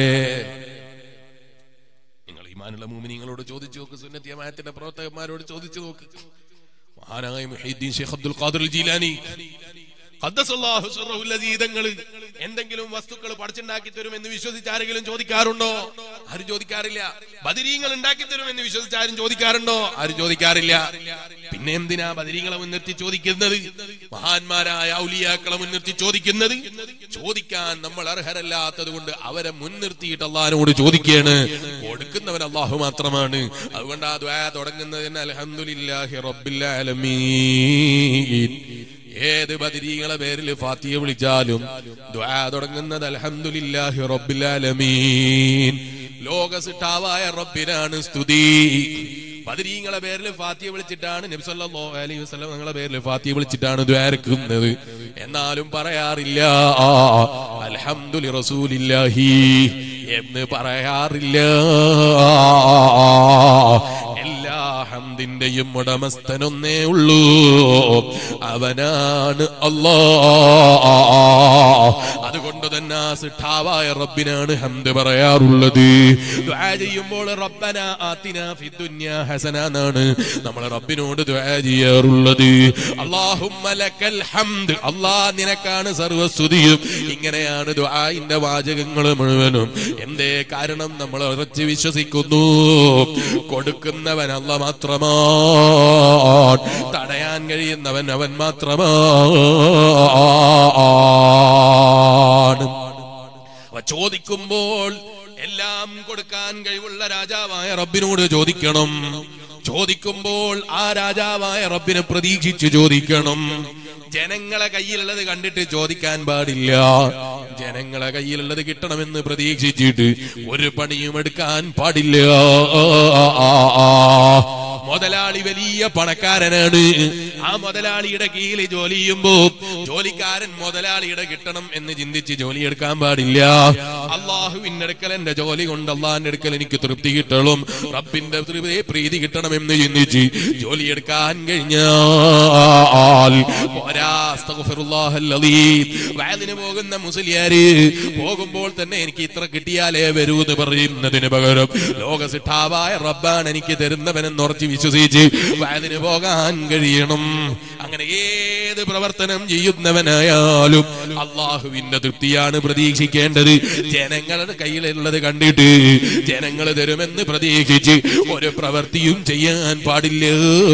നിങ്ങൾ ഈമാനുള്ള മുഅ്മിനീങ്ങളോട് ചോദിച്ചു നോക്ക് സുന്നത്തിയമായത്തിന്റെ പ്രവർത്തകന്മാരോട് ചോദിച്ചു നോക്ക് മഹാനായ മുഹീദ്ദീൻ ശൈഖ് അബ്ദുൽ ഖാദിർ ജീലാനി ഖദ്ദസല്ലാഹു സിർറഹുൽ അസീദങ്ങൾ എന്തെങ്കിലും വസ്തുക്കൾ പഠിച്ചുണ്ടാക്കി തരുമെന്ന് വിശ്വസിച്ച് ആരെങ്കിലും ചോദിക്കാറുണ്ടോ ആരും ചോദിക്കാറില്ല ബദിരീങ്ങൾ ഉണ്ടാക്കി തരുമെന്ന് വിശ്വസിച്ച് ആരും ചോദിക്കാറുണ്ടോ ആരും ചോദിക്കാറില്ല പിന്നെ എന്തിനാ ബദിരീങ്ങളെ മുൻനിർത്തി ചോദിക്കുന്നത് മഹാന്മാരായ ഔലിയാക്കളെ മുൻനിർത്തി ചോദിക്കുന്നത് ചോദിക്കാൻ നമ്മൾ അർഹരല്ലാത്തത് കൊണ്ട് അവരെ മുൻനിർത്തിയിട്ട് അള്ളഹാനോട് ചോദിക്കുകയാണ് കൊടുക്കുന്നവൻ അള്ളാഹു മാത്രമാണ് അതുകൊണ്ട് ആ ദ്വാ തുടങ്ങുന്നതിന് അലഹമുല്ലാഹി റബ്ബിൽ ആലമീൻ ഏത് ബദിരീകളെ പേരിൽ ഫാത്തിയെ വിളിച്ചാലും ദ്വാ തുടങ്ങുന്നത് അൽഹംദുലില്ലാഹി റബ്ബിൽ ആലമീൻ ലോക സിട്ടാവായ റബ്ബിനാണ് സ്തുതി ബദരീങ്ങളെ പേരിൽ ഫാത്തിയെ വിളിച്ചിട്ടാണ് നബി സല്ലല്ലാഹു അലൈഹി വസല്ലം നിങ്ങളെ പേരിൽ ഫാത്തിയെ വിളിച്ചിട്ടാണ് ദ്വാരക്കുന്നത് എന്നാലും പറയാറില്ല അൽഹംദുലി റസൂലില്ലാഹി എന്ന് പറയാറില്ല എല്ലാ ഹംദിന്റെയും ഉടമസ്ഥനൊന്നേ ഉള്ളൂ അവനാണ് അല്ലാ അതുകൊണ്ട് തന്നെ ആ സിട്ടാവായ റബ്ബിനാണ് ഹംദ് പറയാറുള്ളത് ദുആ ചെയ്യുമ്പോൾ റബ്ബന ആതിന ഫിദ്ദുന്യ ഹസന എന്നാണ് നമ്മൾ റബ്ബിനോട് ദുആ ചെയ്യാറുള്ളത് അല്ലാഹുമ്മ ലക്കൽ ഹംദ് അല്ലാഹ് നിനക്കാണ് സർവസ്തുതിയും ഇങ്ങനെയാണ് ദുആഇന്റെ വാചകങ്ങൾ മുഴുവനും എന്തേ കാരണം നമ്മൾ ഉറച്ച് വിശ്വസിക്കുന്നു കൊടുക്കുന്നവൻ അല്ല മാത്രമാണ് തടയാൻ കഴിയുന്നവൻ അവൻ മാത്രമാണ് അവ ചോദിക്കുമ്പോൾ എല്ലാം കൊടുക്കാൻ കഴിവുള്ള രാജാവായ റബ്ബിനോട് ചോദിക്കണം ചോദിക്കുമ്പോൾ ആ രാജാവായ റബ്ബിനെ പ്രതീക്ഷിച്ച് ചോദിക്കണം ജനങ്ങളെ കയ്യിലുള്ളത് കണ്ടിട്ട് ചോദിക്കാൻ പാടില്ല ജനങ്ങളെ കയ്യിലുള്ളത് കിട്ടണമെന്ന് പ്രതീക്ഷിച്ചിട്ട് ഒരു പണിയും എടുക്കാൻ പാടില്ല മുതലാളി വലിയ പണക്കാരനാണ് ആ മുതലാളിയുടെ കീഴിൽ ജോലി ചെയ്യുമ്പോ ജോലിക്കാരൻ മുതലാളിയുടെ കിട്ടണം എന്ന് ചിന്തിച്ച് ജോലി എടുക്കാൻ പാടില്ല അള്ളാഹുവിന്റെ അടുക്കൽ എന്റെ ജോലി കൊണ്ട് അള്ളാഹിന്റെ അടുക്കൽ എനിക്ക് തൃപ്തി കിട്ടണം റബ്ബിന്റെ തൃപ്തി- പ്രീതി കിട്ടണമെന്ന് ചിന്തിച്ച് ജോലി എടുക്കാൻ കഴിഞ്ഞാൽ പോരാ, അസ്തഗ്ഫിറുല്ലാഹൽ അലീം. വയലിന് പോകുന്ന മുസ്ലിയാര് പോകുമ്പോൾ തന്നെ എനിക്ക് ഇത്ര കിട്ടിയാലേ വരൂ എന്ന് പറയുന്നതിന് പകരം ലോകസിട്ടാവായ റബ്ബാണ് എനിക്ക് തരുന്നവനെന്ന് ഉറച്ച് വിശ്വസിച്ച് വയലിന് പോകാൻ കഴിയണം അങ്ങനെ ഏത് പ്രവർത്തനം ചെയ്യുന്നവനായാലും അള്ളാഹുവിന്റെ തൃപ്തിയാണ് പ്രതീക്ഷിക്കേണ്ടത് ജനങ്ങളുടെ കയ്യിലുള്ളത് കണ്ടിട്ട് ജനങ്ങൾ തരുമെന്ന് പ്രതീക്ഷിച്ച് ഒരു പ്രവൃത്തിയും ചെയ്യാൻ പാടില്ല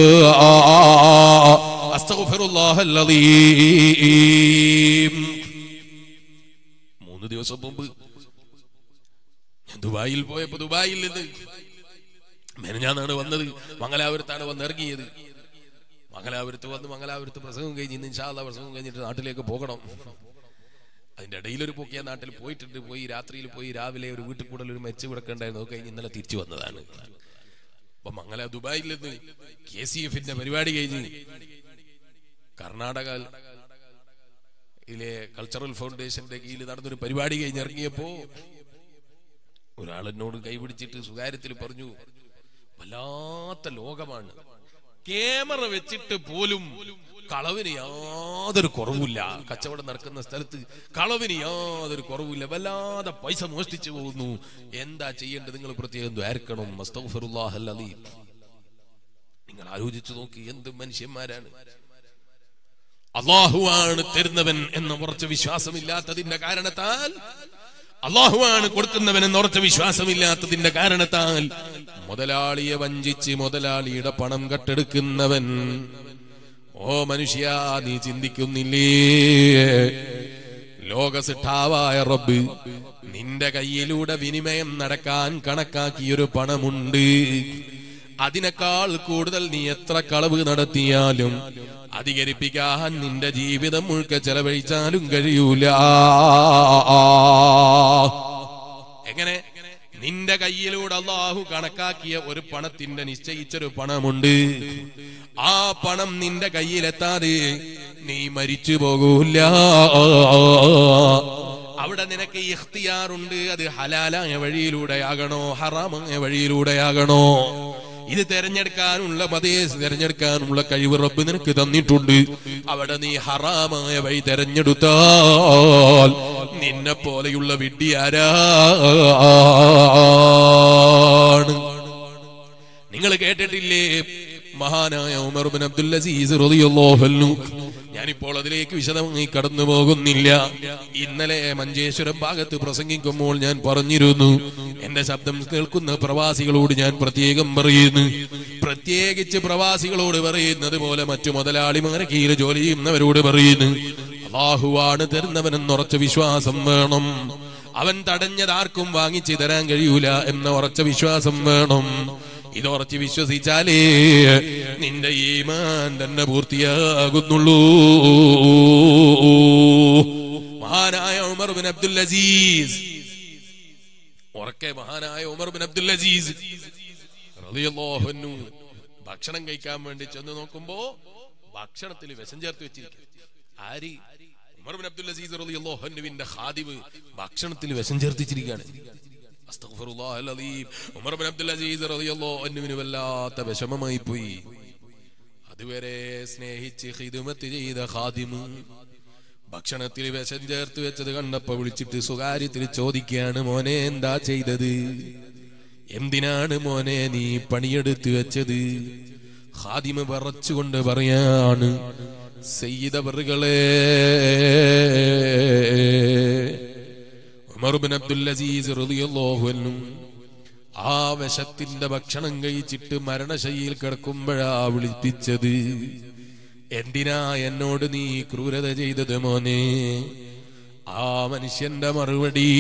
അസ്തഗ്ഫിറുല്ലാഹൽ അലീം. മൂന്ന് ദിവസം മുമ്പ് ഞാൻ ദുബായിൽ പോയപ്പോ ദുബായിൽ നിന്ന് മെനഞ്ഞാന്നാണ് വന്നത് മംഗലാപുരത്താണ് വന്ന് ഇറങ്ങിയത് മംഗലാപുരത്ത് വന്ന് മംഗലാപുരത്ത് പ്രസംഗം കഴിഞ്ഞ് ഇന്ന് ഇൻഷാല്ല പ്രസംഗം കഴിഞ്ഞിട്ട് നാട്ടിലേക്ക് പോകണം അതിന്റെ ഇടയിൽ ഒരു പോക്കിയ നാട്ടിൽ പോയിട്ടുണ്ട് പോയി രാത്രിയിൽ പോയി രാവിലെ ഒരു വീട്ടിൽ കൂടൽ ഒരു മെച്ച് കിടക്കണ്ടായിരുന്നു അത് കഴിഞ്ഞ് ഇന്നലെ തിരിച്ചു വന്നതാണ് അപ്പൊ മംഗല ദുബായിൽ നിന്ന് കെ സി എഫിന്റെ പരിപാടി കഴിഞ്ഞ് കർണാടക ഇതിലെ കൾച്ചറൽ ഫൗണ്ടേഷന്റെ കീഴിൽ നടന്നൊരു പരിപാടി കഴിഞ്ഞ് ഇറങ്ങിയപ്പോ ഒരാൾ എന്നോട് കൈപിടിച്ചിട്ട് സ്വകാര്യത്തിൽ പറഞ്ഞു വല്ലാത്ത ലോകമാണ് ക്യാമറ വെച്ചിട്ട് പോലും കളവിന് യാതൊരു കുറവില്ല കച്ചവടം നടക്കുന്ന സ്ഥലത്ത് കളവിന് യാതൊരു കുറവില്ല വല്ലാതെ പൈസ മോഷ്ടിച്ചു പോകുന്നു എന്താ ചെയ്യേണ്ടത് നിങ്ങൾ പ്രത്യേകം ദ്വാരക്കണം അസ്തഗ്ഫിറുല്ലാഹൽ അലീം. നിങ്ങൾ ആലോചിച്ചു നോക്കി എന്ത് മനുഷ്യന്മാരാണ് അള്ളാഹുവാണ് തരുന്നവൻ എന്ന ഉറച്ച വിശ്വാസമില്ലാത്തതിന്റെ കാരണത്താൽ അള്ളാഹുവാണ് കൊടുക്കുന്നവൻ എന്ന ഉറച്ച വിശ്വാസമില്ലാത്തതിന്റെ കാരണത്താൽ മുതലാളിയെ വഞ്ചിച്ച് മുതലാളിയുടെ പണം കട്ടെടുക്കുന്നവൻ ഓ മനുഷ്യ നീ ചിന്തിക്കുന്നില്ലേ ലോകസിട്ടാവായ റബ്ബ് നിന്റെ കയ്യിലൂടെ വിനിമയം നടക്കാൻ കണക്കാക്കിയൊരു പണമുണ്ട് അതിനേക്കാൾ കൂടുതൽ നീ എത്ര കളവ് നടത്തിയാലും അധികരിപ്പിക്കാൻ നിന്റെ ജീവിതം മുഴുക്ക ചെലവഴിച്ചാലും കഴിയൂല എങ്ങനെ നിന്റെ കയ്യിലൂടെ അള്ളാഹു കണക്കാക്കിയ ഒരു പണത്തിന്റെ നിശ്ചയിച്ചൊരു പണമുണ്ട് ആ പണം നിന്റെ കയ്യിലെത്താതെ നീ മരിച്ചു പോകൂല അവിടെ നിനക്ക് ഇഖ്തിയാറുണ്ട് അത് ഹലാലായ വഴിയിലൂടെയാകണോ ഹറാമായ വഴിയിലൂടെയാകണോ ഇത് തെരഞ്ഞെടുക്കാനുള്ള മതേ തെരഞ്ഞെടുക്കാനുള്ള കഴിവ് റബ്ബ് നിനക്ക് തന്നിട്ടുണ്ട് അവിടെ നീ ഹറാമായ വഴി തെരഞ്ഞെടുത്താൽ നിന്നെ പോലെയുള്ള വിഡ്ഢിയാരാണ് നിങ്ങൾ കേട്ടിട്ടില്ലേ മഹാനായ ഉമർ ബിൻ അബ്ദുൽ അസീസ് റളിയല്ലാഹു അൻഹു ഞാനിപ്പോൾ അതിലേക്ക് വിശദമായി കടന്നു പോകുന്നില്ല ഇന്നലെ മഞ്ചേശ്വരം ഭാഗത്ത് പ്രസംഗിക്കുമ്പോൾ ഞാൻ പറഞ്ഞിരുന്നു എന്റെ ശബ്ദം കേൾക്കുന്ന പ്രവാസികളോട് ഞാൻ പ്രത്യേകം പറയുന്നു പ്രത്യേകിച്ച് പ്രവാസികളോട് പറയുന്നത് പോലെ മറ്റു മുതലാളിമാരെ കീഴിൽ ജോലി ചെയ്യുന്നവരോട് പറയുന്നു അള്ളാഹുവാണ് തരുന്നവനെന്ന് ഉറച്ച വിശ്വാസം വേണം അവൻ തടഞ്ഞത് ആർക്കും വാങ്ങിച്ചു തരാൻ കഴിയൂല എന്ന ഉറച്ച വിശ്വാസം വേണം ഇത് ഉറച്ച് വിശ്വസിച്ചാലേ നിന്റെ ഈമാൻ തന്നെ പൂർത്തിയാകുന്നുള്ളൂ മഹാനായ ഉമർ ബിൻ അബ്ദുൽ അസീസ് ഉറക്കെ മഹാനായ ഉമർ ബിൻ അബ്ദുൽ അസീസ് റളിയല്ലാഹു അൻഹു ഭക്ഷണം കഴിക്കാൻ വേണ്ടി ചെന്ന് നോക്കുമ്പോ ഭക്ഷണത്തിൽ വിഷം ചേർത്ത് വെച്ചിരിക്കും ആര് ഉമർ ബിൻ അബ്ദുൽ അസീസ് റളിയല്ലാഹു അൻഹുവിന്റെ ഖാദിബ് ഭക്ഷണത്തിൽ വിഷം ചേർത്തിച്ചിരിക്കുകയാണ് അസ്തഗ്ഫിറുല്ലാഹൽ അലീം. ഉമർ ബിൻ അബ്ദുൽ അസീസ് റളിയല്ലാഹു അൻഹുവിന് വല്ലാത്ത വിഷമമായി പോയി അതുവരെ സ്നേഹിച്ച് ഹിദുമത്ത് ചെയ്ത ഖാദിമ് ഭക്ഷണത്തിൽ വിഷം ചേർത്ത് വെച്ചത് കണ്ടപ്പോ വിളിച്ചിട്ട് സ്വകാര്യത്തിൽ ചോദിക്കുകയാണ് മോനെ എന്താ ചെയ്തത് എന്തിനാണ് മോനെ നീ പണിയെടുത്ത് വെച്ചത് ഹാദിമ പറച്ചുകൊണ്ട് പറയാണ് സയ്യിദവറുകളെ ഉമർബിൻ അബ്ദുൽ അസീസ് റളിയല്ലാഹു അൻഹു ആ വിഷത്തിന്റെ ഭക്ഷണം കഴിച്ചിട്ട് മരണശൈലിയിൽ കിടക്കുമ്പോഴാ വിളിപ്പിച്ചത് എന്തിനാ എന്നോട് നീ ക്രൂരത ചെയ്തത് മോനെ ആ മനുഷ്യന്റെ മറുപടി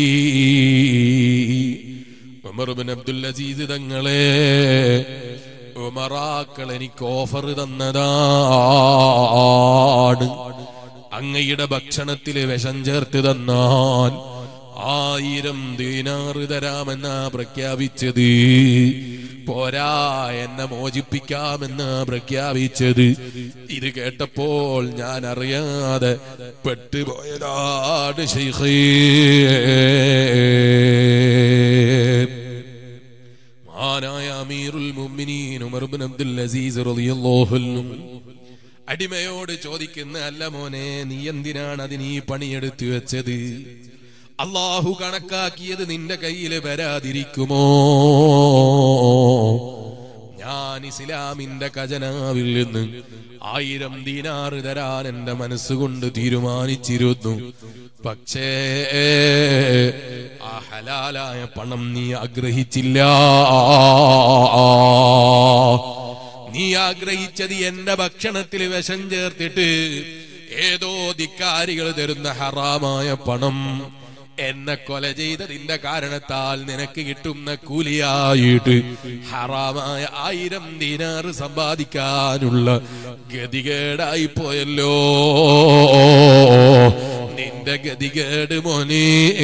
ഉമർബിൻ അബ്ദുൽ അസീസ് തങ്ങളെ ഉമറാക്കൾ എനിക്ക് ഓഫർ തന്നതാണ് അങ്ങയുടെ ഭക്ഷണത്തിൽ വിഷം ചേർത്ത് തന്നാൽ ആയിരം ദീനാറ് തരാമെന്നാ പ്രഖ്യാപിച്ചത് പോരാ എന്നെ മോചിപ്പിക്കാമെന്നാ പ്രഖ്യാപിച്ചത് ഇത് കേട്ടപ്പോൾ ഞാൻ അറിയാതെ പെട്ടുപോയതാണ് ശൈഖേ മഹാനായ അമീറുൽ മുഅ്മിനീൻ ഉമർ ഇബ്നു അബ്ദുൽ അസീസ് റളിയല്ലാഹു അൻഹു അടിമയോട് ചോദിക്കുന്ന അല്ല മോനെ നീ എന്തിനാണ് അതിന് ഈ പണിയെടുത്തു വെച്ചത് അള്ളാഹു കണക്കാക്കിയത് നിന്റെ കയ്യിൽ വരാതിരിക്കുമോ ഞാൻ ഇസ്ലാമിന്റെ ഖജനാവിൽ നിന്ന് ആയിരം ദീനാറ് തരാൻ എന്റെ മനസ്സുകൊണ്ട് തീരുമാനിച്ചിരുന്നു പക്ഷേ ആ ഹലാലായ പണം നീ ആഗ്രഹിച്ചില്ല നീ ആഗ്രഹിച്ചത് എന്റെ ഭക്ഷണത്തിൽ വിഷം ചേർത്തിട്ട് ഏതോ ധിക്കാരികൾ തരുന്ന ഹറാമായ പണം എന്നെ കൊല ചെയ്തതിന്റെ കാരണത്താൽ നിനക്ക് കിട്ടുന്ന കൂലിയായിട്ട് ഹറാമായ ആയിരം ദിനാറ് സമ്പാദിക്കാനുള്ള ഗതികേടായി പോയല്ലോ നിന്റെ ഗതികേട് മോനേ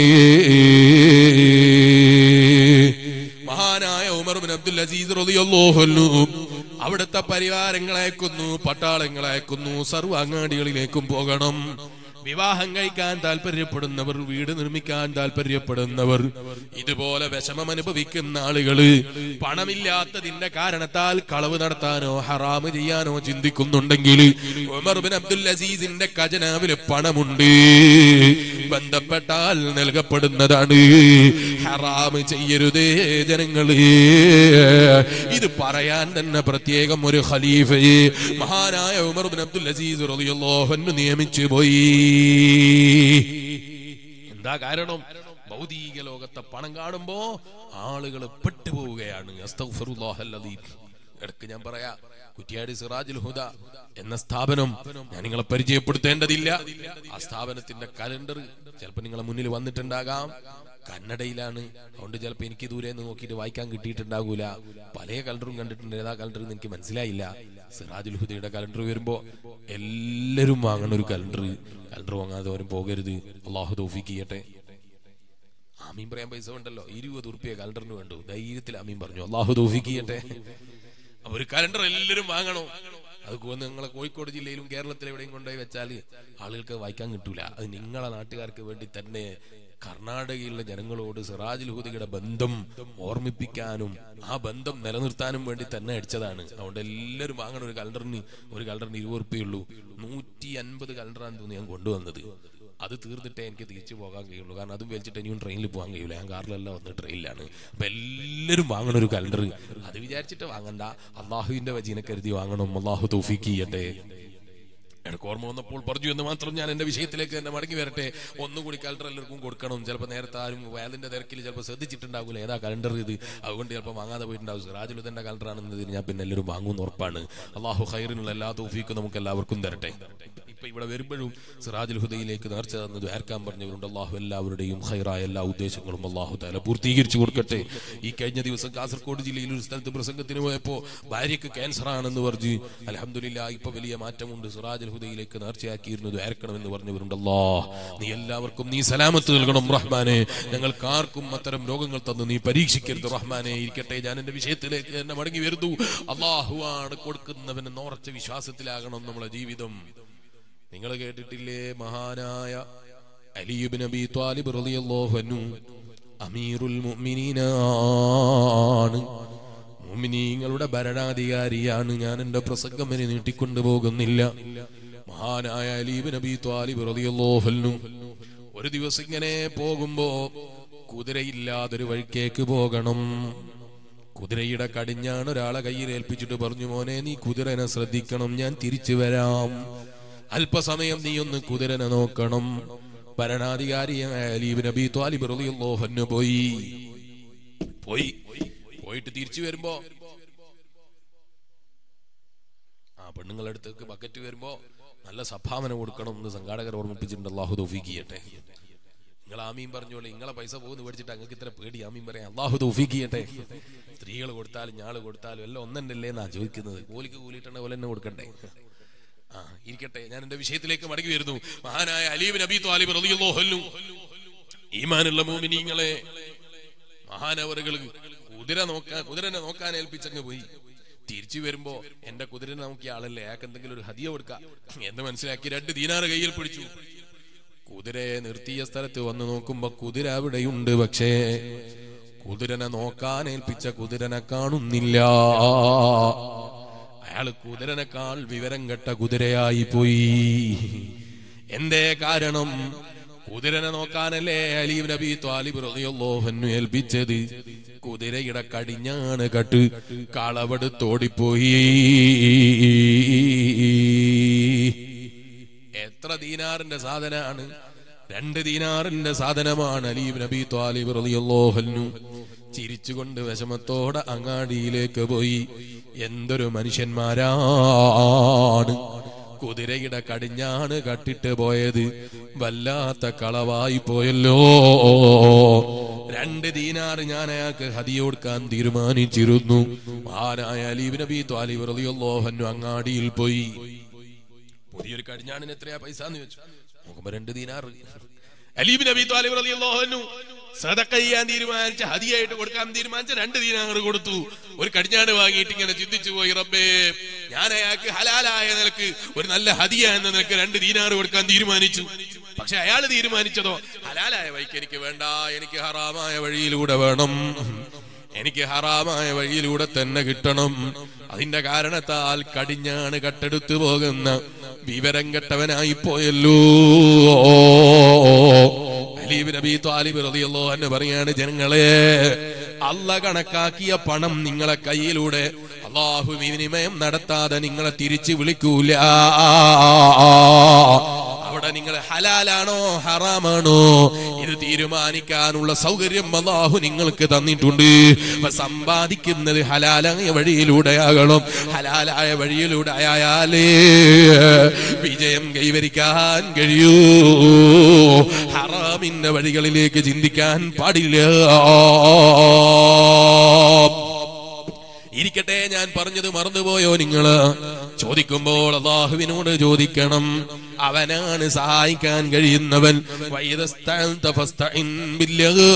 മഹാനായ ഉമർ ബിൻ അബ്ദുൽ അസീസ് റളിയല്ലാഹു അൻഹു അവിടുത്തെ പരിവാരങ്ങളെ അയക്കുന്നു പട്ടാളങ്ങളെ അയക്കുന്നു സർവ്വ അങ്ങാടികളിലേക്കും പോകണം വിവാഹം കഴിക്കാൻ താല്പര്യപ്പെടുന്നവർ വീട് നിർമ്മിക്കാൻ താല്പര്യപ്പെടുന്നവർ ഇതുപോലെ വിഷമം അനുഭവിക്കുന്ന ആളുകള് പണമില്ലാത്തതിന്റെ കാരണത്താൽ കളവ് നടത്താനോ ഹറാമ് ചെയ്യാനോ ചിന്തിക്കുന്നുണ്ടെങ്കിൽ ഉമർ ബിൻ അബ്ദുൽ അസീസിന്റെ ഖജനാവില് പണമുണ്ട് ബന്ധപ്പെട്ടാൽ നൽകപ്പെടുന്നതാണ് ഹറാമ് ചെയ്യരുതേ ജനങ്ങള് ഇത് പറയാൻ തന്നെ പ്രത്യേകം ഒരു ഖലീഫയെ മഹാനായ ഉമർ ബിൻ അബ്ദുൽ അസീസ് റളിയല്ലാഹു അൻഹു നിയമിച്ചു പോയി എന്താ കാരണം ഭൗതിക ലോകത്തെ പണം കാണുമ്പോ ആളുകൾ പെട്ടുപോവുകയാണ് അസ്തഗ്ഫിറുല്ലാഹല്ലദീം. ഇടയ്ക്ക് ഞാൻ പറയാ കുറ്റിയാടി സിറാജുൽ ഹുദ എന്ന സ്ഥാപനം ഞാൻ നിങ്ങളെ പരിചയപ്പെടുത്തേണ്ടതില്ല ആ സ്ഥാപനത്തിന്റെ കലണ്ടർ ചിലപ്പോ നിങ്ങളെ മുന്നിൽ വന്നിട്ടുണ്ടാകാം കന്നഡയിലാണ് അതുകൊണ്ട് ചിലപ്പോ എനിക്ക് ദൂരെ നിന്ന് നോക്കിയിട്ട് വായിക്കാൻ കിട്ടിയിട്ടുണ്ടാകൂല പല കലണ്ടറും കണ്ടിട്ടുണ്ട് ഏതാ കലണ്ടർ എനിക്ക് മനസ്സിലായില്ല സിറാജുൽ ഹുദയുടെ കലണ്ടർ വരുമ്പോ എല്ലാരും വാങ്ങണ ഒരു കലണ്ടർ കലണ്ടർ വാങ്ങാതെ വരും പോകരുത് അള്ളാഹു തൗഫീഖ് ചെയ്യട്ടെ ആമീൻ പറയാൻ പൈസ ഉണ്ടല്ലോ ഇരുപത് ഉറുപ്പ്യ കലണ്ടറിന് വേണ്ടു ധൈര്യത്തിൽ ആമീൻ പറഞ്ഞു അള്ളാഹു തൗഫീഖ് ചെയ്യട്ടെ അപ്പൊ ഒരു കലണ്ടർ എല്ലാവരും വാങ്ങണം അത് കൊന്ന് നിങ്ങളെ കോഴിക്കോട് ജില്ലയിലും കേരളത്തിൽ എവിടെയും കൊണ്ടുപോയി വെച്ചാൽ ആളുകൾക്ക് വായിക്കാൻ കിട്ടൂല അത് നിങ്ങളെ നാട്ടുകാർക്ക് വേണ്ടി തന്നെ കർണാടകയിലുള്ള ജനങ്ങളോട് സിറാജുൽ ഹുദയുടെ ബന്ധം ഓർമ്മിപ്പിക്കാനും ആ ബന്ധം നിലനിർത്താനും വേണ്ടി തന്നെ അടിച്ചതാണ് അതുകൊണ്ട് എല്ലാവരും വാങ്ങണം ഒരു കലണ്ടറിന് ഒരു കലണ്ടറിന് ഇരുപത് ഉറുപ്പിയുള്ളൂ നൂറ്റി അൻപത് കലണ്ടറാണ് തോന്നി ഞാൻ കൊണ്ടുവന്നത് അത് തീർന്നിട്ടേ എനിക്ക് തിരിച്ചു പോകാൻ കഴിയുള്ളൂ കാരണം അതും വലിച്ചിട്ട് ഇനിയും ട്രെയിനിൽ പോകാൻ കഴിയില്ല ഞാൻ കാറിലല്ല വന്ന് ട്രെയിനിലാണ് അപ്പൊ എല്ലാവരും വാങ്ങണം ഒരു കലണ്ടർ അത് വിചാരിച്ചിട്ട് വാങ്ങണ്ട അള്ളാഹുവിന്റെ വജീനെ കരുതി വാങ്ങണം അള്ളാഹു തൗഫീഖ് ചെയ്യട്ടെ എനിക്ക് ഓർമ്മ വന്നപ്പോൾ പറഞ്ഞു എന്ന് മാത്രം ഞാൻ എന്റെ വിഷയത്തിലേക്ക് തന്നെ മടങ്ങി വരട്ടെ ഒന്നുകൂടി കലണ്ടർ എല്ലാവർക്കും കൊടുക്കണം ചിലപ്പോൾ നേരത്തെ ആരും വയലിന്റെ തിരക്കിൽ ചിലപ്പോൾ ശ്രദ്ധിച്ചിട്ടുണ്ടാകില്ല ഏതാ കലണ്ടർ ഇത് അതുകൊണ്ട് ചിലപ്പോൾ വാങ്ങാതെ പോയിട്ടുണ്ടാവും സിറാജുലുദന്റെ കലണ്ടറാണെന്നതിന് ഞാൻ പിന്നെ എല്ലാവരും വാങ്ങുമെന്ന് ഉറപ്പാണ് അള്ളാഹു ഖൈറിനുള്ള എല്ലാ തൗഫീക്കും നമുക്ക് എല്ലാവർക്കും തരട്ടെ ഇപ്പൊ ഇവിടെ വരുമ്പോഴും സിറാജുൽ ഹുദയിലേക്ക് നേർച്ച തന്ന് ദ്വാരക്കാൻ പറഞ്ഞവരുണ്ട് അള്ളാഹു എല്ലാവരുടെയും ഖൈറായ എല്ലാ ഉദ്ദേശങ്ങളും അള്ളാഹു താല പൂർത്തീകരിച്ചു കൊടുക്കട്ടെ ഈ കഴിഞ്ഞ ദിവസം കാസർഗോഡ് ജില്ലയിൽ ഒരു സ്ഥലത്ത് പ്രസംഗത്തിന് പോയപ്പോ ഭാര്യയ്ക്ക് ക്യാൻസർ ആണെന്ന് പറഞ്ഞു അലഹമില്ല ഇപ്പൊ വലിയ മാറ്റമുണ്ട് സിറാജുൽ ഹുദയിലേക്ക് നേർച്ചയാക്കിയിരുന്നു ദ്വാരക്കണമെന്ന് പറഞ്ഞവരുണ്ട് അല്ലാ നീ എല്ലാവർക്കും നീ സലാമത്ത് നൽകണം റഹ്മാനെ ഞങ്ങൾക്ക് ആർക്കും അത്തരം രോഗങ്ങൾ തന്ന് നീ പരീക്ഷിക്കരുത് റഹ്മാനെ ഇരിക്കട്ടെ ഞാൻ എന്റെ വിഷയത്തിലേക്ക് തന്നെ മടങ്ങി വരുന്നു അള്ളാഹുവാണ് കൊടുക്കുന്നവൻ എന്ന ഉറച്ച വിശ്വാസത്തിലാകണം നമ്മളെ ജീവിതം നിങ്ങൾ കേട്ടിട്ടില്ലേ മഹാനായ അലിയുബിൻ നബി ത്വാലിബ് റളിയല്ലാഹു അൻഹു അമീറുൽ മുഅ്മിനീനാണ് മുഅ്മിനീങ്ങളുടെ ഭരണാധികാരിയാണ് ഞാൻ എന്റെ പ്രസംഗം ഇനി നീട്ടിക്കൊണ്ടു പോകുന്നില്ല മഹാനായ അലീബ് നബി ത്വാലിബ് റളിയല്ലാഹു അൻഹു ഒരു ദിവസം ഇങ്ങനെ പോകുമ്പോ കുതിരയില്ലാതൊരു വഴിക്കേക്ക് പോകണം കുതിരയുടെ കടിഞ്ഞാണ് ഒരാളെ കയ്യിൽ ഏൽപ്പിച്ചിട്ട് പറഞ്ഞു മോനെ നീ കുതിരനെ ശ്രദ്ധിക്കണം ഞാൻ തിരിച്ചു വരാം അല്പസമയം നീ ഒന്ന് കുതിരനെ നോക്കണം ഭരണാധികാരിയായ അലീബ് നബി ത്വാലിബ് റളിയല്ലാഹു അൻഹു പോയി പോയി പോയിട്ട് തിരിച്ചു വരുമ്പോ ആ പെണ്ണുങ്ങളുടെ അടുത്തേക്ക് ബക്കറ്റ് വരുമ്പോ നല്ല സംഭാവന കൊടുക്കണം എന്ന് സംഘാടകർ ഓർമ്മിപ്പിച്ചിട്ടുണ്ട് അള്ളാഹു തൗഫീഖ് ചെയ്യട്ടെ നിങ്ങൾ ആമീൻ പറഞ്ഞോളൂ നിങ്ങളെ പൈസ പോകുന്ന മേടിച്ചിട്ട് അങ്ങക്ക് ഇത്ര പേടി ആമീൻ പറയാം അള്ളാഹു തൗഫീഖ് ചെയ്യട്ടെ സ്ത്രീകൾ കൊടുത്താലും ഞാള് കൊടുത്താലും എല്ലാം ഒന്നല്ലേ എന്നാ ചോദിക്കുന്നത് കൂലിക്ക് കൂലിയിട്ടുണ്ട് പോലെ തന്നെ കൊടുക്കണ്ടേ ആ ഇരിക്കട്ടെ ഞാൻ എന്റെ വിഷയത്തിലേക്ക് മടങ്ങി വരുന്നു മഹാനായ അലീബ് നബി ത്വാലിബ് റളിയല്ലാഹു അൻഹു ഈമാനുള്ള മോമിനീങ്ങളെ മഹാനവറുകൾ കുതിര നോക്കാൻ കുതിരനെ നോക്കാൻ ഏൽപ്പിച്ചങ്ങ് പോയി തിരിച്ചു വരുമ്പോ എന്റെ കുതിരനെ നോക്കിയ ആളല്ലേ അയാൾക്ക് എന്തെങ്കിലും ഒരു ഹതിയ കൊടുക്കാം എന്ന് മനസ്സിലാക്കി രണ്ട് ദീനാറ് കയ്യിൽ പിടിച്ചു കുതിരയെ നിർത്തിയ സ്ഥലത്ത് വന്ന് നോക്കുമ്പോ കുതിര അവിടെയുണ്ട് പക്ഷേ കുതിരനെ നോക്കാൻ ഏൽപ്പിച്ച കുതിരനെ കാണുന്നില്ല അയാള് കുതിരനേക്കാൾ വിവരം കെട്ട കുതിരയായി പോയി എന്തേ കാരണം കുതിരനെ നോക്കാനല്ലേ അലീബ് നബി ത്വാലിബ് റളിയല്ലാഹു അൻഹു ഏൽപ്പിച്ചത് കുതിരയുടെ കടിഞ്ഞാണ് കട്ട് കളവെടുത്തോടിപ്പോയി എത്ര ദീനാറിന്റെ സാധനമാണ് രണ്ട് ദീനാറിന്റെ സാധനമാണ് അലീബ് നബി ത്വാലിബ് റളിയല്ലാഹു അൻഹു ചിരിച്ചുകൊണ്ട് വിഷമത്തോടെ അങ്ങാടിയിലേക്ക് പോയി എന്തൊരു മനുഷ്യന്മാരാണ് കുതിരയുടെ കടിഞ്ഞാണ് കട്ടിട്ട് പോയത് വല്ലാത്ത കളവായി പോയല്ലോ രണ്ട് ദീനാറ് ഞാൻ അയാൾക്ക് ഹതി കൊടുക്കാൻ തീരുമാനിച്ചിരുന്നു ആരായ അലീബ് നബി ത്വാലിബ് റളിയല്ലാഹു അൻഹു അങ്ങാടിയിൽ പോയി പുതിയൊരു കടിഞ്ഞാണിന് എത്രയാ പൈസ എന്ന് ചോദിച്ചു നോക്കുമ്പോ രണ്ട് ദീനാറ് അലീബ് നബി ത്വാലിബ് റളിയല്ലാഹു അൻഹു സദക്ക ചെയ്യാൻ തീരുമാനിച്ച ഹദിയായിട്ട് കൊടുക്കാൻ തീരുമാനിച്ച രണ്ട് ദീനാറ് കൊടുത്തു ഒരു കടിഞ്ഞാണ് വാങ്ങിയിട്ട് ഇങ്ങനെ ചിന്തിച്ചു പോയി റബ്ബേ ഞാൻ അയാൾക്ക് ഹലാലായ നിലക്ക് ഒരു നല്ല ഹദിയ എന്ന നിലക്ക് രണ്ട് ദീനാറ് കൊടുക്കാൻ തീരുമാനിച്ചു പക്ഷെ അയാൾ തീരുമാനിച്ചതോ ഹലാലായ വഴിക്ക് എനിക്ക് വേണ്ട എനിക്ക് ഹറാമായ വഴിയിലൂടെ വേണം എനിക്ക് ഹറാമായ വഴിയിലൂടെ തന്നെ കിട്ടണം അതിന്റെ കാരണത്താൽ കടിഞ്ഞാണ് കട്ടെടുത്തു പോകുന്ന വിവരം കെട്ടവനായി പോയല്ലോ അലീബ് നബി താലിബ് റളിയല്ലാഹു അൻഹു പറയാണ് ജനങ്ങളെ അല്ല കണക്കാക്കിയ പണം നിങ്ങളെ കയ്യിലൂടെ അള്ളാഹു വിനിമയം നടത്താതെ നിങ്ങളെ തിരിച്ചു വിളിക്കൂല അവിടെ നിങ്ങൾ ഹലാലാണോ ഹറാമാണോ ഇത് തീരുമാനിക്കാനുള്ള സൗകര്യം അള്ളാഹു നിങ്ങൾക്ക് തന്നിട്ടുണ്ട് അപ്പൊ സമ്പാദിക്കുന്നത് ഹലാലായ വഴിയിലൂടെ ആകണം ഹലാലായ വഴിയിലൂടെ ആയാലേ വിജയം കൈവരിക്കാൻ കഴിയൂ ഹറാമിന്റെ വഴികളിലേക്ക് ചിന്തിക്കാൻ പാടില്ല ഇരിക്കട്ടെ ഞാൻ പറഞ്ഞത് മറന്നുപോയോ നിങ്ങള് ചോദിക്കുമ്പോൾ അള്ളാഹുവിനോട് ചോദിക്കണം അവനാണ് സഹായിക്കാൻ കഴിയുന്നവൻ വൈദസ്തഅൻത ഫസ്തഇൻ ബില്ലാഹ്.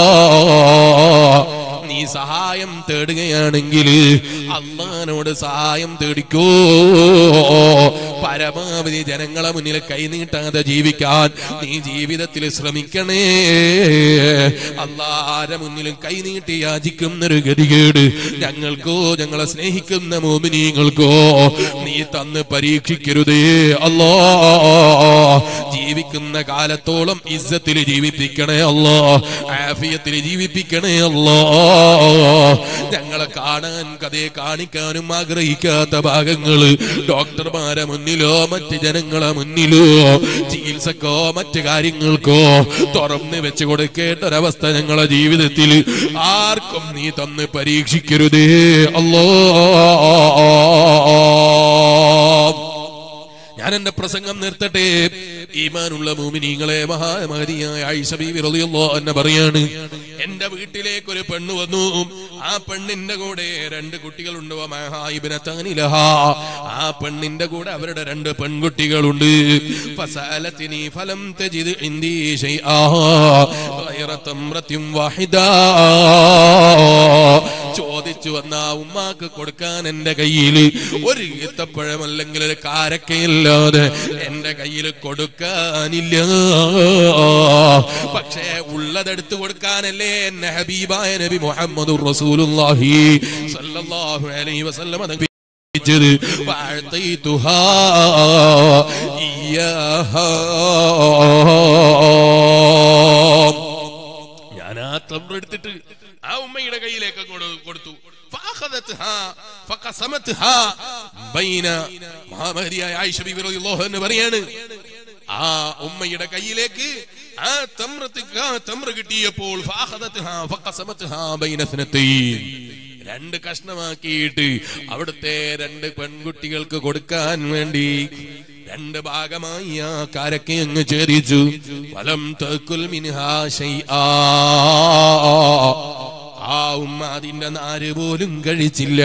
നീ സഹായം തേടുകയാണെങ്കിൽ അള്ളഹാനോട് സഹായം തേടിക്കോ പരമാവധി ജനങ്ങളെ മുന്നിൽ കൈനീട്ടാതെ ജീവിക്കാൻ നീ ജീവിതത്തിൽ ശ്രമിക്കണേ അള്ളാരെ മുന്നിലും കൈനീട്ടി യാചിക്കുന്നൊരു ഗതികേട് ഞങ്ങൾക്കോ ഞങ്ങളെ സ്നേഹിക്കുന്ന മോമിനിയങ്ങൾക്കോ നീ തന്ന് പരീക്ഷിക്കരുതേ അല്ലാ ജീവിക്കുന്ന കാലത്തോളം ഇസ്സത്തിൽ ജീവിപ്പിക്കണേ അല്ലാ ആഫിയത്തിൽ ജീവിപ്പിക്കണേ അല്ലാ ഞങ്ങളെ കാണാൻ കഥയെ കാണിക്കാനും ആഗ്രഹിക്കാത്ത ഭാഗങ്ങള് ഡോക്ടർമാരെ മുന്നിലോ മറ്റ് ജനങ്ങളെ മുന്നിലോ ചികിത്സക്കോ മറ്റ് കാര്യങ്ങൾക്കോ തുറന്ന് വെച്ച് കൊടുക്കേണ്ട ഒരവസ്ഥ ഞങ്ങളെ ജീവിതത്തിൽ ആർക്കും നീ തന്ന് പരീക്ഷിക്കരുതേ അല്ലോ ഞാൻ എന്റെ പ്രസംഗം നിർത്തട്ടെ ഈമാനുള്ള മൂമിനീങ്ങളെ മഹാമഹതിയായ ആയിഷ ബീവി റളിയല്ലാഹു അൻഹ പറയാണ് എന്റെ വീട്ടിലേക്ക് ഒരു പെണ്ണ് വന്നു ആ പെണ്ണിന്റെ കൂടെ രണ്ട് കുട്ടികളുണ്ട് വമഅഹാ ഇബ്നതാനി ലഹാ. ആ പെണ്ണിന്റെ കൂടെ അവരുടെ രണ്ട് പെൺകുട്ടികളുണ്ട് ഫസഅലത്നി ഫലം തജിദ് ഇൻദി ശൈആ ഗൈറ തംറത്തിൻ വാഹിദാ ചോദിച്ചു വന്ന ആ ഉമ്മാക്ക് കൊടുക്കാൻ എന്റെ കയ്യിൽ ഒരു ഈത്തപ്പഴം അല്ലെങ്കിൽ ഒരു കാരക്കയില്ലാതെ എന്റെ കയ്യിൽ കൊടുക്കാനില്ല പക്ഷേ ഉള്ളതെടുത്ത് കൊടുക്കാനല്ലേ എന്നെ ഹബീബായ നബി മുഹമ്മദ് റസൂലുള്ളാഹി സല്ലല്ലാഹു അലൈഹി വസല്ലം അത് ത് വാഴ്ത്തീതുഹാ. إياها ഞാൻ ആ തമ്ര എടുത്തിട്ട് ആ ഉമ്മയുടെ കയ്യിലേക്ക് അങ്ങോട്ട് കൊടുത്തു فأخذتها فقسمتها بين മഹാമരിയായ ആയിഷ ബിബി റളിയല്ലാഹു അൻഹ പറയാണ് ആ ഉമ്മയുടെ കയ്യിലേക്ക് ആ തമ്രത്ത് ആ തമ്ര കിട്ടിയപ്പോൾ ഫഅഖദത്ഹാ ഫഖസമത്ഹാ ബൈന ഇത്നതൈൻ രണ്ട് കഷ്ണമാക്കിയിട്ട് അവിടുത്തെ രണ്ട് പെൺകുട്ടികൾക്ക് കൊടുക്കാൻ വേണ്ടി രണ്ട് ഭാഗമായി ആ കാരക്കെ അങ്ങ് ചേരിച്ചു വലം തക്കുൽ മിൻഹാ ശൈആ ആ ഉമ്മ അതിന്റെ നാര് പോലും കഴിച്ചില്ല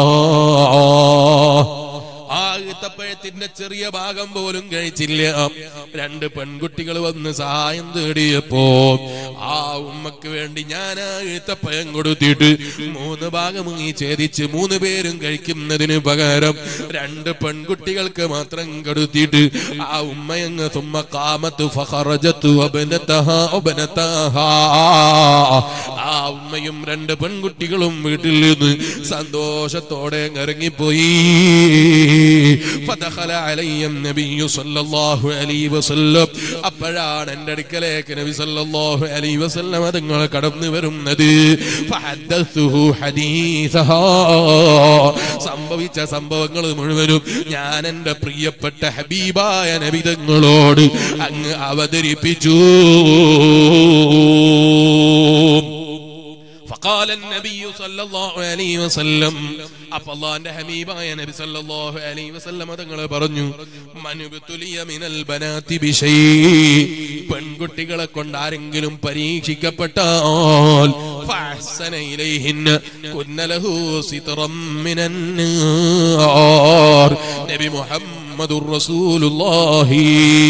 ആ ഈത്തപ്പഴത്തിന്റെ ചെറിയ ഭാഗം പോലും കഴിച്ചില്ല രണ്ട് പെൺകുട്ടികൾ വന്ന് സഹായം തേടിയപ്പോ ആ ഉമ്മക്ക് വേണ്ടി ഞാൻ ആ ഈത്തപ്പഴം കൊടുത്തിട്ട് മൂന്ന് ഭാഗമായി ഛേദിച്ച് മൂന്ന് പേരും കഴിക്കുന്നതിന് പകരം രണ്ട് പെൺകുട്ടികൾക്ക് മാത്രം കൊടുത്തിട്ട് ആ ഉമ്മയങ്ങ് തുമ്മ കാമത്ത് ഫഖറജത്തു അബ്നതഹാ അബ്നതഹാ ആ ഉമ്മയും രണ്ട് പെൺകുട്ടികളും വീട്ടിൽ നിന്ന് സന്തോഷത്തോടെ അങ്ങ് ഇറങ്ങിപ്പോയി ഫദഖല അലയ്യ നബിയു സല്ലല്ലാഹു അലൈഹി വസല്ലം അപ്പോഴാണ് എൻ്റെ അടുക്കലേക്ക് നബി സല്ലല്ലാഹു അലൈഹി വസല്ലം അതുങ്ങൾ കടന്നു വരുന്നത് ഫഹദ്ദസുഹു ഹദീസഹാ സംഭവിച്ച സംഭവങ്ങൾ മുഴുവനും ഞാൻ എൻ്റെ പ്രിയപ്പെട്ട ഹബീബായ നബിതങ്ങളോട് അങ്ങ് അവതരിപ്പിച്ചു فقال النبي صلى الله عليه وسلم അപ്പൊ അള്ളാന്റെ ഹബീബായ നബി സല്ലല്ലാഹു അലൈഹി വസല്ലം തങ്ങൾ പറഞ്ഞു മനുബത്തുലിയ മിനൽ ബനാതി ബിശൈ പെൺകുട്ടികളെ കൊണ്ട് ആരെങ്കിലും പരീക്ഷിക്കപ്പെട്ടാൽ ഫഅഹ്സന ഇലൈഹിന്ന കുന്ന ലഹു സിത്റം മിനൻ നാർ നബി മുഹമ്മദുർ റസൂലുള്ളാഹി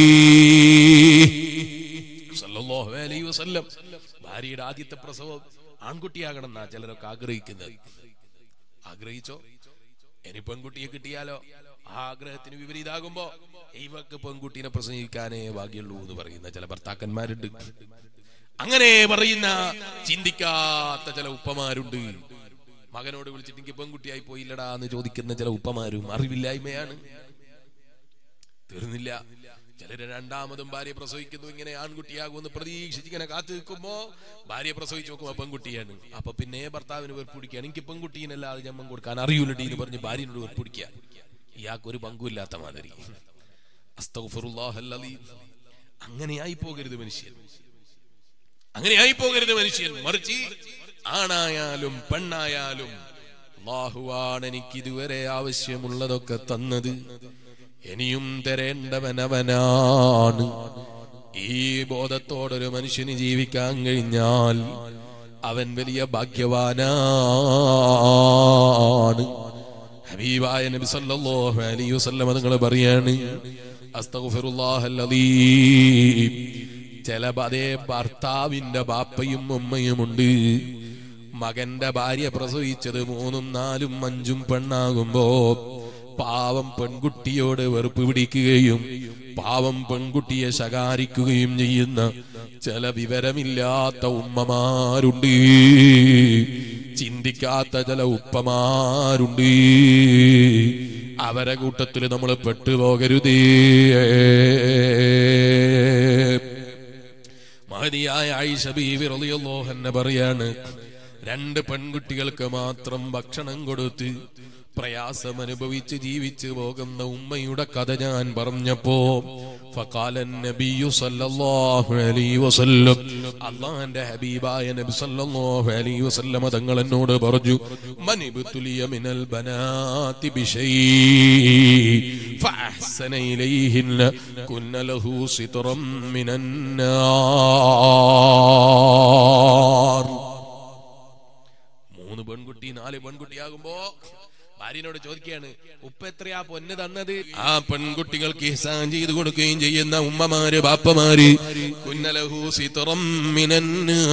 സല്ലല്ലാഹു അലൈഹി വസല്ലം ഭാര്യയുടെ ആദ്യത്തെ പ്രസവം ആൺകുട്ടിയാകണം എന്നാ ചിലരൊക്കെ ആഗ്രഹിക്കുന്നത് ആഗ്രഹിച്ചോ ഇനി പെൺകുട്ടിയെ കിട്ടിയാലോ ആ ആഗ്രഹത്തിന് വിപരീതാകുമ്പോ ഇവക്ക് പെൺകുട്ടീനെ പ്രസംഗിക്കാനേ ഭാഗ്യമുള്ളൂ എന്ന് പറയുന്ന ചില ഭർത്താക്കന്മാരുണ്ട് അങ്ങനെ പറയുന്ന ചിന്തിക്കാത്ത ചില ഉപ്പമാരുണ്ട് മകനോട് വിളിച്ചിട്ട് എനിക്ക് പെൺകുട്ടിയായി പോയില്ലടാ എന്ന് ചോദിക്കുന്ന ചില ഉപ്പമാരും അറിവില്ലായ്മയാണ് തീർന്നില്ല ചിലര് രണ്ടാമതും ഭാര്യ പ്രസവിക്കുന്നു ഇങ്ങനെ ആൺകുട്ടിയാകുമെന്ന് പ്രതീക്ഷിച്ച് ഇങ്ങനെ കാത്തു നിൽക്കുമ്പോ ഭാര്യ പ്രസവിച്ച് നോക്കുമ്പോ പെൺകുട്ടിയാണ് അപ്പൊ പിന്നെ ഭർത്താവിന് വെറുപ്പിടിക്കുകയാണ് എനിക്ക് പെൺകുട്ടീനല്ലാതെ ജന്മം കൊടുക്കാൻ അറിയൂലടി എന്ന് പറഞ്ഞ് ഭാര്യനോട് വെറുപ്പിടിക്കുക ഇയാൾക്ക് ഒരു പങ്കുമില്ലാത്ത മാതിരി അസ്തഗ്ഫിറുല്ലാഹൽ അലീം. അങ്ങനെയായി പോകരുത് മനുഷ്യൻ അങ്ങനെയായി പോകരുത് മനുഷ്യൻ മറിച്ച് ആണായാലും പെണ്ണായാലും അള്ളാഹുവാണ് എനിക്ക് ഇതുവരെ ആവശ്യമുള്ളതൊക്കെ തന്നത് ഇനിയും തരേണ്ടവനവനാണ് ഈ ബോധത്തോടൊരു മനുഷ്യന് ജീവിക്കാൻ കഴിഞ്ഞാൽ അവൻ വലിയ ഭാഗ്യവാനാണ് ഹബീബായ നബി സല്ലല്ലാഹു അലൈഹി വസല്ലം നിങ്ങൾ പറയാണ് അസ്തഗ്ഫിറുല്ലാഹൽ അലീം ചില അതേ ഭർത്താവിന്റെ ബാപ്പയും ഉമ്മയുമുണ്ട് മകന്റെ ഭാര്യ പ്രസവിച്ചത് മൂന്നും നാലും അഞ്ചും പെണ്ണാകുമ്പോ പാവം പെൺകുട്ടിയോട് വെറുപ്പ് പിടിക്കുകയും പാവം പെൺകുട്ടിയെ ശകാരിക്കുകയും ചെയ്യുന്ന ചില വിവരമില്ലാത്ത ഉമ്മമാരുണ്ട് ചിന്തിക്കാത്ത ചില ഉപ്പമാരുണ്ട് അവരെ കൂട്ടത്തിൽ നമ്മൾ പെട്ടുപോകരുതേ മഹതിയായ ആയിഷ ബീവി റളിയല്ലാഹു അൻഹ പറയാണ് രണ്ട് പെൺകുട്ടികൾക്ക് മാത്രം ഭക്ഷണം കൊടുത്ത് പ്രയാസം അനുഭവിച്ച് ജീവിച്ച് പോകുന്ന ഉമ്മയുടെ കഥ ഞാൻ പറഞ്ഞപ്പോ ഫഖാലൻ നബിയു സല്ലല്ലാഹു അലൈഹി വസല്ലം അള്ളാഹുവിന്റെ ഹബീബായ നബി സല്ലല്ലാഹു അലൈഹി വസല്ലം തങ്ങൾ എന്നോട് പറഞ്ഞു മനിബ്തുലിയ മിനൽ ബനാതി ബിശൈ ഫഅഹ്സന ഇലൈഹിന്ന കുന്ന ലഹു സിത്റം മിനൻ നാർ മൂന്ന് പെൺകുട്ടി നാല് പെൺകുട്ടിയാകുമ്പോ ഭാര്യനോട് ചോദിക്കുകയാണ് ഉപ്പ എത്രയാ പൊന്ന് തന്നത് ആ പെൺകുട്ടികൾക്ക് ഇഹ്സാൻ ചെയ്തു കൊടുക്കുകയും ചെയ്യുന്ന ഉമ്മമാര് ബാപ്പമാര് കുന്നലഹു സിത്റം മിനൻ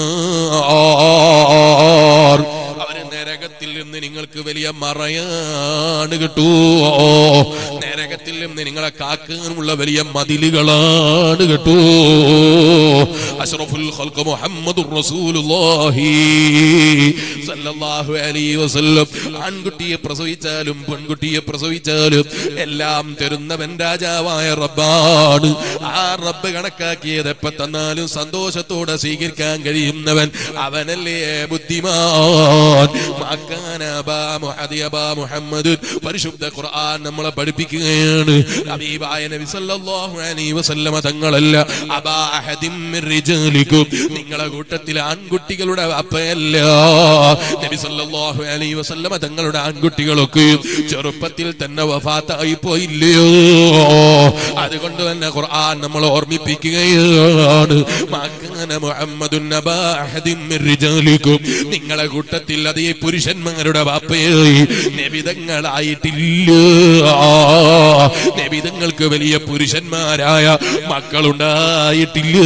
നാർ. അവര് നരകത്തിൽ നിന്ന് നിങ്ങൾക്ക് വലിയ മറയാണ് കിട്ടൂ നരകത്തിൽ നിന്ന് നിങ്ങളെ കാക്കാനുള്ള വലിയ മതിലുകളാണ് കേട്ടോ അഷ്റഫുൽ ഖൽഖ് മുഹമ്മദുർ റസൂലുള്ളാഹി സല്ലല്ലാഹു അലൈഹി വസല്ലം ആൺകുട്ടിയെ പ്രസവിച്ചാലും പെൺകുട്ടിയെ പ്രസവിച്ചാലും എല്ലാം തരുന്നവൻ രാജാവായ റബ്ബാണ് ആ റബ്ബ് കണക്കാക്കിയത് എപ്പോ തന്നാലും സന്തോഷത്തോടെ സ്വീകരിക്കാൻ കഴിയുന്നവൻ അവനല്ലേ ബുദ്ധിമാൻ മാക്കാന അബാ മുഹദി അബാ മുഹമ്മദ് പരിശുദ്ധ ഖുർആൻ നമ്മളെ പഠിപ്പിക്കുകയാണ് ഹബീബായ നബി സല്ലല്ലാഹു അലൈഹി വസല്ലമ തങ്ങളല്ല അബാ അഹദിൻ മിൻ റിജാലിക്കും നിങ്ങളെ കൂട്ടത്തിൽ ആൺകുട്ടികളുടെ അപ്പയല്ല നബി സല്ലല്ലാഹു അലൈഹി വസല്ലമ തങ്ങളുടെ ആൺകുട്ടികളൊക്കെ ചെറുപ്പത്തിൽ തന്നെ വഫാത്തായി പോയില്ലയോ അതുകൊണ്ട് തന്നെ ഖുർആൻ നമ്മൾ ഓർമ്മിപ്പിക്കുകയാണ് മാക്കാന മുഹമ്മദുൻ അബാ അഹദിൻ മിൻ റിജാലിക്കും നിങ്ങളെ കൂട്ടത്തിൽ അതേ പുരുഷന്മാരുടെ വാപ്പയായി നബിതങ്ങളായിട്ടില്ല നബിതങ്ങൾക്ക് വലിയ പുരുഷന്മാരായ മക്കളുണ്ടായിട്ടില്ല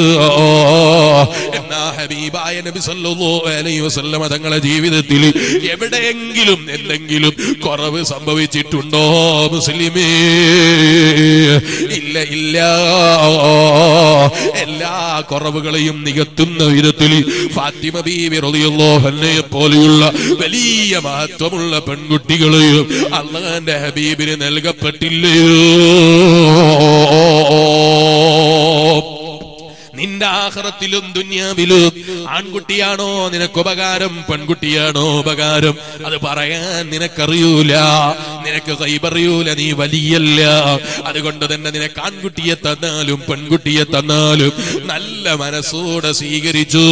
എന്നാ ഹബീബായ നബി സല്ലല്ലാഹു അലൈഹി വസല്ലമ തങ്ങളെ ജീവിതത്തിൽ എവിടെയെങ്കിലും എന്തെങ്കിലും കുറവ് സംഭവിച്ചിട്ടുണ്ടോ മുസ്ലിമേ ഇല്ല ഇല്ല എല്ലാ കുറവുകളെയും നികത്തുന്ന വിധത്തിൽ ഫാത്തിമ ബീവി റളിയല്ലാഹു അൻഹയെ പോലെയുള്ള വലിയ മഹത്വമുള്ള പെൺകുട്ടികളെയും അള്ളാന്റെ ഹബീബിന് നൽകപ്പെട്ടില്ലയോ നിന്റെ ആഹ്റത്തിലും ദുന്യാവിലും ആൺകുട്ടിയാണോ നിനക്ക് ഉപകാരം പെൺകുട്ടിയാണോ ഉപകാരം അത് പറയാൻ നിനക്കറിയൂല നിനക്ക് കൈപറിയൂല നീ വലിയല്ല അതുകൊണ്ട് തന്നെ നിനക്ക് ആൺകുട്ടിയെ തന്നാലും പെൺകുട്ടിയെ തന്നാലും നല്ല മനസ്സോടെ സ്വീകരിച്ചു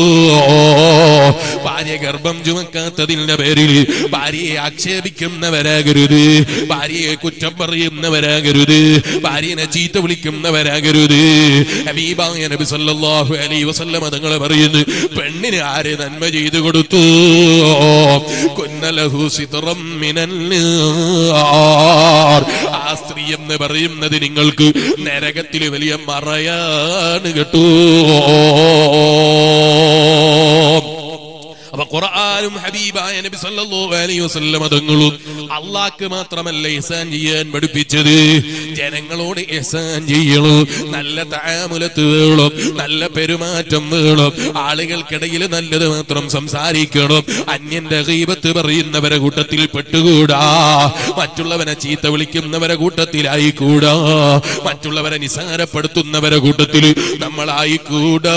ഭാര്യ ഗർഭം ചുമക്കാത്തതിന്റെ പേരിൽ ഭാര്യയെ ആക്ഷേപിക്കുന്നവരാകരുത് ഭാര്യയെ കുറ്റം പറയുന്നവരാകരുത് ഭാര്യനെ ചീത്ത വിളിക്കുന്നവരാകരുത് ഹബീബായ നബി സല്ലല്ലാഹു അലൈഹി വസല്ലമ തങ്ങൾ പറയുന്നു പെണ്ണിന് ആര് നന്മ ചെയ്തു കൊടുത്തു കുന്നലഹു സിതറം മിനൽ നാർ. ആ സ്ത്രീ എന്ന് പറയുന്നത് നിങ്ങൾക്ക് നരകത്തിൽ വലിയ മറയാണ് കേട്ടോ അപ്പൊ ഖുർആനും ഹബീബായ നബി സല്ലല്ലാഹു അലൈഹി വസല്ലം തങ്ങളും അള്ളാഹ്ക്ക് മാത്രമല്ല ഇഹ്സാൻ ചെയ്യാൻ പഠിപ്പിച്ചത് ജനങ്ങളോട് ഇഹ്സാൻ ചെയ്യണം നല്ല താമുലത്ത് വേണം നല്ല പെരുമാറ്റം വേണം ആളുകൾക്കിടയിൽ നല്ലത് മാത്രം സംസാരിക്കണം അന്യന്റെ ഗീബത്ത് പറയുന്നവരെ കൂട്ടത്തിൽ പെട്ടുകൂടാ മറ്റുള്ളവനെ ചീത്ത വിളിക്കുന്നവരെ കൂട്ടത്തിലായിക്കൂടാ മറ്റുള്ളവരെ നിസാരപ്പെടുത്തുന്നവരെ കൂട്ടത്തിൽ നമ്മളായിക്കൂടാ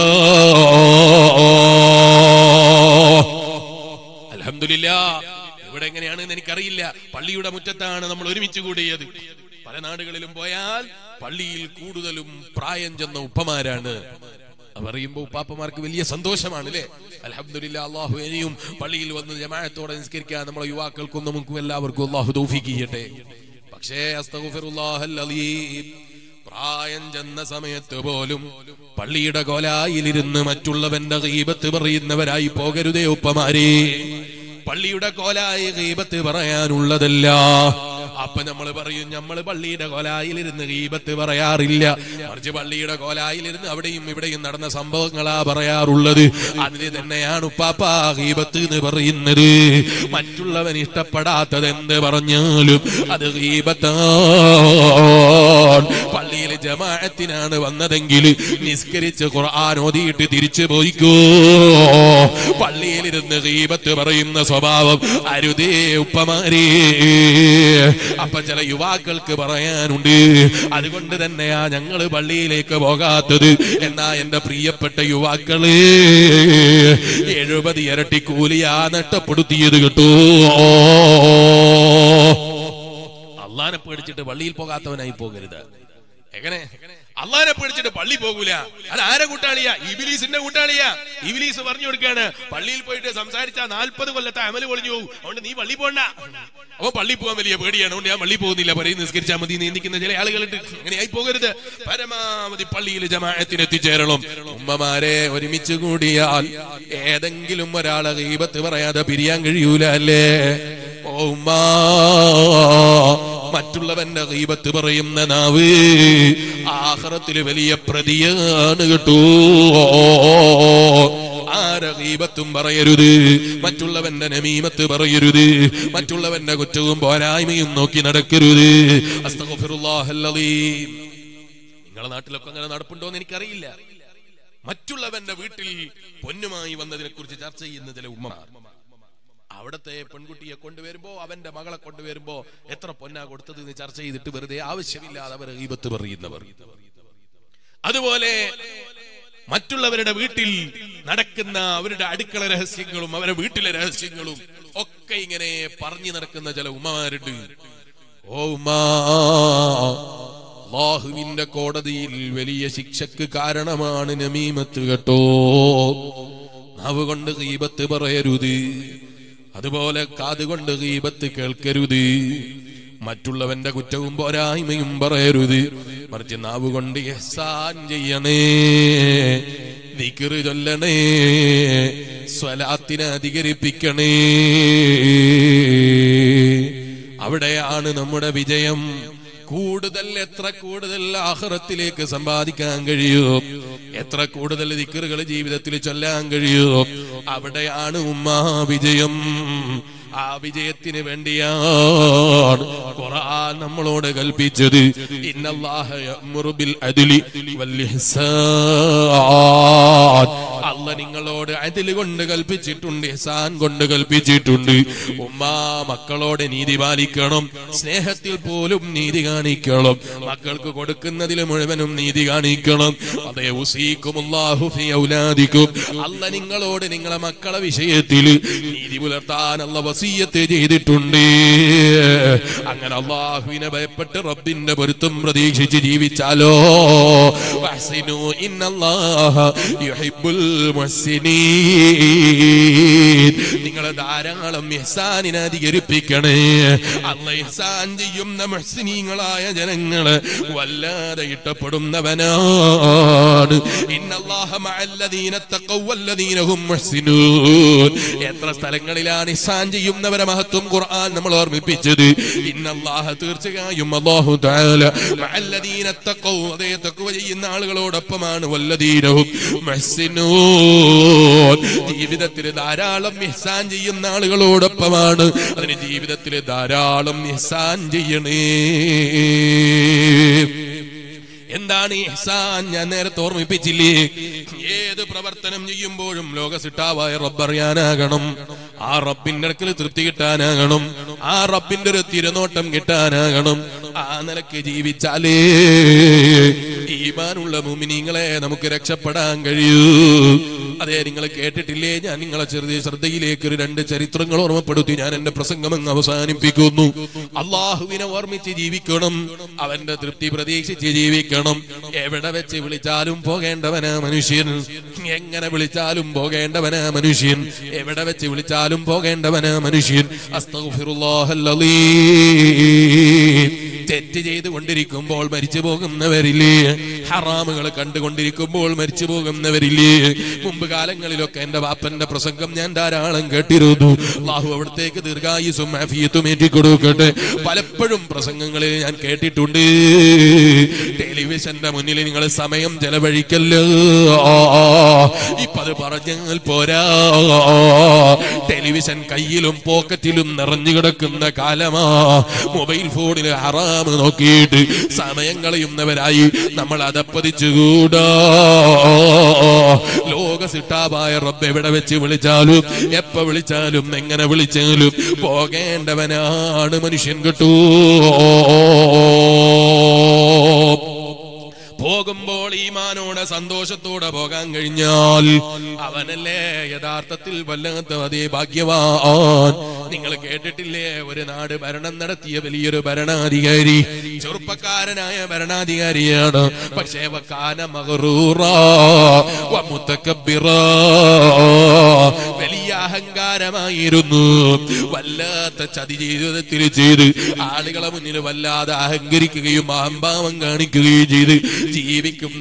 അലഹമില്ല ഇവിടെ എങ്ങനെയാണെന്ന് എനിക്കറിയില്ല പള്ളിയുടെ മുറ്റത്താണ് നമ്മൾ ഒരുമിച്ച് കൂടിയത് പല നാടുകളിലും പോയാൽ പള്ളിയിൽ കൂടുതലും പ്രായം ചെന്ന ഉപ്പമാരാണ് അത് പറയുമ്പോ ഉപ്പാപ്പമാർക്ക് വലിയ സന്തോഷമാണ് അല്ലേ അലഹമില്ല അള്ളാഹു ഇനിയും പള്ളിയിൽ വന്ന് ജമാഅത്തോടെ നിസ്കരിക്കാൻ നമ്മളെ യുവാക്കൾക്കും നമുക്കും എല്ലാവർക്കും അള്ളാഹു തൗഫീഖ് ചെയ്യട്ടെ പക്ഷേ അസ്തഗ്ഫിറുല്ലാഹൽ അലീം പ്രായം ചെന്ന സമയത്ത് പോലും പള്ളിയുടെ കോലായിലിരുന്ന് മറ്റുള്ളവന്റെ ഗീബത്ത് പറയുന്നവരായി പോകരുതേ ഉപ്പമാരെ പള്ളിയുടെ കോലായി ഗീബത്ത് പറയാനുള്ളതല്ല അപ്പൊ നമ്മൾ പറയും നമ്മൾ പള്ളിയുടെ കോലായിലിരുന്ന് ഗീബത്ത് പറയാറില്ല മറിച്ച് പള്ളിയുടെ കോലായിലിരുന്ന് അവിടെയും ഇവിടെയും നടന്ന സംഭവങ്ങളാ പറയാറുള്ളത് അതിന് തന്നെയാണ് ഉപ്പാപ്പ ഗീബത്ത് എന്ന് പറയുന്നത് മറ്റുള്ളവൻ ഇഷ്ടപ്പെടാത്തത് എന്ത് പറഞ്ഞാലും അത് ഗീബത്താണ് പള്ളിയിൽ ജമാഅത്തിനാണ് വന്നതെങ്കിൽ നിസ്കരിച്ച് ഖുർആൻ ഓതിയിട്ട് തിരിച്ചു പോയിക്കോ പള്ളിയിലിരുന്ന് ഗീബത്ത് പറയുന്ന സ്വഭാവം അരുതേ ഉപ്പമാരേ അപ്പൊ ചില യുവാക്കൾക്ക് പറയാനുണ്ട് അതുകൊണ്ട് തന്നെയാ ഞങ്ങള് പള്ളിയിലേക്ക് പോകാത്തത് എന്നാ എന്റെ പ്രിയപ്പെട്ട യുവാക്കളെ എഴുപത് ഇരട്ടി കൂലിയാ നഷ്ടപ്പെടുത്തിയത് കേട്ടോ അള്ളാനെ പേടിച്ചിട്ട് പള്ളിയിൽ പോകാത്തവനായി പോകരുത് എങ്ങനെ അള്ളാനെ പേടിച്ചിട്ട് പള്ളി പോകൂല അത് ആരെ കൂട്ടാളിയാ ഇബിലീസിന്റെ കൂട്ടാളിയാ ഇബിലീസ് പറഞ്ഞു കൊടുക്കാണ് പള്ളിയിൽ പോയിട്ട് സംസാരിച്ചാ നാൽപ്പത് കൊല്ലത്തെ അമല് പൊളിഞ്ഞു പോകും അതുകൊണ്ട് നീ പള്ളി പോണ്ട അപ്പൊ പള്ളി പോകാൻ വലിയ പേടിയാണ് അതുകൊണ്ട് ഞാൻ പള്ളി പോകുന്നില്ല പറയും നിസ്കരിച്ചാൽ മതി നീന്തിക്കുന്ന ചില ആളുകളുണ്ട് അങ്ങനെയായി പോകരുത് പരമാവധി പള്ളിയിൽ ജമാഅത്തിന് എത്തിച്ചേരണം ഉമ്മമാരെ ഒരുമിച്ച് കൂടിയാൽ ഏതെങ്കിലും ഒരാളെ ഗീബത്ത് പറയാതെ പിരിയാൻ കഴിയൂല അല്ലേ ഓ ഉമ്മ മറ്റുള്ളവന്റെ ഗീബത്ത് പറയുന്ന നാവ് ആഹ്റത്തിൽ വലിയ പ്രതിയാണ് കേട്ടോ ആ ആരെ ഗീബത്തും പറയരുത് മറ്റുള്ളവന്റെ നമീമത്ത് പറയരുത് മറ്റുള്ളവന്റെ കുറ്റവും പോരായ്മയും നോക്കി നടക്കരുത് അസ്തഗ്ഫിറുല്ലാഹല്ലദീം. നിങ്ങളെ നാട്ടിലൊക്കെ അങ്ങനെ നടപ്പുണ്ടോ എന്ന് എനിക്കറിയില്ല മറ്റുള്ളവന്റെ വീട്ടിൽ പൊന്നുമായി വന്നതിനെ കുറിച്ച് ചർച്ച ചെയ്യുന്ന ചില ഉമ്മമാർ അവിടത്തെ പെൺകുട്ടിയെ കൊണ്ടുവരുമ്പോ അവന്റെ മകളെ കൊണ്ടുവരുമ്പോ എത്ര പൊന്നാ കൊടുത്തത് എന്ന് ചർച്ച ചെയ്തിട്ട് വെറുതെ ആവശ്യമില്ലാതെ അവർ ഈപത്ത് പറയുന്നവർ അതുപോലെ മറ്റുള്ളവരുടെ വീട്ടിൽ നടക്കുന്ന അവരുടെ അടുക്കള രഹസ്യങ്ങളും അവരുടെ വീട്ടിലെ രഹസ്യങ്ങളും ഒക്കെ ഇങ്ങനെ പറഞ്ഞു നടക്കുന്ന ചില ഉമ്മമാരുണ്ട് ഓ ഉമ്മാ അള്ളാഹുവിന്റെ കോടതിയിൽ വലിയ ശിക്ഷക്ക് കാരണമാണ് നമീമത്ത് കേട്ടോ നാവ് കൊണ്ട് ഗീബത്ത് പറയരുത് അതുപോലെ കാതുകൊണ്ട് ഗീബത്ത് കേൾക്കരുത് മറ്റുള്ളവന്റെ കുറ്റവും പോരായ്മയും പറയരുത് മറിച്ച് നാവ് കൊണ്ട് എഹ്സാൻ ചെയ്യണേ ദിക്റ് ചൊല്ലണേ സ്വലാത്തിനെ അധികരിപ്പിക്കണേ അവിടെയാണ് നമ്മുടെ വിജയം കൂടുതൽ എത്ര കൂടുതൽ ആഹ്റത്തിലേക്ക് സമ്പാദിക്കാൻ കഴിയുമോ എത്ര കൂടുതൽ ദിക്കറുകൾ ജീവിതത്തിൽ ചൊല്ലാൻ കഴിയുമോ അവിടെയാണ് ഉമ്മാ വിജയം ആ വിജയത്തിന് വേണ്ടിയാണ് ഖുർആൻ നമ്മളോട് കൽപ്പിച്ചത് ഇന്നല്ലാഹ യഅ്മുറു ബിൽ അദ്ലി വൽ ഇഹ്സാൻ അല്ല നിങ്ങളോട് അതിൽ കൊണ്ട് കൽപ്പിച്ചിട്ടുണ്ട് ഇഹ്സാൻ കൊണ്ട് കൽപ്പിച്ചിട്ടുണ്ട് ഉമ്മ മക്കളോട് നീതി പാലിക്കണം സ്നേഹത്തിൽ പോലും നീതി കാണിക്കണം മക്കൾക്ക് കൊടുക്കുന്നതിൽ മുഴുവനും നീതി കാണിക്കണം അതേ ഉസീക്കുമുല്ലാഹു ഫി ഔലാദിക്കും അല്ല നിങ്ങളോട് നിങ്ങളെ മക്കളെ വിഷയത്തിൽ നീതി പുലർത്താൻ അല്ല വസീയത്ത് ചെയ്തിട്ടുണ്ട് അങ്ങനെ അള്ളാഹുവിനെ ഭയപ്പെട്ട് റബ്ബിന്റെ പൊരുത്തം പ്രതീക്ഷിച്ച് ജീവിച്ചാലോ വഹ്സിനു ഇന്നല്ലാഹ യുഹിബ്ബുൽ മുഹ്സിനീൻ നിങ്ങൾ ധാരാളം ഇഹ്സാനിനെ അധികരിപ്പിക്കണേ അല്ല ഇഹ്സാൻ ചെയ്യുന്ന മുഹ്സിനീങ്ങളായ ജനങ്ങള് വല്ലാതെ ഇഷ്ടപ്പെടുന്നവനാണ് ഇന്നല്ലാഹ മഅല്ലദീന തഖവ്വ വല്ലദീന ഹും മുഹ്സിനൂൻ എത്ര സ്ഥലങ്ങളിലാണ് ഇഹ്സാൻ ചെയ്യുന്നവരെ മഹത്വം ഖുർആൻ നമ്മൾ ഓർമ്മിപ്പിച്ചത് ഇന്നല്ലാഹ തീർച്ചയായും അല്ലാഹു തആല മഅല്ലദീന തഖവ്വ അതേ തഖ്വ ചെയ്യുന്ന ആളുകളോടൊപ്പമാണ് വല്ലദീനഹും മുഹ്സിനൂൻ ജീവിതത്തിൽ ധാരാളം ഇഹ്സാൻ ചെയ്യുന്ന ആളുകളോടൊപ്പമാണ് അതിന് ജീവിതത്തിൽ ധാരാളം ഇഹ്സാൻ ചെയ്യണേ എന്താണ് ഈ ഇഹ്സാൻ ഞാൻ നേരത്തെ ഓർമ്മിപ്പിച്ചില്ലേ ഏത് പ്രവർത്തനം ചെയ്യുമ്പോഴും ലോക സിട്ടാവായ റബ്ബറിയാനാകണം ആ റബ്ബിന്റെ അടുക്കൽ തൃപ്തി കിട്ടാനാകണം ആ റബ്ബിന്റെ ഒരു തിരനോട്ടം കിട്ടാനാകണം ആ നിലക്ക് ജീവിച്ചാലേ ഈമാനുള്ള മുമിനിങ്ങളെ നമുക്ക് രക്ഷപ്പെടാൻ കഴിയൂ അതെ നിങ്ങൾ കേട്ടിട്ടില്ലേ ഞാൻ നിങ്ങളെ ചെറിയ ശ്രദ്ധയിലേക്ക് ഒരു രണ്ട് ചരിത്രങ്ങൾ ഓർമ്മപ്പെടുത്തി ഞാൻ എന്റെ പ്രസംഗം അങ്ങ് അവസാനിപ്പിക്കുന്നു അള്ളാഹുവിനെ ഓർമ്മിച്ച് ജീവിക്കണം അവന്റെ തൃപ്തി പ്രതീക്ഷിച്ച് ജീവിക്കണം എവിടെ വെച്ച് വിളിച്ചാലും പോകേണ്ടവനാ മനുഷ്യൻ എങ്ങനെ വിളിച്ചാലും പോകേണ്ടവനാ മനുഷ്യൻ എവിടെ വെച്ച് വിളിച്ചാലും പോകേണ്ടവനാ മനുഷ്യൻ അസ്തഗ്ഫിറുല്ലാഹല്ലദീം തെറ്റ് ചെയ്തുകൊണ്ടിരിക്കുമ്പോൾ മരിച്ചു പോകുന്നവരില്ലേ ഹറാമുകൾ കണ്ടുകൊണ്ടിരിക്കുമ്പോൾ മരിച്ചു പോകുന്നവരില്ലേ മുമ്പ് കാലങ്ങളിലൊക്കെ എന്റെ വാപ്പന്റെ പ്രസംഗം ഞാൻ ധാരാളം കേട്ടിരുന്നു അള്ളാഹു അവിടത്തേക്ക് ദീർഘായുസും ആഫിയത്തും ഏറ്റിക്കൊടുക്കട്ടെ പലപ്പോഴും പ്രസംഗങ്ങളിൽ ഞാൻ കേട്ടിട്ടുണ്ട് ടെലിവിഷന്റെ മുന്നിൽ നിങ്ങൾ സമയം ചെലവഴിക്കല്ലോ ഇപ്പൊ അത് പറഞ്ഞാൽ പോരാ ടെലിവിഷൻ കയ്യിലും പോക്കറ്റിലും നിറഞ്ഞു കിടക്കുന്ന കാലമാ മൊബൈൽ ഫോണിൽ ഹറാം നോക്കിയിട്ട് സമയം കളയുന്നവരായി നമ്മൾ അതപ്പതിച്ചുകൂടാ ലോക സിട്ടാവായ റബ്ബ് എവിടെ വെച്ച് വിളിച്ചാലും എപ്പ വിളിച്ചാലും എങ്ങനെ വിളിച്ചാലും പോകേണ്ടവനാണ് മനുഷ്യൻ കിട്ടൂ പോകുമ്പോൾ ഈമാനോടെ സന്തോഷത്തോടെ പോകാൻ കഴിഞ്ഞാൽ അവനല്ലേ യഥാർത്ഥത്തിൽ വല്ലാത്ത അതേ ഭാഗ്യവാൻ നിങ്ങൾ കേട്ടിട്ടില്ലേ ഒരു നാട് ഭരണം നടത്തിയ വലിയൊരു ഭരണാധികാരി ചെറുപ്പക്കാരനായ ഭരണാധികാരിയാണ് പക്ഷേ വക്കാന മഹറൂറാ വ മുതകബ്ബിറാ. വലിയ അഹങ്കാരമായിരുന്നു വല്ലാത്ത ചതി ജീവിതത്തിൽ ചെയ്ത് ആളുകളെ മുന്നിൽ വല്ലാതെ അഹങ്കരിക്കുകയും അഹംഭാവം കാണിക്കുകയും ചെയ്ത് ജീവിക്കുന്ന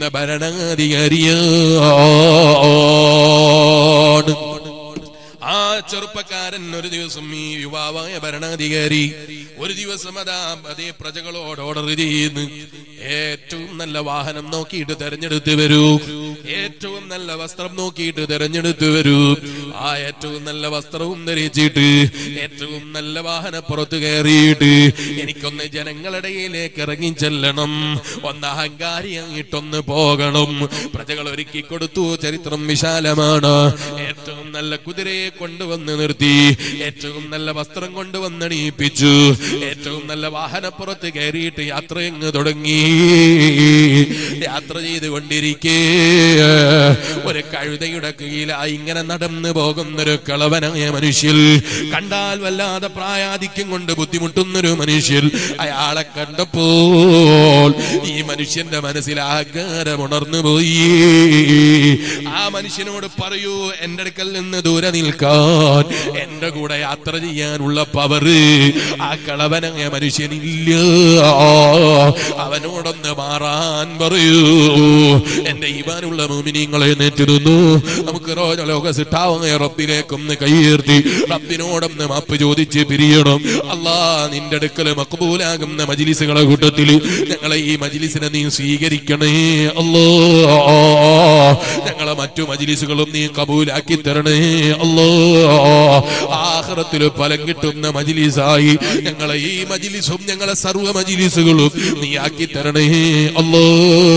ഭരണാധികാരിയാണ് ആ ചെറുപ്പക്കാരൻ ഒരു ദിവസം ഈ യുവാവായ ഭരണാധികാരി ഒരു ദിവസം അതാ അതേ പ്രജകളോട് ഓർഡർ ചെയ്യുന്നു ഏറ്റവും നല്ല വാഹനം നോക്കിയിട്ട് തെരഞ്ഞെടുത്ത് വരൂ ഏറ്റവും നല്ല വസ്ത്രം നോക്കിയിട്ട് തെരഞ്ഞെടുത്ത് വരൂ ആ ഏറ്റവും നല്ല വസ്ത്രവും ധരിച്ചിട്ട് ഏറ്റവും നല്ല വാഹനപ്പുറത്ത് കയറിയിട്ട് എനിക്കൊന്ന് ജനങ്ങളിടയിലേക്ക് ഇറങ്ങി ചെല്ലണം ഒന്ന് അഹങ്കാരിയായിട്ടൊന്ന് പോകണം പ്രജകൾ ഒരുക്കി കൊടുത്തു ചരിത്രം വിശാലമാണ് ഏറ്റവും നല്ല കുതിരയെ കൊണ്ടുവന്ന് നിർത്തി ഏറ്റവും നല്ല വസ്ത്രം കൊണ്ടുവന്നണിയിപ്പിച്ചു ഏറ്റവും നല്ല വാഹനപ്പുറത്ത് കയറിയിട്ട് യാത്ര അങ്ങ് തുടങ്ങി യാത്ര ചെയ്തുകൊണ്ടിരിക്കേ ഒരു കഴുതയുടെ കീഴിലായി ഇങ്ങനെ നടന്നു പോകുന്നൊരു കളവനായ മനുഷ്യൻ കണ്ടാൽ വല്ലാതെ പ്രായാധിക്യം കൊണ്ട് ബുദ്ധിമുട്ടുന്നൊരു മനുഷ്യൻ അയാളെ കണ്ടപ്പോൾ ഈ മനുഷ്യന്റെ മനസ്സിൽ ആകാരം ഉണർന്നു പോയി ആ മനുഷ്യനോട് പറയൂ എന്റെ അടുക്കൽ നിന്ന് ദൂരെ നിൽക്കാൻ എന്റെ കൂടെ യാത്ര ചെയ്യാനുള്ള പവറ് ആ കളവനായ മനുഷ്യനില്ല അവനോടൊന്ന് മാറാൻ പറയൂ എന്റെ ഇവാനുള്ള മോമിനിങ്ങളെ നേറ്റിരുന്നു നമുക്ക് റോജ ലോക സിട്ടാവായ റബ്ബിലേക്കൊന്ന് കൈയേർത്തി റബ്ബിനോടൊന്ന് മാപ്പ് ചോദിച്ച് പിരിയണം അല്ലാ നിന്റെ അടുക്കൽ മക്ബൂലാകുന്ന മജിലിസുകളെ കൂട്ടത്തിൽ ഞങ്ങളെ ഈ മജിലിസിനെ നീ സ്വീകരിക്കണേ അല്ലോ ഞങ്ങളെ മറ്റു മജിലിസുകളും നീ കബൂലാക്കി തരണേ അല്ലോ ആഹ്റത്തിൽ ഫലം കിട്ടുന്ന മജിലിസായി ഞങ്ങളെ ഈ മജിലിസും ഞങ്ങളെ സർവ്വ മജിലിസുകളും നീ ആക്കി തരണേ അല്ലോ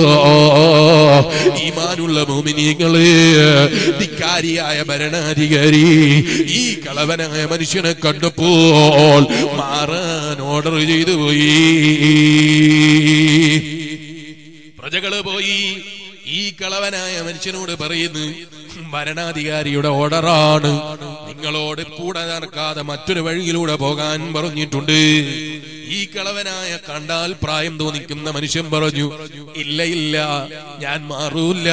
ഈമാനുള്ള മോമിനികളെ ധിക്കാരിയായ ഭരണാധികാരി ഈ കളവനായ മനുഷ്യനെ കണ്ടപ്പോൾ മാറാൻ ഓർഡർ ചെയ്തു പോയി പ്രജകള് പോയി ഈ കളവനായ മനുഷ്യനോട് പറയുന്നു ഭരണാധികാരിയുടെ ഓർഡറാണ് നിങ്ങളോട് കൂടെ നടക്കാതെ മറ്റൊരു വഴിയിലൂടെ പോകാൻ പറഞ്ഞിട്ടുണ്ട് ഈ കളവനായ കണ്ടാൽ പ്രായം തോന്നിക്കുന്ന മനുഷ്യൻ പറഞ്ഞു ഇല്ല ഇല്ല ഞാൻ മാറൂല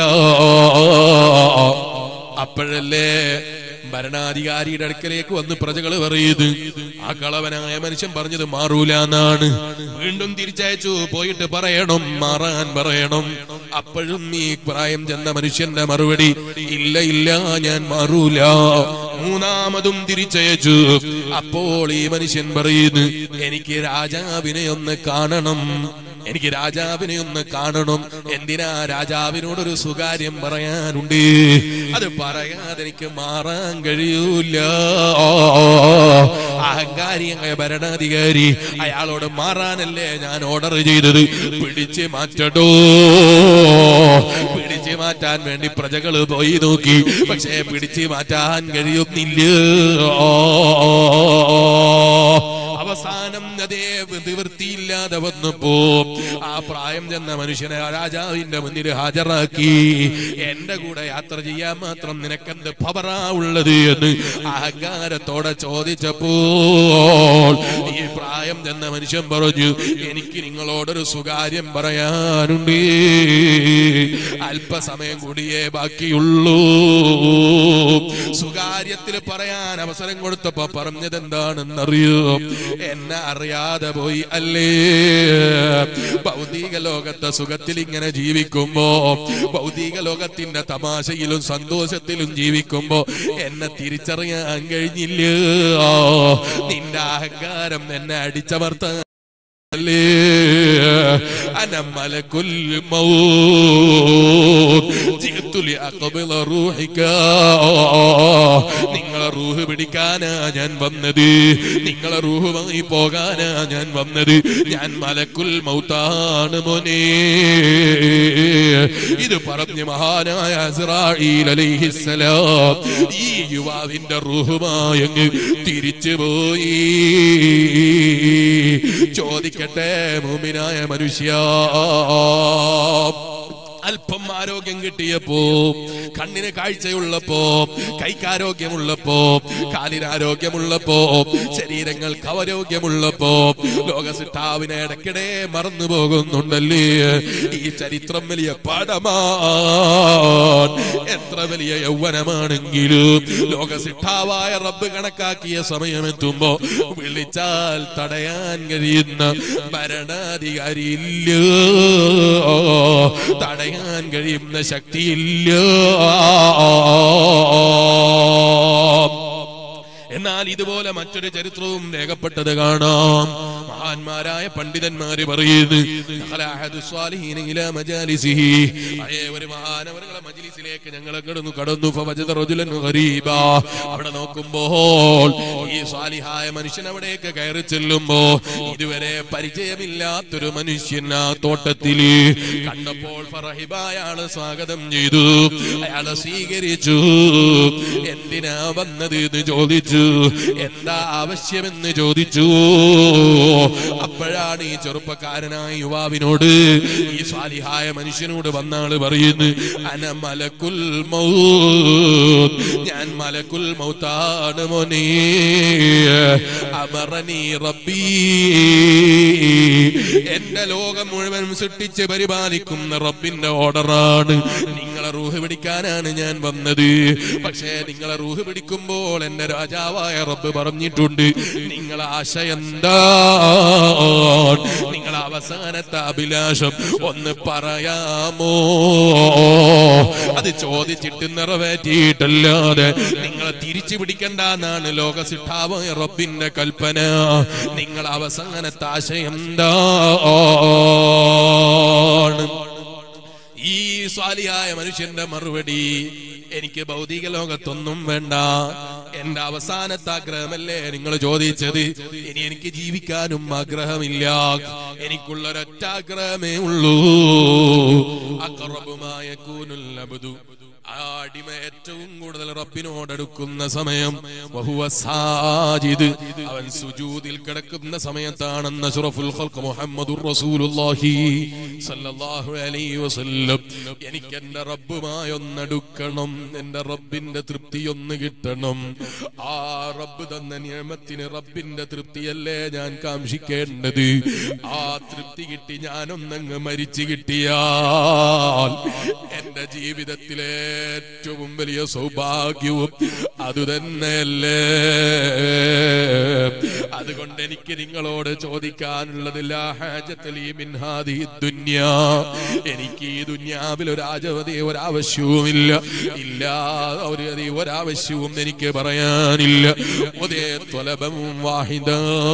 അപ്പോഴല്ലേ ഭരണാധികാരിയുടെ അടുക്കലേക്ക് വന്ന് പ്രജകൾ പറയുന്നത് ആ കളവനായ മനുഷ്യൻ പറഞ്ഞത് മാറൂല എന്നാണ് വീണ്ടും തിരിച്ചയച്ചു പോയിട്ട് പറയണം മാറാൻ പറയണം അപ്പോഴും ഈ പ്രായം ചെന്ന മനുഷ്യന്റെ മറുപടി ഇല്ല ഇല്ല ഞാൻ മാറൂല മൂന്നാമതും തിരിച്ചയച്ചു അപ്പോൾ ഈ മനുഷ്യൻ പറയുന്നു എനിക്ക് രാജാവിനെ ഒന്ന് കാണണം എനിക്ക് രാജാവിനെ ഒന്ന് കാണണം എന്തിനാ രാജാവിനോടൊരു സുകാര്യം പറയാനുണ്ട് അത് പറയാതെ എനിക്ക് മാറാൻ കഴിയൂല അഹങ്കാരിയായ ഭരണാധികാരി അയാളോട് മാറാനല്ലേ ഞാൻ ഓർഡർ ചെയ്തത് പിടിച്ച് മാറ്റടോ പിടിച്ച് മാറ്റാൻ വേണ്ടി പ്രജകള് പോയി നോക്കി പക്ഷേ പിടിച്ച് മാറ്റാൻ കഴിയുന്നില്ല അവസാനം അതേ നിവൃത്തിയില്ലാതെ വന്നപ്പോ ആ പ്രായം ചെന്ന മനുഷ്യനെ ആ രാജാവിന്റെ മുന്നിൽ ഹാജരാക്കി എന്റെ കൂടെ യാത്ര ചെയ്യാൻ മാത്രം നിനക്കെന്ത് പവറാ ഉള്ളത് എന്ന് അഹങ്കാരത്തോടെ ചോദിച്ചപ്പോൾ ഈ പ്രായം ചെന്ന മനുഷ്യൻ പറഞ്ഞു എനിക്ക് നിങ്ങളോടൊരു സുകാര്യം പറയാനുണ്ട് അല്പസമയം കൂടിയേ ബാക്കിയുള്ളൂ സുകാര്യത്തിൽ പറയാൻ അവസരം കൊടുത്തപ്പോ പറഞ്ഞത് എന്താണെന്നറിയോ എന്നെ അറിയാതെ പോയി അല്ലേ ഭൗതിക ലോകത്തെ സുഖത്തിൽ ഇങ്ങനെ ജീവിക്കുമ്പോ ഭൗതിക ലോകത്തിന്റെ തമാശയിലും സന്തോഷത്തിലും ജീവിക്കുമ്പോ എന്നെ തിരിച്ചറിയാൻ കഴിഞ്ഞില്ല നിന്റെ അഹങ്കാരം എന്നെ അടിച്ചമർത്താൻ أنا ملك الموت جئت لأقبض روحك നിങ്ങളെ റൂഹ് പിടിക്കാനാ ഞാൻ വന്നത് നിങ്ങളെ റൂഹുമായി പോകാനാ ഞാൻ വന്നത് ഞാൻ മലക്കുൽ മൗത്താണ് മോനെ ഇത് പറഞ്ഞ് മഹാനായ അസ്രായീൽ അലൈഹിസ്സലാം ഈ യുവാവിന്റെ റൂഹുമായി അങ്ങ് തിരിച്ചുപോയി ചോദിക്കട്ടെ മൂമിനായ മനുഷ്യ അല്പം ആരോഗ്യം കിട്ടിയപ്പോ കണ്ണിന് കാഴ്ചയുള്ളപ്പോ കൈക്കാരോഗ്യമുള്ളപ്പോ കാലിന് ആരോഗ്യമുള്ളപ്പോ ശരീരങ്ങൾക്ക് ആരോഗ്യമുള്ളപ്പോ ലോകസിട്ടാവിനെ ഇടയ്ക്കിടെ മറന്നു പോകുന്നുണ്ടല്ലേ ഈ ചരിത്രം വലിയ പാഠമാ എത്ര വലിയ യൗവനമാണെങ്കിലും ലോകസിട്ടാവായ റബ്ബ് കണക്കാക്കിയ സമയമെത്തുമ്പോ വിളിച്ചാൽ തടയാൻ കഴിയുന്ന ഭരണാധികാരി ഇല്ല തടയാൻ കഴിയുന്ന ശക്തിയില്ല എന്നാൽ ഇതുപോലെ മറ്റൊരു ചരിത്രവും രേഖപ്പെട്ടത് കാണാം മഹാനായ മഹാന്മാരായ പണ്ഡിതന്മാര് പറയുന്നു ദഖല അഹദു സ്വാലിഹീന ഇലാ മജാലിസിഹി. പഴയ ഒരു മഹാനവറുകളെ മജ്ലിസിലേക്ക് ഞങ്ങൾ കടന്നു കടന്നു ഫവജദ റജുലൻ ഗരീബാ. അവിടെ നോക്കുമ്പോൾ ഈ സ്വാലിഹായ മനുഷ്യൻ അവിടേക്ക് കയറി ചെല്ലുമ്പോ ഇതുവരെ പരിചയമില്ലാത്തൊരു മനുഷ്യൻ ആ തോട്ടത്തില് കണ്ടപ്പോൾ ഫറഹിബ അയാള് സ്വാഗതം ചെയ്തു അയാളെ സ്വീകരിച്ചു എന്തിനാ വന്നത് എന്ന് ചോദിച്ചു എന്താ ആവശ്യമെന്ന് ചോദിച്ചു അപ്പോഴാണ് ഈ ചെറുപ്പക്കാരനായ യുവാവിനോട് ഈ സ്വാലിഹായ മനുഷ്യനോട് വന്നാള് പറയുന്നു അന മലക്കുൽ മൗത്ത് ഞാൻ മലക്കുൽ മൗത്താണ് മോനെ അമറനി റബ്ബീ എന്റെ ലോകം മുഴുവൻ സൃഷ്ടിച്ച് പരിപാലിക്കുന്ന റബ്ബിന്റെ ഓർഡറാണ് നിങ്ങളെ റൂഹ് പിടിക്കാനാണ് ഞാൻ വന്നത് പക്ഷേ നിങ്ങളെ റൂഹ് പിടിക്കുമ്പോൾ എന്റെ രാജാവായ റബ്ബ് പറഞ്ഞിട്ടുണ്ട് നിങ്ങളെ ആശ എന്താ നിങ്ങളെ അവസാനത്തെ അഭിലാഷം ഒന്ന് പറയാമോ അത് ചോദിച്ചിട്ട് നിറവേറ്റിയിട്ടല്ലാതെ നിങ്ങളെ തിരിച്ചു പിടിക്കണ്ടെന്നാണ് ലോകസിട്ടാവായ റബ്ബിന്റെ കൽപ്പന നിങ്ങൾ അവസാനത്തെ ആശയം എന്താണ് ഈ സ്വാലിയായ മനുഷ്യന്റെ മറുപടി എനിക്ക് ഭൗതിക ലോകത്തൊന്നും വേണ്ട എന്റെ അവസാനത്തെ ആഗ്രഹമല്ലേ നിങ്ങൾ ചോദിച്ചത് ഇനി എനിക്ക് ജീവിക്കാനും ആഗ്രഹമില്ല എനിക്കുള്ള ഒരൊറ്റ ആഗ്രഹമേ ഉള്ളൂ അക്രബുമായ കൂനുൽ അബ്ദു ആ അടിമ ഏറ്റവും കൂടുതൽ റബ്ബിനോടടുക്കുന്ന സമയം വഹുവ സാജിദ് അവൻ സുജൂദിൽ കിടക്കുന്ന സമയത്താണെന്ന് അഷ്റഫുൽ ഖൽഖ് മുഹമ്മദുർ റസൂലുള്ളാഹി സല്ലല്ലാഹു അലൈഹി വസല്ലം എനിക്ക് എന്റെ റബ്ബുമായി ഒന്നടുക്കണം എന്റെ റബ്ബിന്റെ തൃപ്തി ഒന്ന് കിട്ടണം ആ റബ്ബ് തന്ന നിയമത്തിന് റബ്ബിന്റെ തൃപ്തിയല്ലേ ഞാൻ കാംക്ഷിക്കേണ്ടത് ആ തൃപ്തി കിട്ടി ഞാനൊന്നങ്ങ് മരിച്ചു കിട്ടിയാൽ എന്റെ ജീവിതത്തിലെ ഏറ്റവും വലിയ സൗഭാഗ്യവും അതുതന്നെയല്ലേ അതുകൊണ്ട് എനിക്ക് നിങ്ങളോട് ചോദിക്കാനുള്ളത് ലാ ഹാജത്ത് ലീ മിൻ ഹാദിഹി ദുന്യാ. എനിക്ക് ഈ ദുന്യാവിൽ ഒരു ആജവതി ഒരാവശ്യവുമില്ല ഇല്ല ഒരു അതി ഒരാവശ്യവും എനിക്ക് പറയാനില്ല ഒരേ ത്വലബം വാഹിദ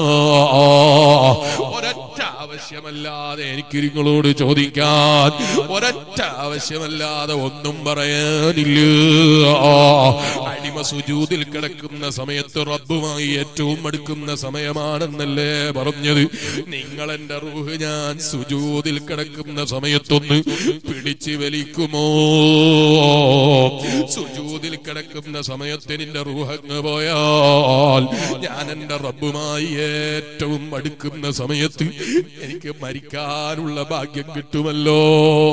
ഒരൊറ്റ ആവശ്യമല്ലാതെ എനിക്ക് നിങ്ങളോട് ചോദിക്കാൻ ഒരൊറ്റ ആവശ്യമല്ലാതെ ഒന്നും പറയാനില്ല അടിമ സുജൂതിൽ കിടക്കുന്ന സമയത്ത് റബ്ബുമായി ഏറ്റവും അടുക്കുന്ന സമയമാണെന്നല്ലേ പറഞ്ഞത് നിങ്ങൾ എന്റെ റൂഹ് ഞാൻ സുജൂതിൽ കിടക്കുന്ന സമയത്തൊന്ന് പിടിച്ചു വലിക്കുമോ സുജൂതിൽ കിടക്കുന്ന സമയത്ത് നിന്റെ റൂഹങ്ങ് പോയാൽ ഞാൻ എന്റെ റബ്ബുമായി ഏറ്റവും അടുക്കുന്ന സമയത്ത് എനിക്ക് മരിക്കാനുള്ള ഭാഗ്യം കിട്ടുമല്ലോ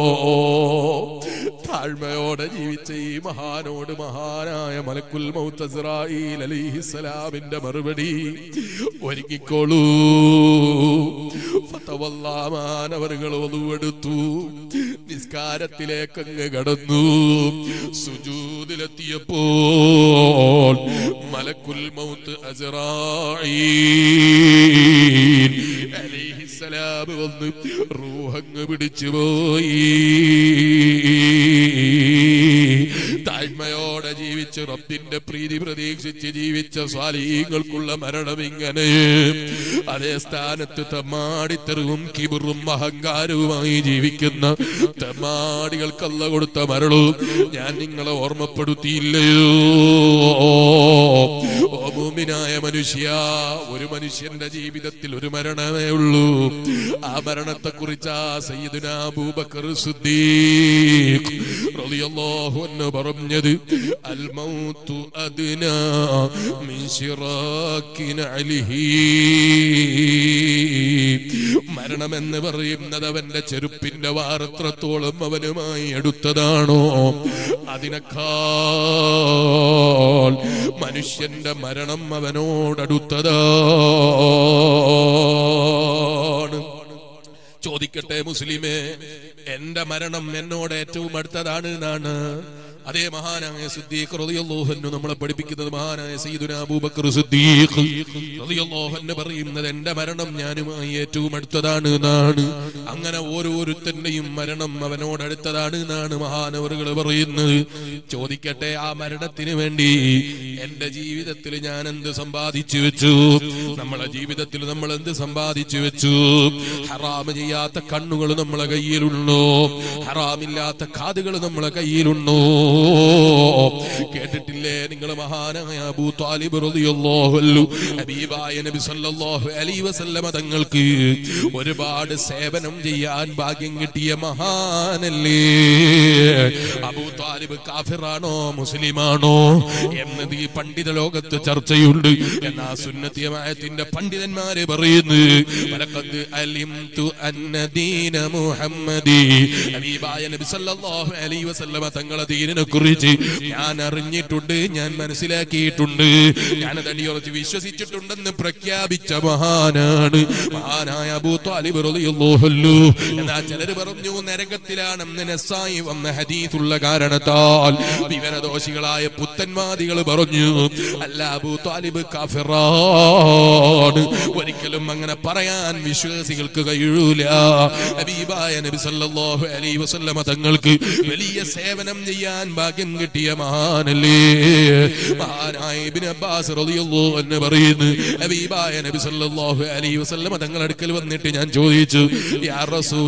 താഴ്മയോടെ ജീവിച്ച ഈ മഹാനോട് മഹാനായ മലക്കുൽ മൗത്തസ്രായിൽ അലിഹിസലാമിന്റെ മറുപടി ഒരുങ്ങിക്കോളൂ ഫതവല്ലാമാനവറുകൾ ഒതുവെടുത്തു നിസ്കാരത്തിലേക്കങ്ങ് കടന്നു സുജൂതിലെത്തിയപ്പോൾ മലക്കുൽ മൗത്ത് അസ്രായീൽ അലിഹിസലാം വന്ന് റൂഹങ്ങ് പിടിച്ചു പോയി താഴ്മയോടെ ജീവിച്ച് റബ്ബിന്റെ പ്രീതി പ്രതീക്ഷിച്ച് ജീവിച്ച സ്വാലീകൾക്കുള്ള മരണം ഇങ്ങനെ അതേ സ്ഥാനത്ത് തെമ്മാടിത്തെറിവും കിബിറും അഹങ്കാരവുമായി ജീവിക്കുന്ന തെമ്മാടികൾക്കല്ല കൊടുത്ത മരണവും ഞാൻ നിങ്ങളെ ഓർമ്മപ്പെടുത്തിയില്ലയോ ഓ ഭൂമിനായ മനുഷ്യ ഒരു മനുഷ്യന്റെ ജീവിതത്തിൽ ഒരു മരണമേ ഉള്ളൂ ആ മരണത്തെ കുറിച്ച് ആ സയ്യിദുന അബൂബക്കർ സിദ്ദീഖ് റളിയല്ലാഹു അൻഹു പറഞ്ഞത് അൽ മൗതു അദ്നാ മിൻ ശിറാക്കിൻ അലിഹി മരണമെന്ന് പറയുന്നത് അവന്റെ ചെരുപ്പിന്റെ വാറത്രത്തോളം അവനുമായി എടുത്തതാണോ അതിനേക്കാൾ മനുഷ്യന്റെ മരണം അവനോടടുത്തതാണ് ചോദിക്കട്ടെ മുസ്ലിമേ എന്റെ മരണം എന്നോട് ഏറ്റവും അടുത്തതാണ് എന്നാണ് അതേ മഹാനായ സിദ്ദീഖ് റളിയല്ലാഹു അൻഹു നമ്മളെ പഠിപ്പിക്കുന്നത് മഹാനായ സയ്യിദുന അബൂബക്കർ സിദ്ദീഖ് റളിയല്ലാഹു അൻഹു പറയുന്നത് എന്റെ മരണം ഞാനുമായി ഏറ്റവും അടുത്തതാണ് എന്നാണ് അങ്ങനെ ഓരോരുത്തന്റെയും മരണം അവനോട് അടുത്തതാണ് എന്നാണ് മഹാനവറുകൾ പറയുന്നത് ചോദിക്കട്ടെ ആ മരണത്തിന് വേണ്ടി എന്റെ ജീവിതത്തിൽ ഞാൻ എന്ത് സമ്പാദിച്ചു വെച്ചു നമ്മളെ ജീവിതത്തിൽ നമ്മൾ എന്ത് സമ്പാദിച്ചു വെച്ചു ഹറാമ് ചെയ്യാത്ത കണ്ണുകൾ നമ്മളെ കയ്യിലുണ്ടോ ഹറാമില്ലാത്ത കാതുകൾ നമ്മളെ കയ്യിലുണ്ടോ കേട്ടിട്ടില്ലേ നിങ്ങൾ മഹാനായ അബൂ താലിബ് റളിയല്ലാഹു അൻഹു ഹബീബായ നബി സല്ലല്ലാഹു അലൈഹി വസല്ലമ തങ്ങൾക്ക് ഒരുപാട് സേവനം ചെയ്യാൻ ഭാഗ്യം കിട്ടിയ മഹാനല്ലേ അബൂ താലിബ് കാഫിറാണോ മുസ്ലിമാണോ എന്നത് ഈ പണ്ഡിത ലോകത്ത് ചർച്ചയുണ്ട് എന്നാ സുന്നത്തിയമായത്തിന്റെ പണ്ഡിതന്മാരെ പറയുന്നു വലഖദ് അലിംതു അന്ന ദീന മുഹമ്മദി ഹബീബായ നബി സല്ലല്ലാഹു അലൈഹി വസല്ലമ തങ്ങളെ ദീനിനെ കുറിച്ച് ഞാൻ അറിഞ്ഞിട്ടുണ്ട് ഞാൻ മനസ്സിലാക്കിയിട്ടുണ്ട് ഞാൻ അടിയുറച്ച് വിശ്വസിച്ചിട്ടുണ്ടെന്ന് പ്രഖ്യാപിച്ച മഹാനാണ് മഹാനായ അബൂ താലിബ് റളിയല്ലാഹു അൻഹു എന്നാ ചിലർ പറഞ്ഞു നരകത്തിലാണെന്ന് നസായി വന്ന ഹദീസുള്ള കാരണത്താൽ വിവരദോഷികളായ പുത്തൻവാദികൾ പറഞ്ഞു അല്ല അബൂ താലിബ് കാഫിറാണ് ഒരിക്കലും അങ്ങനെ പറയാൻ വിശ്വാസികൾക്ക് കഴിയൂല ഹബീബായ നബി സല്ലല്ലാഹു അലൈഹി വസല്ലമ തങ്ങൾക്ക് വലിയ സേവനം ചെയ്യാൻ ഭാഗ്യം കിട്ടിയ മഹാനല്ലേ മഹാനായ ഇബ്നു അബ്ബാസ് റളിയല്ലാഹു അൻഹു പറയുന്നു ഹബീബായ നബി സല്ലല്ലാഹു അലൈഹി വസല്ലമ തങ്ങൾ അടുക്കൽ വന്നിട്ട് ഞാൻ ചോദിച്ചു യാ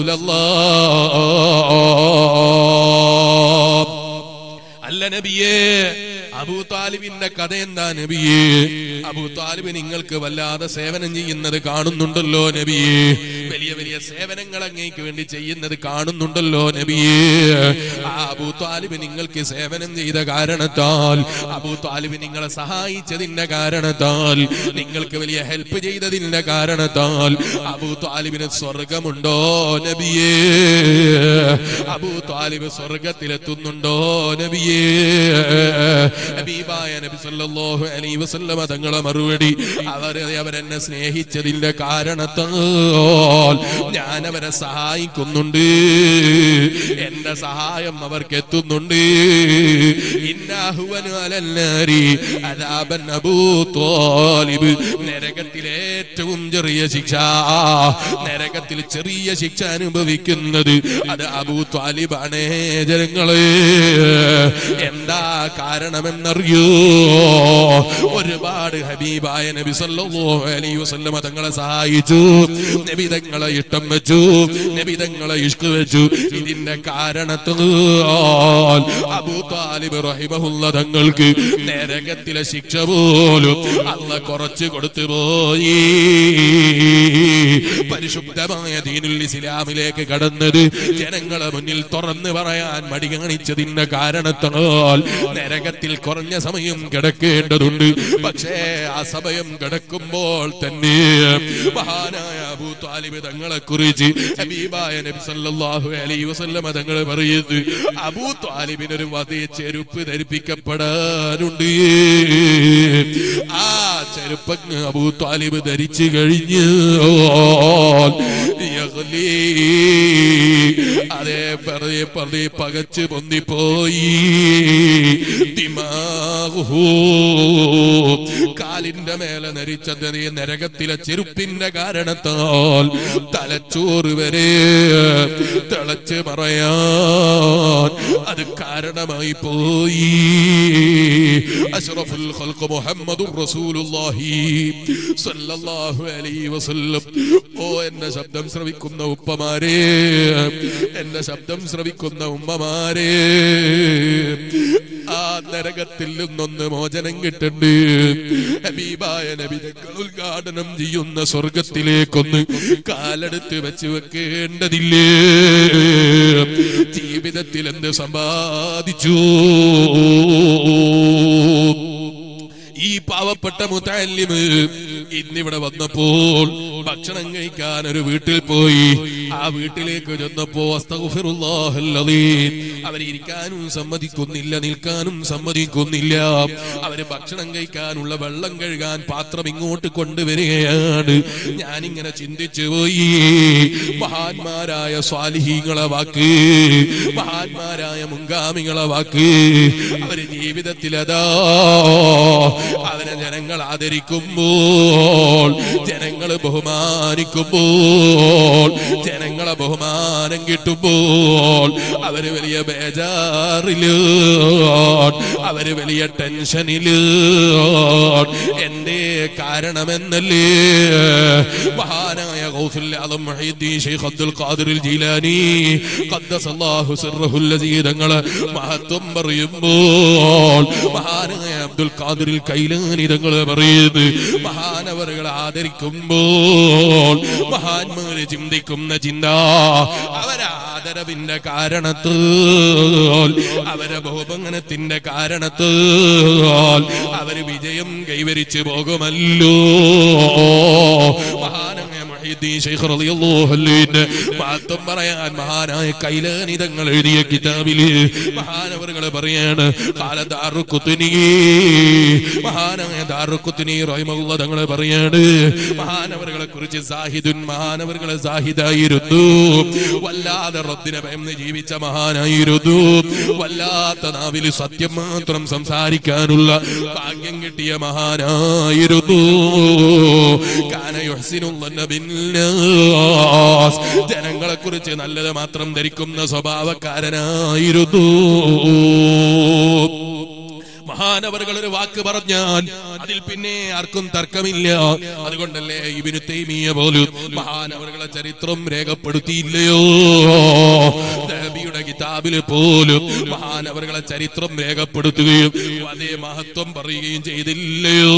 റസൂലല്ലാഹ് അല്ല നബിയേ അബൂ താലിബിന്റെ കഥ എന്താ നബിയേ അബൂ താലിബ് നിങ്ങൾക്ക് വല്ലാതെ സേവനം ചെയ്യുന്നത് കാണുന്നുണ്ടല്ലോ നബിയേ വലിയ വലിയ സേവനങ്ങൾ അങ്ങേക്ക് വേണ്ടി ചെയ്യുന്നത് കാണുന്നുണ്ടല്ലോ നബിയേ ആ അബൂ താലിബ് നിങ്ങൾക്ക് സേവനം ചെയ്ത കാരണത്താൽ അബൂ താലിബ് നിങ്ങളെ സഹായിച്ചതിന്റെ കാരണത്താൽ നിങ്ങൾക്ക് വലിയ ഹെൽപ്പ് ചെയ്തതിന്റെ കാരണത്താൽ അബൂ താലിബിന് സ്വർഗമുണ്ടോ നബിയേ അബൂ താലിബ് സ്വർഗത്തിലെത്തുന്നുണ്ടോ നബിയേ ഹബീബായ നബി സല്ലല്ലാഹു അലൈഹി വസല്ലമ തങ്ങളെ മറുപടി അവരെ അവരെന്നെ സ്നേഹിച്ചതിന്റെ കാരണത്താൽ ഞാൻ അവരെ സഹായിക്കുന്നുണ്ട് എന്റെ സഹായം അവർക്ക് എത്തുന്നുണ്ട് ഇന്നാഹുവനു അലന്നാരി അദാബൻ അബൂ ത്വാലിബ് നരകത്തിലെ ഏറ്റവും ചെറിയ ശിക്ഷ നരകത്തിൽ ചെറിയ ശിക്ഷ അനുഭവിക്കുന്നത് അത് അബൂ ത്വാലിബാണേ ജനങ്ങളെ എന്താ കാരണമെന്നറിയോ ഒരുപാട് ഹബീബായ നബി സല്ലല്ലാഹു അലൈഹി വസല്ലമ തങ്ങളെ സഹായിച്ചു നബി തങ്ങളെ ഇഷ്ടം വെച്ചു നബി തങ്ങളെ ഇഷ്ക് വെച്ചു ഇതിന്റെ കാരണത്താൽ അബൂ താലിബ് റഹിമഹുല്ല തങ്ങൾക്ക് നരകത്തിലെ ശിക്ഷ പോലും അല്ല കുറച്ച് കൊടുത്തു പോയി പരിശുദ്ധമായ ദീനുൽ ഇസ്ലാമിലേക്ക് കടന്നത് ജനങ്ങളെ മുന്നിൽ തുറന്നു പറയാൻ മടി കാണിച്ചതിന്റെ കാരണത്താൽ നരകത്തിൽ കുറഞ്ഞ സമയം കിടക്കേണ്ടതുണ്ട് പക്ഷേ ആ സമയം കിടക്കുമ്പോൾ തന്നെ മഹാനായ അബൂ താലിബ് തങ്ങളെ കുറിച്ച് ഹബീബായ നബി സല്ലല്ലാഹു അലൈഹി വസല്ലമ തങ്ങൾ പറയുന്നത് അബൂ താലിബിന് ഒരു വധേ ചെരുപ്പ് ധരിപ്പിക്കപ്പെടാനുണ്ട് ആ ചെരുപ്പ് അങ്ങ് അബൂ താലിബ് ധരിച്ചു കഴിഞ്ഞു യഗ്ലീ. അതേ പറയെ പറയെ പകച്ച് പൊന്തിപ്പോയി ദിമാഹു. കാലിന്റെ മേലെ നരിച്ചത് ഈ നരകത്തിലെ ചെരുപ്പിന്റെ കാരണത്താൽ തലച്ചോറ് വരെ തിളച്ച് പറയാൻ അത് കാരണമായി പോയി അഷ്റഫുൽ ഖൽഖ് മുഹമ്മദുർ റസൂലുള്ളാഹി സ്വല്ലല്ലാഹു അലൈഹി വസല്ലം ഓ എന്റെ ശബ്ദം ശ്രവിക്കുന്ന ഉപ്പമാരെ എന്റെ ശബ്ദം ശ്രവിക്കുന്ന ഉമ്മമാരെ ആ നരകത്തിൽ നിന്നൊന്ന് മോചനം കിട്ടണ്ട് ഹബീബായ നബിതങ്ങൾ ഉദ്ഘാടനം ചെയ്യുന്ന സ്വർഗത്തിലേക്കൊന്ന് കാലെടുത്ത് വെച്ച് വെക്കേണ്ടതില്ലേ ജീവിതത്തിൽ എന്ത് സമ്പാദിച്ചു ഈ പാവപ്പെട്ട മുത്തല്ലിമ് ഇന്നിവിടെ വന്നപ്പോൾ ഭക്ഷണം കഴിക്കാൻ ഒരു വീട്ടിൽ പോയി ആ വീട്ടിലേക്ക് ചെന്നപ്പോ അസ്തഗ്ഫിറുല്ലാഹൽ അലീം. അവരിയ്ക്കാനും സമ്മതിക്കുന്നില്ല നിൽക്കാനും സമ്മതിക്കുന്നില്ല അവര് ഭക്ഷണം കഴിക്കാനുള്ള വെള്ളം കഴുകാൻ പാത്രം ഇങ്ങോട്ട് കൊണ്ടുവരികയാണ് ഞാനിങ്ങനെ ചിന്തിച്ചു പോയി മഹാന്മാരായ സ്വാലിഹീങ്ങളെ വാക്ക് മഹാന്മാരായ മുൻഗാമികളെ വാക്ക് അവര് ജീവിതത്തിൽ അതാ അവരെ ജനങ്ങൾ ആദരിക്കുമ്പോൾ ജനങ്ങൾ ബഹുമാനിക്കുമ്പോൾ ജനങ്ങളെ ബഹുമാനം കിട്ടുമ്പോൾ അവര് വലിയ ബേജാറില് അവര് വലിയ ടെൻഷനില് എന്റെ കാരണമെന്നല്ലേ മഹാനായ ഗൗസുൽ ആദം മുഹീദ്ദീൻ ശൈഖ് അബ്ദുൽ ഖാദിർ ജീലാനി ഖദ്ദസല്ലാഹു സിർറഹുൽ ലസീ തങ്ങളെ മഹത്വം പറയുമ്പോൾ മഹാനായ അബ്ദുൽ ഖാദിർ കൈലാനി തങ്ങളെ പറയുന്നത് മഹാനവറുകളെ ആദരിക്കുമ്പോൾ മഹാന്മാര് ചിന്തിക്കുന്ന ചിന്ത അവരാദരവിന്റെ കാരണത്താൽ അവരെ ബഹുഭങ്ങനത്തിന്റെ കാരണത്താൽ അവര് വിജയം കൈവരിച്ചു പോകുമല്ലോ മഹാനായ മുഹീദ്ദീൻ ശൈഖ് റളിയല്ലാഹു അൻഹുവിന്റെ മഹത്വം പറയാൻ മഹാനായ കൈലാനിതങ്ങൾ എഴുതിയ കിതാബില് മഹാനവറുകൾ പറയാണ് കാല ദാറുക്കുത്തുനി മഹാനായ ദാറുക്കുത്തുനി റഹിമഹുള്ള തങ്ങൾ പറയാണ് മഹാനവറുകളെ കുറിച്ച് സാഹിദുൻ മഹാനവറുകളെ സാഹിദായിരുന്നു വല്ലാതെ റബ്ബിനെ ഭയന്ന് ജീവിച്ച മഹാനായിരുന്നു വല്ലാത്ത നാവില് സത്യം മാത്രം സംസാരിക്കാനുള്ള ഭാഗ്യം കിട്ടിയ മഹാനായിരുന്നു കാന യുഹ്സിനുള്ളന്ന ബിന്നാസ്. ജനങ്ങളെ കുറിച്ച് നല്ലത് മാത്രം ധരിക്കുന്ന സ്വഭാവക്കാരനായിരുന്നു മഹാനവറുകൾ ഒരു വാക്ക് പറഞ്ഞാൽ അതിൽ പിന്നെ ആർക്കും തർക്കമില്ല അതുകൊണ്ടല്ലേ ഇബിനു തൈമിയ പോലും മഹാനവറുകളെ ചരിത്രം രേഖപ്പെടുത്തിയില്ലയോ ദഹബിയുടെ കിതാബില് പോലും മഹാനവറുകളെ ചരിത്രം രേഖപ്പെടുത്തുകയും അതേ മഹത്വം പറയുകയും ചെയ്തില്ലയോ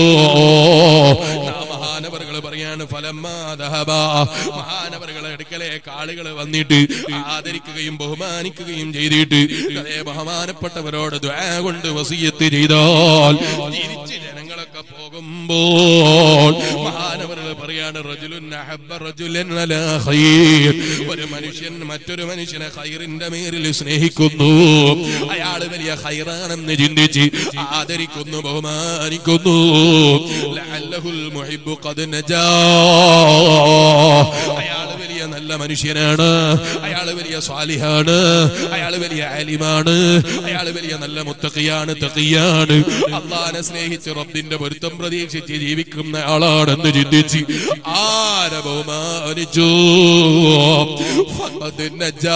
നാം മഹാനവറുകൾ പറയാണ് ഫലമ്മാ ദഹബ മഹാനവറുകളെ അടുക്കലെ ആളുകൾ വന്നിട്ട് ആദരിക്കുകയും ബഹുമാനിക്കുകയും ചെയ്തിട്ട് അതേ ബഹുമാനപ്പെട്ടവരോട് ദ്വാ കൊണ്ട് വസീയത്ത് ചെയ്താൽ തിരിച്ച് ജനങ്ങളൊക്കെ പോകുമ്പോൾ മഹാനവറുകൾ പറയാണ് റജുലുൻ അഹബ്ബ റജുലൻ അലാ ഖൈർ ഒരു മനുഷ്യൻ മറ്റൊരു മനുഷ്യനെ ഖൈറിന്റെ മേലിൽ സ്നേഹിക്കുന്നു അയാൾ വലിയ ഖൈറാണെന്ന് ചിന്തിച്ച് ആദരിക്കുന്നു ബഹുമാനിക്കുന്നു ലഅല്ലഹുൽ മുഹിബ്ബു ഖദ് നജാ അയാൾ വലിയ നല്ല മനുഷ്യനാണ് അയാൾ വലിയ സ്വാലിഹാണ് അയാൾ വലിയ ആലിമാണ് അയാൾ വലിയ നല്ല മുത്തഖിയാണ് തഖിയാണ് അള്ളാനെ സ്നേഹിച്ച് റബ്ബിന്റെ പൊരുത്തം പ്രതീക്ഷിച്ച് ജീവിക്കുന്ന ആളാണെന്ന് ചിന്തിച്ച് ആരെ ബഹുമാനിച്ചു ഫഖദ് നജാ.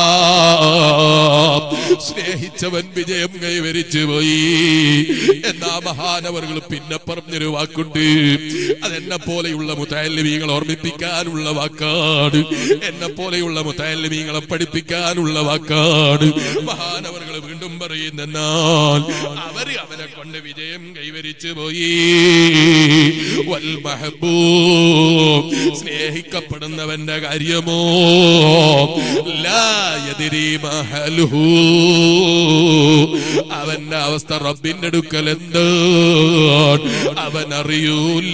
സ്നേഹിച്ചവൻ വിജയം കൈവരിച്ചു പോയി എന്നാ മഹാനവറുകൾ പിന്നെ പറഞ്ഞൊരു വാക്കുണ്ട് അതെന്നെ പോലെയുള്ള മുത്താലിമീങ്ങൾ ഓർമ്മിപ്പിക്കാനുള്ള വാക്കാണ് എന്നെ പോലെയുള്ള മുത്താലിമീങ്ങളെ പഠിപ്പിക്കാനുള്ള വാക്കാണ് മഹാനവറുകൾ വീണ്ടും പറയുന്നെന്നാൽ അവര് അവനെ കൊണ്ട് വിജയം കൈവരിച്ചു പോയി വൽ മഹബൂബ് സ്നേഹിക്കപ്പെടുന്നവന്റെ കാര്യമോ ലാ യദ്രി മഹലുഹു അവന്റെ അവസ്ഥ റബ്ബിന്റെ അടുക്കൽ എന്ത് അവൻ അറിയൂല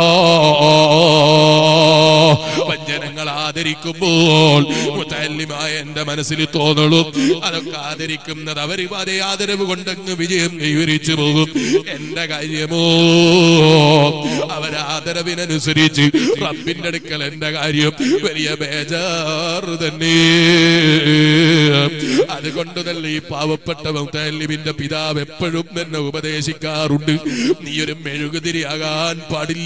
വഞ്ചനങ്ങൾ ആദരിക്കുമ്പോൾ മുത്തല്ലിമായ എന്റെ മനസ്സിൽ തോന്നളും അതൊക്കെ ആദരിക്കുന്നത് അവര് അതേ ആദരവ് കൊണ്ടങ്ങ് വിജയം കൈവരിച്ചു പോകും എന്റെ കാര്യമോ അവരാദരവിനനുസരിച്ച് റബ്ബിന്റെ അടുക്കൽ എന്റെ കാര്യം വലിയ ബേജാറ് തന്നെ അതുകൊണ്ട് തന്നെ ഈ പാവപ്പെട്ട മുത്തല്ലിമിന്റെ പിതാവ് എപ്പോഴും എന്നെ ഉപദേശിക്കാറുണ്ട് നീ ഒരു മെഴുകുതിരിയാകാൻ പാടില്ല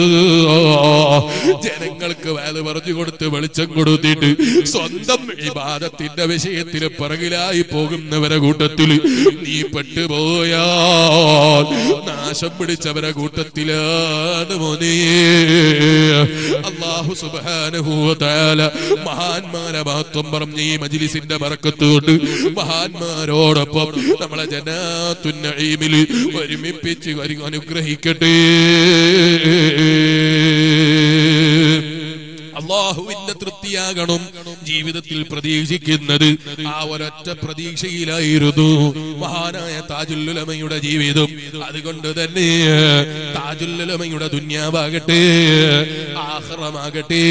ജനങ്ങൾക്ക് വേല പറഞ്ഞു കൊടുത്ത് വെളിച്ചം കൊടുത്തിട്ട് സ്വന്തം വിവാദത്തിന്റെ വിഷയത്തിൽ പിറകിലായി പോകുന്നവരെ കൂട്ടത്തിൽ നീ പെട്ടുപോയാൽ നാശം പിടിച്ചവരെ കൂട്ടത്തിലാണ് മോനെ അള്ളാഹു സുബാനുഭൂതാല മഹാന്മാരെ മഹത്വം പറഞ്ഞ ഈ മജിലിസിന്റെ ബറക്കത്തോട് മഹാന്മാരോടൊപ്പം നമ്മളെ ജനാത്തുന്നീമിൽ ഒരുമിപ്പിച്ച് ഒരു- അനുഗ്രഹിക്കട്ടെ അള്ളാഹുവിന്റെ തൃപ്തിയാകണം ജീവിതത്തിൽ പ്രതീക്ഷിക്കുന്നത് ആ ഒരൊറ്റ പ്രതീക്ഷയിലായിരുന്നു മഹാനായ താജുല്ലുലമയുടെ ജീവിതം അതുകൊണ്ട് തന്നെ താജുല്ലുലമയുടെ ദുന്യാവാകട്ടെ ആഹ്റമാകട്ടെ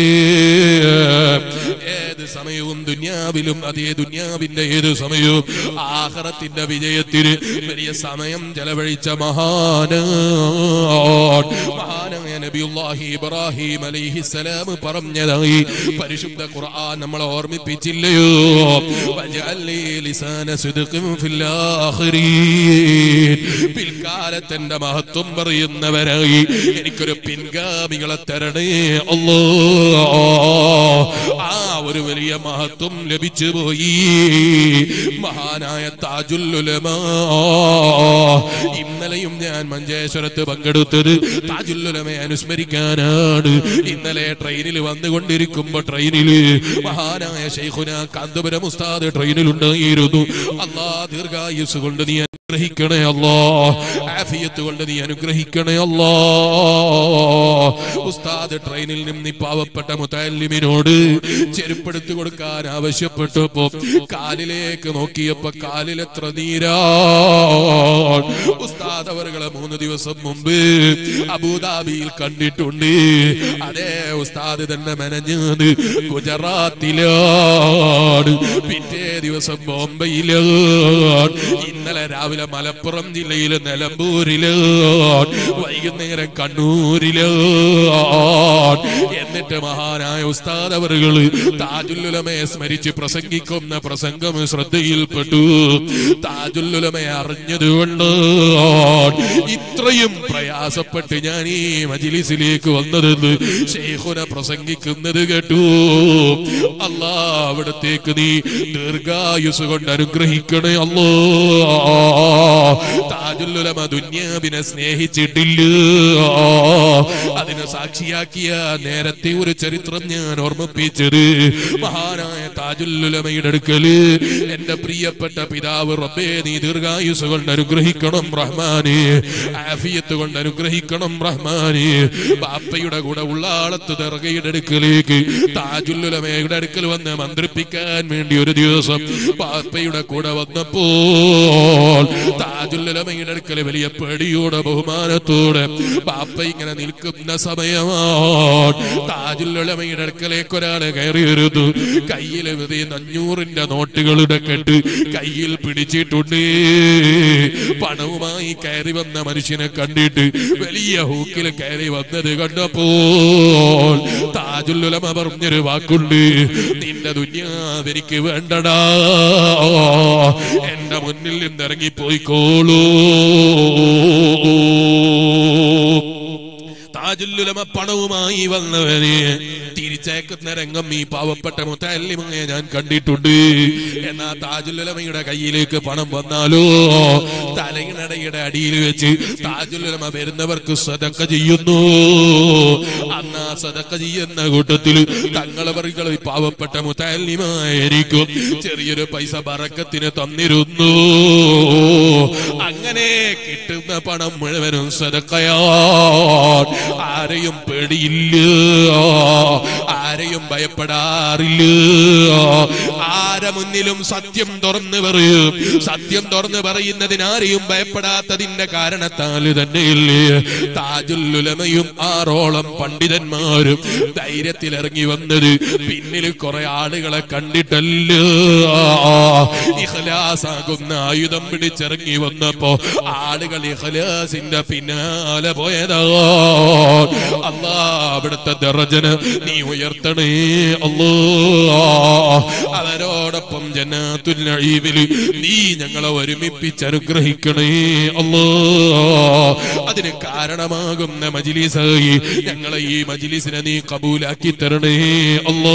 ഏത് സമയവും ദുന്യാവിലും അതേ ദുന്യാവിന്റെ ഏത് സമയവും ആഹ്റത്തിന്റെ വിജയത്തിന് വലിയ സമയം ചെലവഴിച്ച മഹാന മഹാനായ നബിയുല്ലാഹി ഇബ്രാഹിം അലൈഹിസ്സലാം പറഞ്ഞതായി പരിശുദ്ധ ഖുർആൻ നമ്മളെ ഓർമ്മിപ്പിച്ചില്ലയോ വജഅലി ലിസാന സിദ്ഖിൻ ഫിൽ ആഖിരീൻ പിൽക്കാലത്ത് എന്റെ മഹത്വം പറയുന്നവരായി എനിക്കൊരു പിൻഗാമികളെ തരണേ അല്ലോ ആ ഒരു വലിയ മഹത്വം ലഭിച്ചു പോയി മഹാനായ താജുല്ലുലമാ ഇന്നലെയും ഞാൻ മഞ്ചേശ്വരത്ത് പങ്കെടുത്തത് താജുല്ലുലമയെ അനുസ്മരിക്കാനാണ് ഇന്നലെ ട്രെയിനിൽ വന്നുകൊണ്ടിരിക്കുമ്പോ ട്രെയിനിൽ മഹാനായ ശൈഖുന കാന്തപുരം ഉസ്താദ് ട്രെയിനിലുണ്ടായിരുന്നു അള്ളാ ദീർഘായുസ് കൊണ്ട് നീ അനുഗ്രഹിക്കണേ അല്ലോ ആഫിയത്ത് കൊണ്ട് നീ അനുഗ്രഹിക്കണേ അല്ലോ ഉസ്താദ് ട്രെയിനിൽ നിന്ന് ഈ പാവപ്പെട്ട മുത്തല്ലിമിനോട് ചെരുപ്പെടുത്തു കൊടുക്കാൻ ആവശ്യപ്പെട്ടപ്പോ കാലിലേക്ക് നോക്കിയപ്പോ കാലിൽ എത്ര നീരാ ഉസ്താദ് അവരുകളെ മൂന്ന് ദിവസം മുമ്പ് അബുദാബിയിൽ കണ്ടിട്ടുണ്ട് അതേ ഉസ്താദ് തന്നെ മെനഞ്ഞത് ഗുജറാത്തിലാണ് പിറ്റേ ദിവസം ബോംബെയിലാണ് ഇന്നലെ രാവിലെ മലപ്പുറം ജില്ലയിലെ നിലമ്പൂരിലാണ് വൈകുന്നേരം കണ്ണൂരിലാണ് എന്നിട്ട് മഹാനായ ഉസ്താദ് അവറുകള് താജുല്ലുലമയെ സ്മരിച്ച് പ്രസംഗിക്കുന്ന പ്രസംഗം ശ്രദ്ധയിൽപ്പെട്ടു താജുല്ലുലമയെ അറിഞ്ഞതുകൊണ്ട് ഇത്രയും പ്രയാസപ്പെട്ട് ഞാൻ ഈ മജിലിസിലേക്ക് വന്നതെന്ന് ഷെയ്ഖുന പ്രസംഗിക്കുന്നത് കേട്ടു അല്ലാ അവിടത്തേക്ക് നീ ദീർഘായുസ് കൊണ്ട് അനുഗ്രഹിക്കണേ അല്ലോ താജുല്ലുലമ ദുന്യാവിനെ സ്നേഹിച്ചിട്ടില്ല അതിനെ സാക്ഷിയാക്കിയ നേരത്തെ ഒരു ചരിത്രം ഞാൻ ഓർമ്മിപ്പിച്ചത് മഹാനായ താജുല്ലുലമയുടെ അടുക്കല് എന്റെ പ്രിയപ്പെട്ട പിതാവ് റബ്ബേ നീ ദീർഘായുസ് കൊണ്ട് അനുഗ്രഹിക്കണം റഹ്മാനെ ആഫിയത്ത് കൊണ്ട് അനുഗ്രഹിക്കണം റഹ്മാനെ ബാപ്പയുടെ കൂടെ ഉള്ളാളത്ത് ദർഗയുടെ അടുക്കലേക്ക് താജുല്ലുലമയുടെ അടുക്കൽ വന്ന് മന്ത്രിപ്പിക്കാൻ വേണ്ടി ഒരു ദിവസം ബാപ്പയുടെ കൂടെ വന്നപ്പോൾ താജുല്ലുലമയുടെ അടുക്കൽ വലിയ പേടിയോടെ ബഹുമാനത്തോടെ ബാപ്പ ഇങ്ങനെ നിൽക്കുന്ന സമയമാണ് താജുല്ലുലമയുടെ അടുക്കലേക്ക് ഒരാളെ കയറി വരുന്നു കയ്യിൽ വെറുതെ അഞ്ഞൂറിന്റെ നോട്ടുകളുടെ കെട്ട് കയ്യിൽ പിടിച്ചിട്ടുണ്ട് പണവുമായി കയറി വന്ന മനുഷ്യനെ കണ്ടിട്ട് വലിയ ഹൂക്കിൽ കയറി വന്നത് കണ്ടപ്പോൾ താജുല്ലുലമ പറഞ്ഞൊരു വാക്കുണ്ട് നിന്റെ ദുന്യാവ് എനിക്ക് വേണ്ടടാ എന്റെ മുന്നിൽ നിന്ന് ഇറങ്ങിപ്പോയിക്കോളൂ താജുല്ലുലമ പണവുമായി വന്നവനെ തിരിച്ചേക്കുന്ന രംഗം ഈ പാവപ്പെട്ട മുത്തല്ലിമയെ ഞാൻ കണ്ടിട്ടുണ്ട് എന്നാ താജുല്ലുലമയുടെ കയ്യിലേക്ക് പണം വന്നാലോ തലയിണടയുടെ അടിയിൽ വെച്ച് താജുല്ലുലമ വരുന്നവർക്ക് സദക്ക ചെയ്യുന്നു അന്ന് ആ സദക്ക ചെയ്യുന്ന കൂട്ടത്തിൽ തങ്ങളവറുകൾ ഈ പാവപ്പെട്ട മുത്തല്ലിമായിരിക്കും ചെറിയൊരു പൈസ ബറക്കത്തിന് തന്നിരുന്നു അങ്ങനെ കിട്ടുന്ന പണം മുഴുവനും സദക്കയാണ് ആരെയും പേടിയില്ല ആരെയും ഭയപ്പെടാറില്ല ആരെ മുന്നിലും സത്യം തുറന്നു പറയും സത്യം തുറന്നു പറയുന്നതിന് ആരെയും ഭയപ്പെടാത്തതിന്റെ കാരണത്താൽ തന്നെയില്ലേ താജുല്ലുലമയും ആറോളം പണ്ഡിതന്മാരും ധൈര്യത്തിൽ ഇറങ്ങി വന്നത് പിന്നിൽ കുറെ ആളുകളെ കണ്ടിട്ടല്ല ഇഖലാസാകുന്ന ആയുധം പിടിച്ചിറങ്ങി വന്നപ്പോ ആളുകൾ ഇഖലാസിന്റെ പിന്നാലെ പോയതാ അല്ലാ അവിടുത്തെ ദറജന് നീ ഉയർത്തണേ അല്ലോ അവരോടൊപ്പം ജന്നാത്തുൽ നഈമിൽ നീ ഞങ്ങളെ ഒരുമിപ്പിച്ച് അനുഗ്രഹിക്കണേ അല്ലോ അതിന് കാരണമാകുന്ന മജിലിസായി ഞങ്ങളെ ഈ മജിലിസിനെ നീ കബൂലാക്കി തരണേ അല്ലോ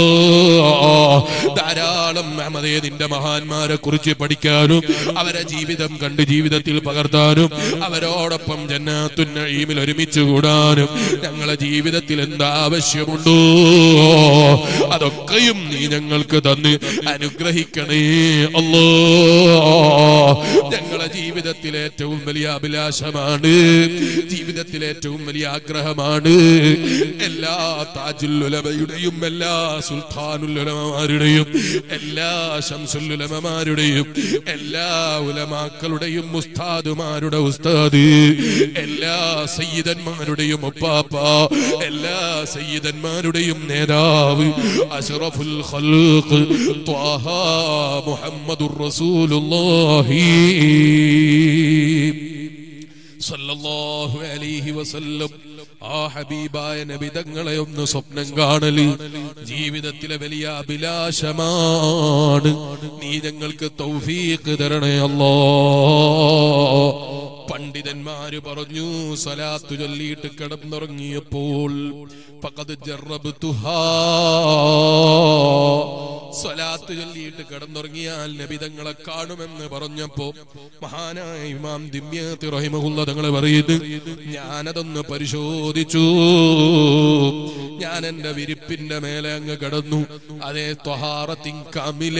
ധാരാളം അഹമ്മദേ നിന്റെ മഹാന്മാരെ കുറിച്ച് പഠിക്കാനും അവരെ ജീവിതം കണ്ട് ജീവിതത്തിൽ പകർത്താനും അവരോടൊപ്പം ജന്നാത്തുൽ നഈമിൽ ഒരുമിച്ച് കൂടാനും ഞങ്ങളെ ജീവിതത്തിൽ എന്താവശ്യമുണ്ടോ അതൊക്കെയും നീ ഞങ്ങൾക്ക് തന്ന് അനുഗ്രഹ അനുഗ്രഹിക്കണേ അല്ലോ ഞങ്ങളെ ജീവിതത്തിലെ ഏറ്റവും വലിയ അഭിലാഷമാണ് ജീവിതത്തിലെ ഏറ്റവും വലിയ ആഗ്രഹമാണ് എല്ലാ താജുല്ലുലമയുടെയും എല്ലാ സുൽത്താനുല്ലുലമമാരുടെയും എല്ലാ ശംസുല്ലുലമമാരുടെയും എല്ലാ ഉലമാക്കളുടെയും ഉസ്താദുമാരുടെ ഉസ്താദ് എല്ലാ സയ്യിദന്മാരുടെയും ഒപ്പാപ്പ എല്ലാ സയ്യിദന്മാരുടെയും നേതാവ് അഷ്റഫുൽ ഖൽഖ് ത്വാഹ മുഹമ്മദുർ റസൂലുള്ളാഹി സല്ലല്ലാഹു അലൈഹി വസല്ലം ആ ഹബീബായ നബിതങ്ങളെ ഒന്ന് സ്വപ്നം കാണല് ജീവിതത്തിലെ വലിയ അഭിലാഷമാണ് നീ ഞങ്ങൾക്ക് തൗഫീഖ് തരണേ അല്ലോ പണ്ഡിതന്മാര് പറഞ്ഞു സലാത്തു ചൊല്ലിയിട്ട് കിടന്നുറങ്ങിയപ്പോൾ ഫഖദ് ജറബ്തുഹാ സ്വലാത്ത് ചൊല്ലിയിട്ട് കിടന്നുറങ്ങിയാൽ നബിതങ്ങളെ കാണുമെന്ന് പറഞ്ഞപ്പോ മഹാനായ ഇമാം ദിമ്യാത്തി റഹിമഹുല്ല തങ്ങളെ പറയുന്നു ഞാനതൊന്ന് പരിശോധിച്ചു ഞാൻ എന്റെ വിരിപ്പിന്റെ മേലെ അങ്ങ് കിടന്നു അതേ ത്വഹാറത്തിൻ കമില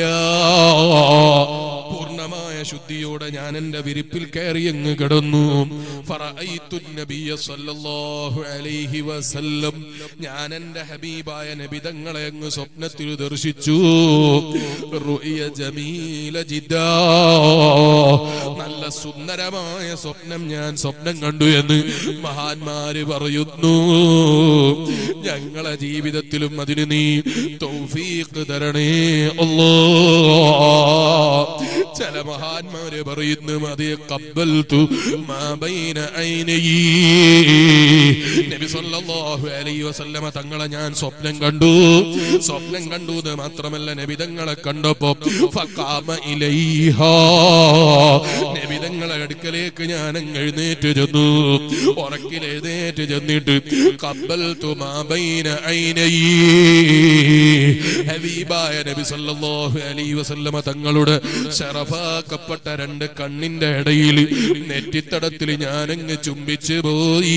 പൂർണ്ണമായ ശുദ്ധിയോടെ ഞാൻ എന്റെ വിരിപ്പിൽ കയറി അങ്ങ് കിടന്നു ഫറഅയ്തു നബിയ സല്ലല്ലാഹു അലൈഹി വസല്ലം ഞാൻ എന്റെ ഹബീബായ നബിതങ്ങളെ അങ്ങ് സ്വപ്നത്തിൽ ദർശിച്ചു റുഇയ ജമീല ജിദ്ദാ നല്ല സുന്ദരമായ സ്വപ്നം ഞാൻ സ്വപ്നം കണ്ടു എന്ന് മഹാന്മാര് പറയുന്നു ഞങ്ങളെ ജീവിതത്തിലും അതിന് നീ തൗഫീഖ് തരണേ അല്ലോ ചില മഹാന്മാര് പറയുന്നു അതേ കബ്ബൽതു മാ ബൈന ഐനയീ നബി സല്ലല്ലാഹു അലൈഹി വസല്ലമ തങ്ങളെ ഞാൻ സ്വപ്നം കണ്ടു സ്വപ്നം കണ്ടു എന്ന് മാത്രമല്ല നബി തങ്ങളെ കണ്ടപ്പോ ഫഖാമ ഇലൈഹാ നബി തങ്ങളെ അടുക്കലേക്ക് ഞാൻ അങ്ങ് എഴുന്നേറ്റ് ചെന്നു ഉറക്കിൽ എഴുന്നേറ്റ് ചെന്നിട്ട് കബ്ബൽതു മാ ബൈന ഐനയീ ഹബീബായ നബി സല്ലല്ലാഹു അലൈഹി വസല്ലമ തങ്ങളുടെ ശറഫാക്കപ്പെട്ട രണ്ട് കണ്ണിന്റെ ഇടയിൽ നെറ്റിത്തടത്തിൽ ഞാനങ്ങ് ചുംബിച്ചു പോയി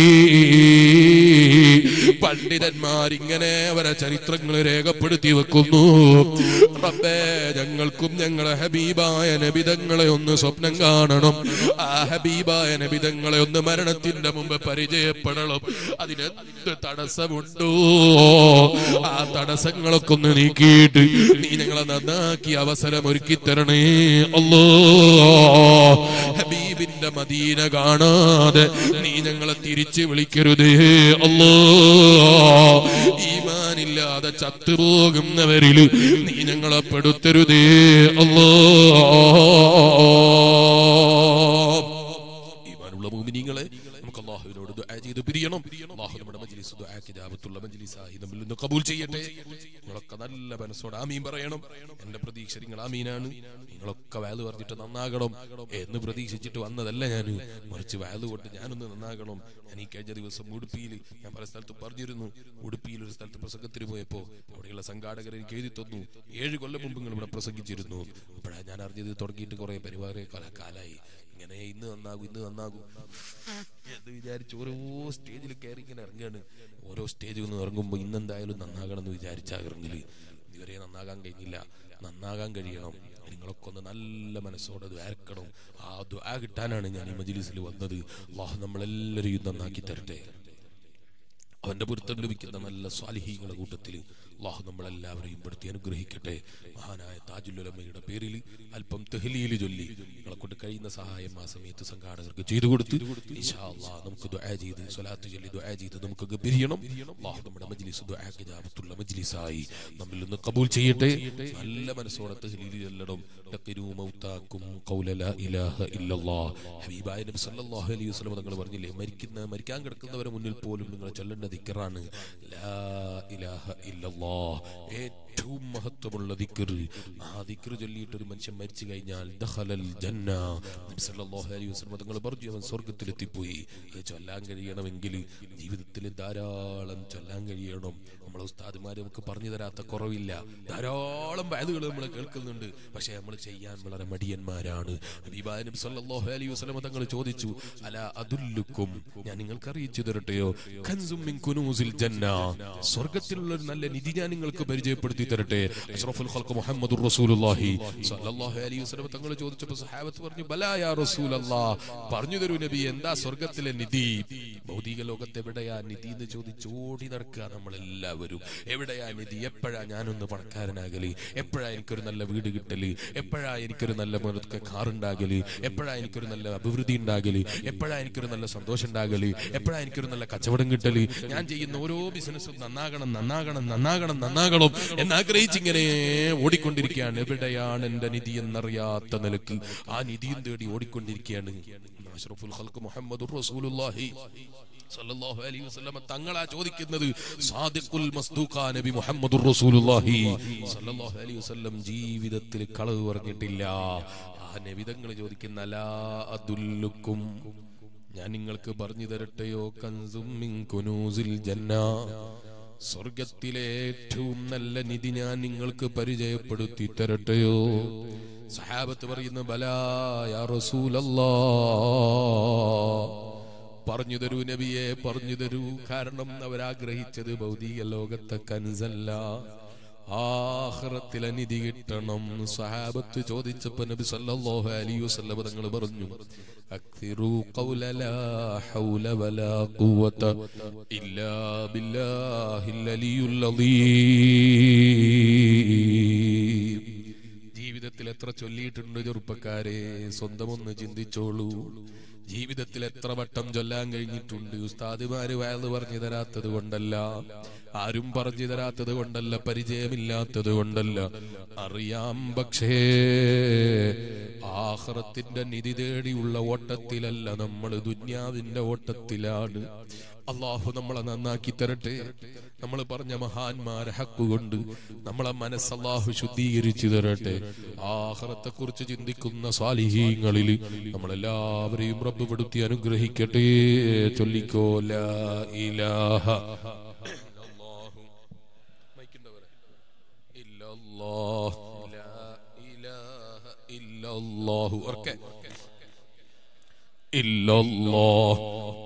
പണ്ഡിതന്മാരിങ്ങനെ അവരെ ചരിത്രങ്ങൾ രേഖപ്പെടുത്തി വെക്കുന്നു റബ്ബേ ഞങ്ങൾക്കും ഞങ്ങളെ ഹബീബായ നബിതങ്ങളെ ഒന്ന് സ്വപ്നം കാണണം ആ ഹബീബായ നബിതങ്ങളെ ഒന്ന് മരണത്തിന്റെ മുമ്പ് പരിചയപ്പെടണം അതിനെന്ത് തടസ്സമുണ്ടോ ആ തടസ്സങ്ങളൊക്കെ ഒന്ന് നീക്കിയിട്ട് നീ ഞങ്ങളെ നന്നാക്കി അവസരം ഒരുക്കി തരണേ അല്ലോ ഹബീബിന്റെ മദീന കാണാതെ നീ ഞങ്ങളെ തിരിച്ചു വിളിക്കരുതേ അല്ലോ ഈമാനില്ലാതെ ചത്തുപോകുന്നവരിൽ നീ ഞങ്ങളെ പെടുത്തരുതേ അല്ലോ ഈമാനുള്ള മോമിനിങ്ങളെ നമുക്ക് അള്ളാഹുവിനോട് ദുആ ചെയ്ത് പിരിയണം അള്ളാഹു നമ്മുടെ മജ്ലിസ് ദുആ കിതാബത്തുള്ള മജ്ലിസായി നമ്മിൽ നിന്ന് കബൂൽ ചെയ്യട്ടെ നിങ്ങളൊക്കെ നല്ല മനസ്സോടെ ആമീൻ പറയണം എന്റെ പ്രതീക്ഷ നിങ്ങൾ ആമീനാണ് നിങ്ങളൊക്കെ വയല് പറഞ്ഞിട്ട് നന്നാകണം എന്ന് പ്രതീക്ഷിച്ചിട്ട് വന്നതല്ല ഞാൻ മറിച്ച് വയല് കൊണ്ട് ഞാനൊന്ന് നന്നാകണം ഞാൻ ഈ കഴിഞ്ഞ ദിവസം ഉടുപ്പിയിൽ ഞാൻ പല സ്ഥലത്ത് പറഞ്ഞിരുന്നു ഉടുപ്പിയിൽ ഒരു സ്ഥലത്ത് പ്രസംഗത്തിന് പോയപ്പോ അവിടെയുള്ള സംഘാടകർ എനിക്ക് എഴുതി തന്നു ഏഴ് കൊല്ലം മുമ്പ് നിങ്ങൾ ഇവിടെ പ്രസംഗിച്ചിരുന്നു അപ്പോഴാണ് ഞാൻ അറിഞ്ഞത് തുടങ്ങിയിട്ട് കുറെ പരിപാടി കാലായി ഇങ്ങനെ ഇന്ന് നന്നാകും ഇന്ന് നന്നാകും എന്ന് വിചാരിച്ച് ഓരോ സ്റ്റേജിൽ കയറി ഇങ്ങനെ ഇറങ്ങുകയാണ് ഓരോ സ്റ്റേജിൽ നിന്ന് ഇറങ്ങുമ്പോൾ ഇന്നെന്തായാലും നന്നാകണം എന്ന് വിചാരിച്ച ഇറങ്ങല് ഇതുവരെ നന്നാകാൻ കഴിഞ്ഞില്ല നന്നാകാൻ കഴിയണം നിങ്ങളൊക്കെ ഒന്ന് നല്ല മനസ്സോടെ ദ്വാരക്കണം ആ ദ്വാ കിട്ടാനാണ് ഞാൻ ഈ മജിലിസിൽ വന്നത് അള്ളാഹു നമ്മളെല്ലാവരെയും നന്നാക്കി തരട്ടെ അവന്റെ പൊരുത്തം ലഭിക്കുന്ന നല്ല സ്വാലിഹീങ്ങളുടെ കൂട്ടത്തിൽ അള്ളാഹു നമ്മളെല്ലാവരെയും പെടുത്തി അനുഗ്രഹിക്കട്ടെ മഹാനായ താജുലുലമ്മയുടെ പേരിൽ അല്പം തെഹ്ലീൽ ചൊല്ലി നിങ്ങളെ കൊണ്ട് കഴിയുന്ന സഹായം ആ സമയത്ത് സംഘാടകർക്ക് ചെയ്തു കൊടുത്ത് ഇൻഷാ അല്ലാഹ് നമുക്ക് ദുആ ചെയ്ത് സ്വലാത്ത് ചൊല്ലി ദുആ ചെയ്ത് നമുക്ക് പിരിയണം അള്ളാഹു നമ്മുടെ മജ്ലിസ് ദുആക്ക് ജാബത്തുള്ള മജ്ലിസായി നമ്മിൽ നിന്ന് കബൂൽ ചെയ്യട്ടെ നല്ല മനസ്സോടെ തെഹ്ലീൽ ചൊല്ലണം ലഖിനൂ മൗതാക്കും ഖൗല ലാ ഇലാഹ ഇല്ലല്ലാഹ് ഹബീബായ നബി സല്ലല്ലാഹു അലൈഹി വസല്ലം തങ്ങൾ പറഞ്ഞില്ലേ മരിക്കുന്ന മരിക്കാൻ കിടക്കുന്നവരെ മുന്നിൽ പോലും നിങ്ങൾ ചൊല്ലേണ്ട ദിക്റാണ് ലാ ഇലാഹ ഇല്ലല്ലാഹ് ഏറ്റവും മഹത്വമുള്ള ദിക്ർ ആ ദിക്ർ ചൊല്ലിയിട്ട് ഒരു മനുഷ്യൻ മരിച്ചു കഴിഞ്ഞാൽ ദഖലൽ ജന്ന നബി സല്ലല്ലാഹു അലൈഹി വസല്ലം തങ്ങൾ പറഞ്ഞു അവൻ സ്വർഗ്ഗത്തിലെത്തിപ്പോയി അത് ചൊല്ലാൻ കഴിയണമെങ്കിൽ ജീവിതത്തിൽ ധാരാളം ചൊല്ലാൻ കഴിയണം നമ്മളെ ഉസ്താദുമാർ നമുക്ക് പറഞ്ഞു തരാത്ത കുറവില്ല ധാരാളം വയലുകൾ നമ്മൾ കേൾക്കുന്നുണ്ട് പക്ഷെ നമ്മൾ ചെയ്യാൻ വളരെ മടിയന്മാരാണ് ഹബീബായ നബി സല്ലല്ലാഹു അലൈഹി വസല്ലം തങ്ങൾ ചോദിച്ചു അല അതുല്ലുക്കും ഞാൻ നിങ്ങൾക്ക് അറിയിച്ചു തരട്ടെയോ കൻസും മിൻ കുനൂസിൽ ജന്ന സ്വർഗ്ഗത്തിലുള്ള ഒരു നല്ല നിധി ഞാൻ നിങ്ങൾക്ക് പരിചയപ്പെടുത്തി തരട്ടെ അഷ്റഫുൽ ഖൽഖ് മുഹമ്മദുർ റസൂലുള്ളാഹി സ്വല്ലല്ലാഹു അലൈഹി വസല്ലം തങ്ങൾ ചോദിച്ചപ്പോൾ സഹാബത്ത് പറഞ്ഞു ബലാ യാ റസൂലല്ലാ പറഞ്ഞു തരൂ നബി എന്താ സ്വർഗത്തിലെ നിധി ഭൗതിക ലോകത്ത് എവിടെയാ നിധി എന്ന് ചോദിച്ച് ഓടി നടക്കുക നമ്മളെല്ലാവരും എവിടെയാ നിധി എപ്പോഴാ ഞാനൊന്ന് പണക്കാരനാകല് എപ്പോഴാ എനിക്കൊരു നല്ല വീട് കിട്ടല് എപ്പോഴാ എനിക്കൊരു നല്ല മുതൽക്ക് കാർ ഉണ്ടാകല് എപ്പോഴാ എനിക്കൊരു നല്ല അഭിവൃദ്ധി ഉണ്ടാകല് എപ്പോഴാ എനിക്കൊരു നല്ല സന്തോഷം ഉണ്ടാകല് എപ്പോഴാ എനിക്കൊരു നല്ല കച്ചവടം കിട്ടല് ഞാൻ ചെയ്യുന്ന ഓരോ ബിസിനസ്സും നന്നാകണം നന്നാകണം നന്നാകണം നന്നാകണം എന്നാഗ്രഹിച്ചിങ്ങനെ ഓടിക്കൊണ്ടിരിക്കുകയാണ് എവിടെയാണ് എന്റെ നിധി എന്നറിയാത്ത നിലക്ക് ആ നിധിയും തേടി ഓടിക്കൊണ്ടിരിക്കുകയാണ് അഷ്റഫുൽ ഖൽഖ് മുഹമ്മദുർ റസൂലുള്ളാഹി സല്ലല്ലാഹു അലൈഹി വസല്ലമ തങ്ങളാ ചോദിക്കുന്നത് സാദിഖുൽ മസ്ദൂഖ നബി മുഹമ്മദുർ റസൂലുള്ളാഹി സല്ലല്ലാഹു അലൈഹി വസല്ലം ജീവിതത്തിൽ കളവ് പറഞ്ഞിട്ടില്ല ആ നബി തങ്ങൾ ചോദിക്കുന്ന ലാ അദുല്ലുക്കും ഞാൻ നിങ്ങൾക്ക് പറഞ്ഞു തരട്ടെയോ കൻസും മിൻ കുനൂസിൽ ജന്ന സ്വർഗത്തിലെ ഏറ്റവും നല്ല നിധി ഞാൻ നിങ്ങൾക്ക് പരിചയപ്പെടുത്തി തരട്ടെയോ സഹാബത്ത് പറയുന്ന ബലായ റസൂലല്ലാ പറഞ്ഞു തരൂ നബിയെ പറഞ്ഞു തരൂ കാരണം അവരാഗ്രഹിച്ചത് ഭൗതിക ലോകത്തെ കൻസല്ല ആഖിറത്തിലെ നിധി കിട്ടണം സഹാബത്ത് ചോദിച്ചപ്പോ നബി സല്ലല്ലാഹു അലൈഹി വസല്ലം തങ്ങൾ പറഞ്ഞു അക്തിറു ഖൗല ലാ ഹൗല വലാ ഖുവത ഇല്ലാ ബില്ലാഹിൽ അലിയുൽ അദീം ജീവിതത്തിൽ എത്ര ചൊല്ലിയിട്ടുണ്ട് ചെറുപ്പക്കാരെ സ്വന്തമൊന്ന് ചിന്തിച്ചോളൂ ജീവിതത്തിൽ എത്ര വട്ടം ചൊല്ലാൻ കഴിഞ്ഞിട്ടുണ്ട് ഉസ്താദുമാര് വയല് പറഞ്ഞു തരാത്തത് കൊണ്ടല്ല ആരും പറഞ്ഞു തരാത്തത് കൊണ്ടല്ല പരിചയമില്ലാത്തത് കൊണ്ടല്ല അറിയാം പക്ഷേ ആഹ്റത്തിന്റെ നിധി തേടിയുള്ള ഓട്ടത്തിലല്ല നമ്മൾ ദുന്യാവിന്റെ ഓട്ടത്തിലാണ് അള്ളാഹു നമ്മളെ നന്നാക്കി തരട്ടെ നമ്മൾ പറഞ്ഞ മഹാന്മാരെ ഹക്കുകൊണ്ട് നമ്മളെ മനസ്സ് അള്ളാഹു ശുദ്ധീകരിച്ചു തരട്ടെ ആഹ്റത്തെ കുറിച്ച് ചിന്തിക്കുന്ന സ്വാലിഹീങ്ങളിൽ നമ്മളെല്ലാവരെയും റബ്ബ് പെടുത്തി അനുഗ്രഹിക്കട്ടെ ചൊല്ലിക്കോ ലാ ഇലാഹ ഇല്ലല്ലാഹ് ലാ ഇലാഹ ഇല്ലല്ലാഹു ഉറക്കെ ഇല്ലല്ലാഹ്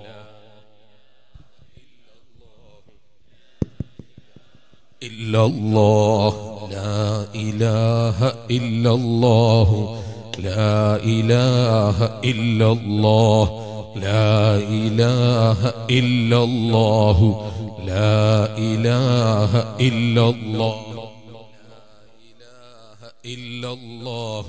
إلا الله لا إله إلا الله لا إله إلا الله لا إله إلا الله لا إله إلا الله إلا الله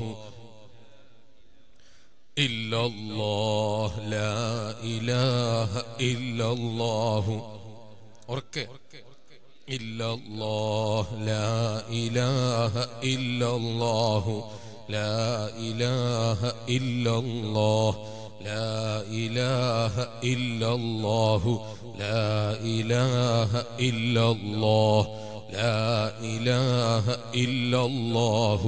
إلا الله لا إله إلا الله أركي إلا الله لا إله إلا الله لا إله إلا الله لا إله إلا الله لا إله إلا الله لا إله إلا الله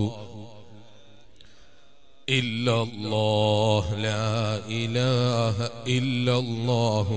إلا الله لا إله إلا الله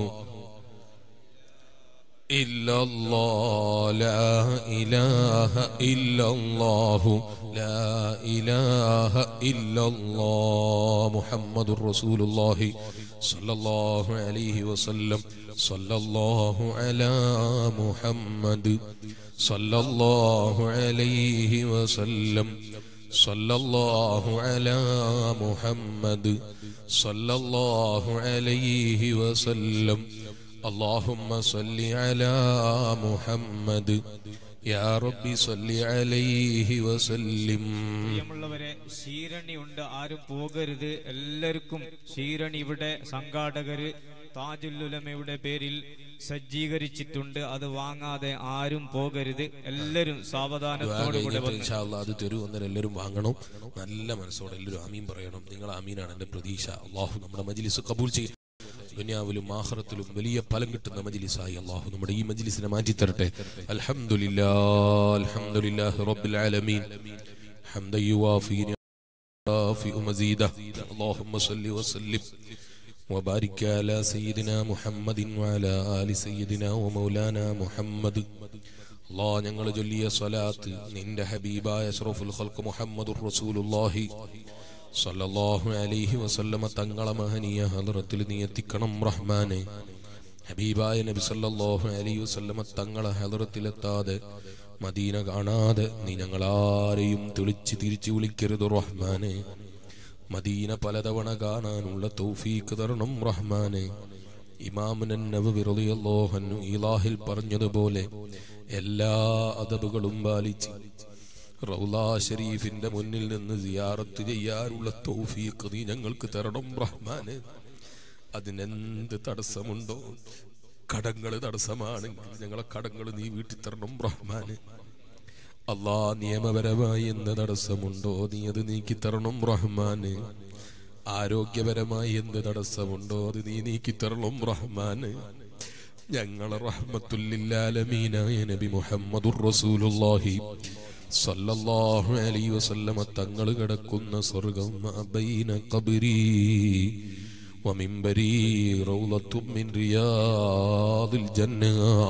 إلا الله لا إله إلا الله لا إله إلا الله محمد رسول الله صلى الله عليه وسلم صلى الله على محمد صلى الله عليه وسلم صلى الله على محمد صلى الله عليه وسلم اللهم صل على محمد يا رب صل عليه وسلم പ്രിയമുള്ളവരെ ശീരണി ഉണ്ട് ആരും പോകരുത് എല്ലാവർക്കും ശീരണി ഇവിടെ സംഘാടകര് താജുല്ലുലമയുടെ പേരിൽ സജ്ജീകരിച്ചിട്ടുണ്ട് അത് വാങ്ങാതെ ആരും പോകരുത് എല്ലാവരും സാവധാനത്തോടു കൂടെ കഴിഞ്ഞിട്ട് വന്ന് ഇൻഷാ അല്ലാ അത് തരൂ അന്നേരം എല്ലാവരും വാങ്ങണം നല്ല മനസ്സോടെ എല്ലാവരും ആമീൻ പറയണം നിങ്ങൾ ആമീനാണ് എന്റെ പ്രതീക്ഷ അള്ളാഹു നമ്മുടെ മജ്ലിസ് കബൂൽ ചെയ്യും ദുനിയാവിലും ആഖിറത്തിലും വലിയ ഫലം കിട്ടുന്ന മജ്ലിസായി അള്ളാഹു നമ്മുടെ ഈ മജ്ലിസിനെ മാറ്റി തരട്ടെ അൽഹംദുലില്ലാ അൽഹംദുലില്ലാഹി റബ്ബിൽ ആലമീൻ حمدا يوافي يكافئ مزيده اللهم صل وسلم وبارك على سيدنا محمد وعلى آل سيدنا ومولانا محمد അള്ളാ ഞങ്ങൾ ചൊല്ലിയ സ്വലാത്ത് നിന്റെ ഹബീബായ അഷ്റഫുൽ ഖൽഖ് മുഹമ്മദുർ റസൂലുള്ളാഹി സല്ലല്ലാഹു അലൈഹി വസല്ലമ തങ്ങളെ മഹനീയ ഹദ്റത്തിൽ നീ എത്തിക്കണം റഹ്മാനെ ഹബീബായ നബി സല്ലല്ലാഹു അലൈഹി വസല്ലമ തങ്ങളെ ഹദ്റത്തിലെത്താതെ മദീന കാണാതെ നീ ഞങ്ങളാരെയും തെളിച്ച് തിരിച്ചു വിളിക്കരുത് റഹ്മാനെ മദീന പലതവണ കാണാനുള്ള തൗഫീക്ക് തരണം റഹ്മാനെ ഇമാമുനൻ നബവി റളിയല്ലാഹു അൻഹു ഇലാഹിൽ പറഞ്ഞതുപോലെ എല്ലാ അദബുകളും പാലിച്ച് റൗലാ ഷരീഫിന്റെ മുന്നിൽ നിന്ന് സിയാറത്ത് ചെയ്യാനുള്ള തൗഫീഖ് നീ ഞങ്ങൾക്ക് തരണം റഹ്മാനെ അതിനെന്ത് തടസ്സമുണ്ടോ കടങ്ങൾ തടസ്സമാണെങ്കിൽ ഞങ്ങളെ കടങ്ങൾ നീ വീട്ടിൽ തരണം റഹ്മാന് അള്ളാ നിയമപരമായി എന്ത് തടസ്സമുണ്ടോ നീ അത് നീക്കി തരണം റഹ്മാന് ആരോഗ്യപരമായി എന്ത് തടസ്സമുണ്ടോ അത് നീ നീക്കി തരണം റഹ്മാന് ഞങ്ങളെ റഹ്മത്തുല്ലാലമീനായ നബി മുഹമ്മദുർ റസൂലുള്ളാഹി സല്ലല്ലാഹു അലൈഹി വസല്ലമ തങ്ങൾ കിടക്കുന്ന സ്വർഗം ബൈന ഖബരി വമിൻബരി റൗളത്തും മിൻ റിയാദിൽ ജന്ന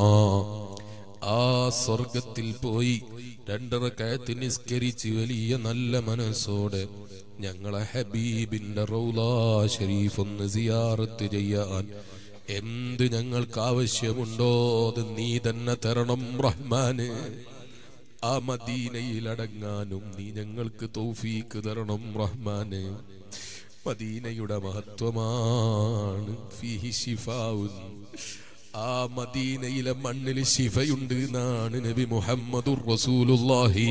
ആ സ്വർഗത്തിൽ പോയി രണ്ടര കയത്ത് നിസ്കരിച്ച് വലിയ നല്ല മനസ്സോടെ ഞങ്ങളെ ഹബീബിന്റെ റൗലാ ഷരീഫ് ഒന്ന് സിയാറത്ത് ചെയ്യാൻ എന്ത് ഞങ്ങൾക്ക് ആവശ്യമുണ്ടോ അത് നീ തന്നെ തരണം റഹ്മാന് ആ മദീനയിൽ അടങ്ങാനും നീ ഞങ്ങൾക്ക് തൗഫീക്ക് തരണം റഹ്മാന് മദീനയുടെ മഹത്വമാണ് ഫീഹി ശിഫാവുൻ ആ മദീനയിലെ മണ്ണിൽ ശിഫയുണ്ട് എന്നാണ് നബി മുഹമ്മദുർ റസൂലുള്ളാഹി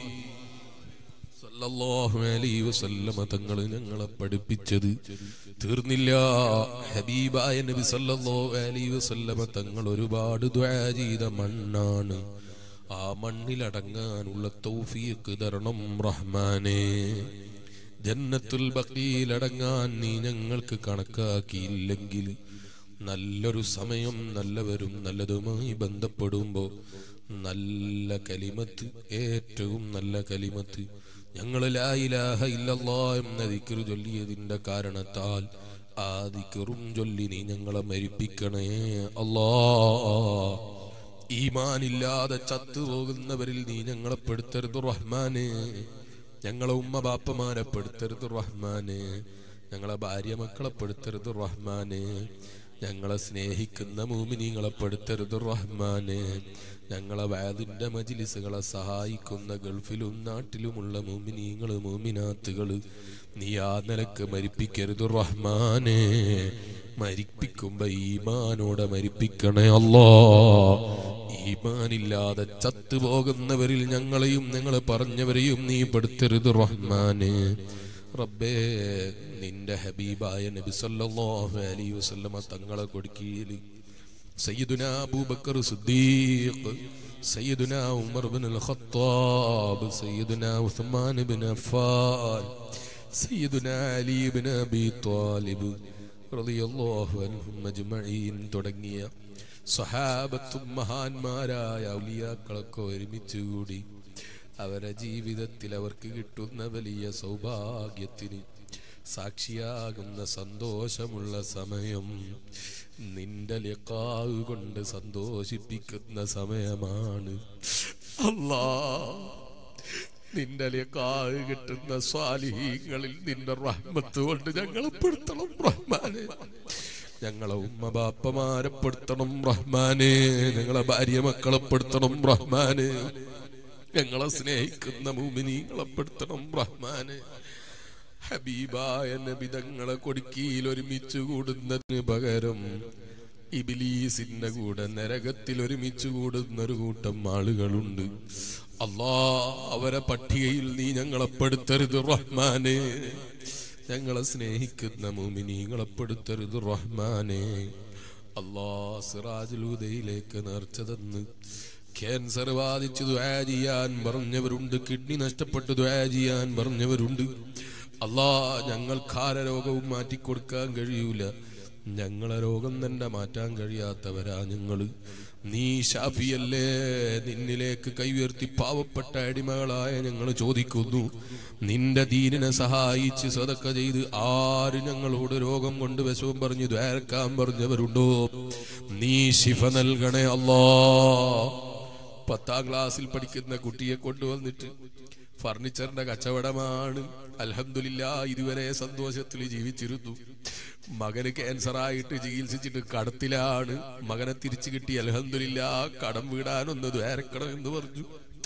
സല്ലല്ലാഹു അലൈഹി വസല്ലമ തങ്ങൾ ഞങ്ങളെ പഠിപ്പിച്ചത് തീർന്നില്ല ഹബീബായ നബി സല്ലല്ലാഹു അലൈഹി വസല്ലമ തങ്ങൾ ഒരുപാട് ദുആ ചെയ്ത മണ്ണാണ് ആ മണ്ണിലടങ്ങാനുള്ള തൗഫീഖ് തരണം റഹ്മാനേ ജന്നത്തുൽ ബഖീലടങ്ങാൻ നീ ഞങ്ങൾക്ക് കണക്കാക്കിയില്ലെങ്കിൽ നല്ലൊരു സമയം നല്ലവരും നല്ലതുമായി ബന്ധപ്പെടുമ്പോൾ നല്ല കലിമത്ത് ഏറ്റവും നല്ല കലിമത്ത് ഞങ്ങൾ ലായിലാഹ ഇല്ലല്ലാ എന്ന ദിക്കറ് ചൊല്ലിയതിന്റെ കാരണത്താൽ ആ ദിക്കറും ചൊല്ലി നീ ഞങ്ങളെ മരിപ്പിക്കണേ അല്ലാ ഈമാനില്ലാതെ ചത്തുപോകുന്നവരിൽ നീ ഞങ്ങളെ പെടുത്തരുത് റഹ്മാനെ ഞങ്ങളെ ഉമ്മ ബാപ്പമാരെ പെടുത്തരുത് റഹ്മാനെ ഞങ്ങളെ ഭാര്യ മക്കളെ പെടുത്തരുത് റഹ്മാനെ ഞങ്ങളെ സ്നേഹിക്കുന്ന മൂമിനിങ്ങളെ പെടുത്തരുത് റഹ്മാനെ ഞങ്ങളെ വാദിന്റെ മജിലിസുകളെ സഹായിക്കുന്ന ഗൾഫിലും നാട്ടിലുമുള്ള മൂമിനീങ്ങള് മൂമിനാത്തുകള് നീ ആ നിലക്ക് മരിപ്പിക്കരുത് റഹ്മാനെ മരിപ്പിക്കുമ്പോ ഈമാനോടെ മരിപ്പിക്കണേ അല്ലോ ഈമാനില്ലാതെ ചത്തുപോകുന്നവരിൽ ഞങ്ങളെയും ഞങ്ങളെ പറഞ്ഞവരെയും നീ പെടുത്തരുത് റഹ്മാനെ റബ്ബേ നിന്റെ ഹബീബായ നബി സല്ലല്ലാഹു അലൈഹി വസല്ലമ തങ്ങളെ കൊടുക്കിയിൽ സയ്യിദുന അബൂബക്കർ സിദ്ദീഖ് സയ്യിദുന ഉമർ ബിൻ അൽ ഖത്താബ് സയ്യിദുന ഉസ്മാൻ ബിൻ അഫ്ഫാൻ സയ്യിദുന അലി ബിൻ അബി ത്വാലിബ് റളിയല്ലാഹു അൻഹും അജ്മഈൻ തുടങ്ങിയ സഹാബത്തും മഹാന്മാരായ ഔലിയാക്കളൊക്കെ ഒരുമിച്ച് കൂടി അവരെ ജീവിതത്തിൽ അവർക്ക് കിട്ടുന്ന വലിയ സൗഭാഗ്യത്തിന് സാക്ഷിയാകുന്ന സന്തോഷമുള്ള സമയം നിന്റെ ലിഖാവ് കൊണ്ട് സന്തോഷിപ്പിക്കുന്ന സമയമാണ് അല്ലാ നിന്റെ ലിഖാവ് കിട്ടുന്ന സ്വാലിഹീങ്ങളിൽ നിന്റെ റഹ്മത്ത് കൊണ്ട് ഞങ്ങളെ പെടുത്തണം റഹ്മാനെ ഞങ്ങളെ ഉമ്മ ബാപ്പമാരെ പെടുത്തണം റഹ്മാനെ ഞങ്ങളെ ഭാര്യ മക്കളെ പെടുത്തണം റഹ്മാനെ ഞങ്ങളെ സ്നേഹിക്കുന്ന മൂമിനീങ്ങളെ പെടുത്തണം റഹ്മാനെ ഹബീബായ നബിതങ്ങളെ കൊടുക്കിയിൽ ഒരുമിച്ച് കൂടുന്നതിന് പകരം ഇബിലീസിന്റെ കൂടെ നരകത്തിൽ ഒരുമിച്ച് കൂടുന്ന ഒരു കൂട്ടം ആളുകളുണ്ട് അല്ലാ അവരെ പട്ടികയിൽ നീ ഞങ്ങളെ പെടുത്തരുത് റഹ്മാനെ ഞങ്ങളെ സ്നേഹിക്കുന്ന മൂമിനീങ്ങളെ പെടുത്തരുത് റഹ്മാനെ അല്ലാ സിറാജുലൂദയിലേക്ക് നേർച്ച തന്ന് ക്യാൻസർ ബാധിച്ച് ദ്വാ ചെയ്യാൻ പറഞ്ഞവരുണ്ട് കിഡ്നി നഷ്ടപ്പെട്ട് ദ്വാ ചെയ്യാൻ പറഞ്ഞവരുണ്ട് അല്ലാ ഞങ്ങൾക്കാര രോഗവും മാറ്റിക്കൊടുക്കാൻ കഴിയൂല ഞങ്ങളെ രോഗം തന്നെ മാറ്റാൻ കഴിയാത്തവരാ ഞങ്ങള് നീ ഷാഫിയല്ലേ നിന്നിലേക്ക് കൈയുയർത്തി പാവപ്പെട്ട അടിമകളായ ഞങ്ങൾ ചോദിക്കുന്നു നിന്റെ ദീനിനെ സഹായിച്ച് സതക്ക ചെയ്ത് ആര് ഞങ്ങളോട് രോഗം കൊണ്ട് വിഷവും പറഞ്ഞ് ദ്വാരക്കാൻ പറഞ്ഞവരുണ്ടോ നീ ശിഫ നൽകണേ അല്ലാ പത്താം ക്ലാസ്സിൽ പഠിക്കുന്ന കുട്ടിയെ കൊണ്ടുവന്നിട്ട് ഫർണിച്ചറിന്റെ കച്ചവടമാണ് അൽഹംദുലില്ല ഇതുവരെ സന്തോഷത്തിൽ ജീവിച്ചിരുന്നു മകന് ക്യാൻസറായിട്ട് ചികിത്സിച്ചിട്ട് കടത്തിലാണ് മകനെ തിരിച്ചു കിട്ടി അൽഹംദുലില്ല കടം വീടാനൊന്ന് ദ്വാരക്കണം എന്ന് പറഞ്ഞു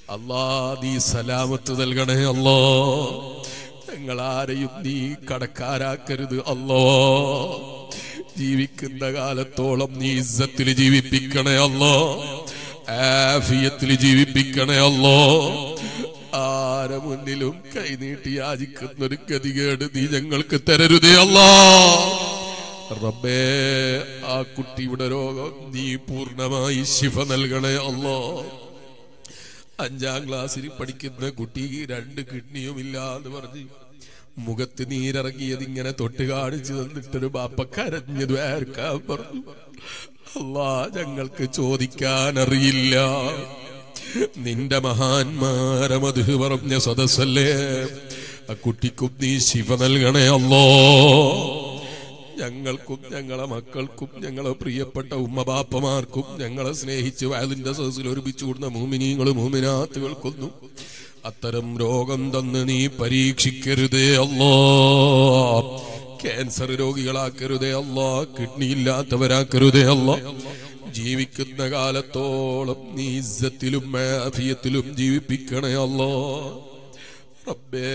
അല്ലാ നീ സലാമത്ത് നൽകണേ അല്ലോ ഞങ്ങളാരെയും നീ കടക്കാരാക്കരുത് അല്ലോ ജീവിക്കുന്ന കാലത്തോളം നീ ഇസ്സത്തിൽ ജീവിപ്പിക്കണേ അല്ലോ ആഫിയത്തിൽ ജീവിപ്പിക്കണേ അല്ലോ ആരെ മുന്നിലും കൈനീട്ടി യാചിക്കുന്ന ഒരു ഗതികേട് നീ ഞങ്ങൾക്ക് തരരുതേ അല്ലാ റബ്ബേ ആ കുട്ടിയുടെ രോഗം നീ പൂർണ്ണമായി ശിഫ നൽകണേ അല്ലോ അഞ്ചാം ക്ലാസ്സിൽ പഠിക്കുന്ന കുട്ടിക്ക് രണ്ട് കിഡ്നിയും ഇല്ല എന്ന് പറഞ്ഞ് മുഖത്ത് നീരിറങ്ങിയത് ഇങ്ങനെ തൊട്ട് കാണിച്ചു തന്നിട്ടൊരു ബാപ്പ കരഞ്ഞത് ആർക്കാൻ പറഞ്ഞു അല്ലാ ഞങ്ങൾക്ക് ചോദിക്കാൻ അറിയില്ല നിന്റെ മഹാന്മാരെ മധു പറഞ്ഞ സദസ്സല്ലേ ആ കുട്ടിക്കും നീ ശിവ നൽകണേ അല്ലോ ഞങ്ങൾക്കും ഞങ്ങളെ മക്കൾക്കും ഞങ്ങളെ പ്രിയപ്പെട്ട ഉമ്മബാപ്പമാർക്കും ഞങ്ങളെ സ്നേഹിച്ച് വയലിന്റെ സദസ്സിൽ ഒരുമിച്ച് കൂടുന്ന മൂമിനീങ്ങളും മൂമിനാത്തുകൾക്കൊന്നും അത്തരം രോഗം തന്ന് നീ പരീക്ഷിക്കരുതേ അല്ലോ ക്യാൻസർ രോഗികളാക്കരുതേ അല്ലോ കിഡ്നി ഇല്ലാത്തവരാക്കരുതേ അല്ലോ ജീവിക്കുന്ന കാലത്തോളം നീ ഇസ്സത്തിലും ആഫിയത്തിലും ജീവിപ്പിക്കണേ അല്ലോ റബ്ബേ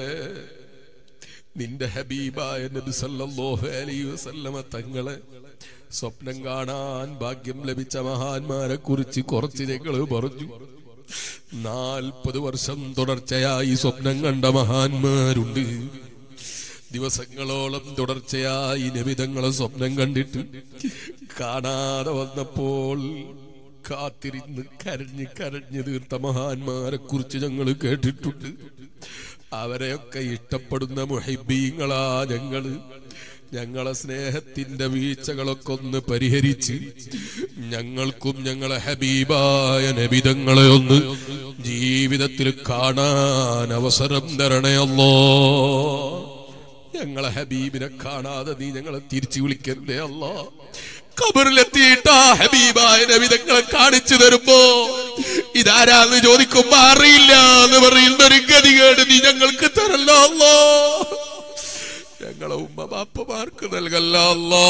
നിന്റെ ഹബീബായ നബി സല്ലല്ലാഹു അലൈഹി വസല്ലമ തങ്ങളെ സ്വപ്നം കാണാൻ ഭാഗ്യം ലഭിച്ച മഹാന്മാരെ കുറിച്ച് കുറച്ച് ഞങ്ങൾ പറഞ്ഞു നാൽപ്പത് വർഷം തുടർച്ചയായി സ്വപ്നം കണ്ട മഹാന്മാരുണ്ട് ദിവസങ്ങളോളം തുടർച്ചയായി നബിതങ്ങളെ സ്വപ്നം കണ്ടിട്ട് കാണാതെ വന്നപ്പോൾ കാത്തിരുന്ന് കരഞ്ഞ് കരഞ്ഞു തീർത്ത മഹാന്മാരെ കുറിച്ച് ഞങ്ങൾ കേട്ടിട്ടുണ്ട് അവരെയൊക്കെ ഇഷ്ടപ്പെടുന്ന മുഹിബീങ്ങളാ ഞങ്ങള് ഞങ്ങളെ സ്നേഹത്തിന്റെ വീഴ്ചകളൊക്കെ ഒന്ന് പരിഹരിച്ച് ഞങ്ങൾക്കും ഞങ്ങളെ ഹബീബായ നബിതങ്ങളെ ഒന്ന് ജീവിതത്തിൽ കാണാൻ അവസരം തരണയല്ലോ ഞങ്ങളെ ഹബീബിനെ കാണാതെ നീ ഞങ്ങളെ തിരിച്ചു വിളിക്കരുതേ അല്ലോ കബറിലെത്തിയിട്ട് ആ ഹബീബായ നബിതങ്ങളെ കാണിച്ചു തരുമ്പോ ഇതാരാന്ന് ചോദിക്കുമ്പോ അറിയില്ല എന്ന് പറയുന്ന ഒരു ഗതികേട് നീ ഞങ്ങൾക്ക് തരല്ലോ അല്ലോ ഞങ്ങളെ ഉമ്മ ബാപ്പമാർക്ക് നൽകല്ല അല്ലോ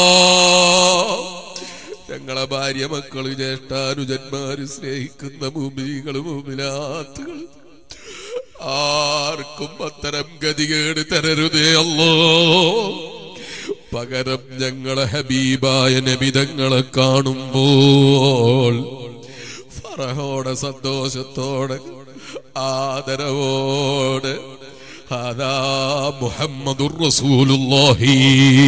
ഞങ്ങളെ ഭാര്യ മക്കള് ജ്യേഷ്ഠാനുജന്മാര് സ്നേഹിക്കുന്ന ഭൂമികള് ഭൂമിലാത്തുകൾ ആർക്കും അത്തരം ഗതികേട് തരരുതേ അല്ലോ പകരം ഞങ്ങളെ ഹബീബായ നബിതങ്ങളെ കാണുമ്പോൾ ഫറഹോടെ സന്തോഷത്തോടെ ആദരവോടെ അതാ മുഹമ്മദുർ റസൂലുള്ളാഹി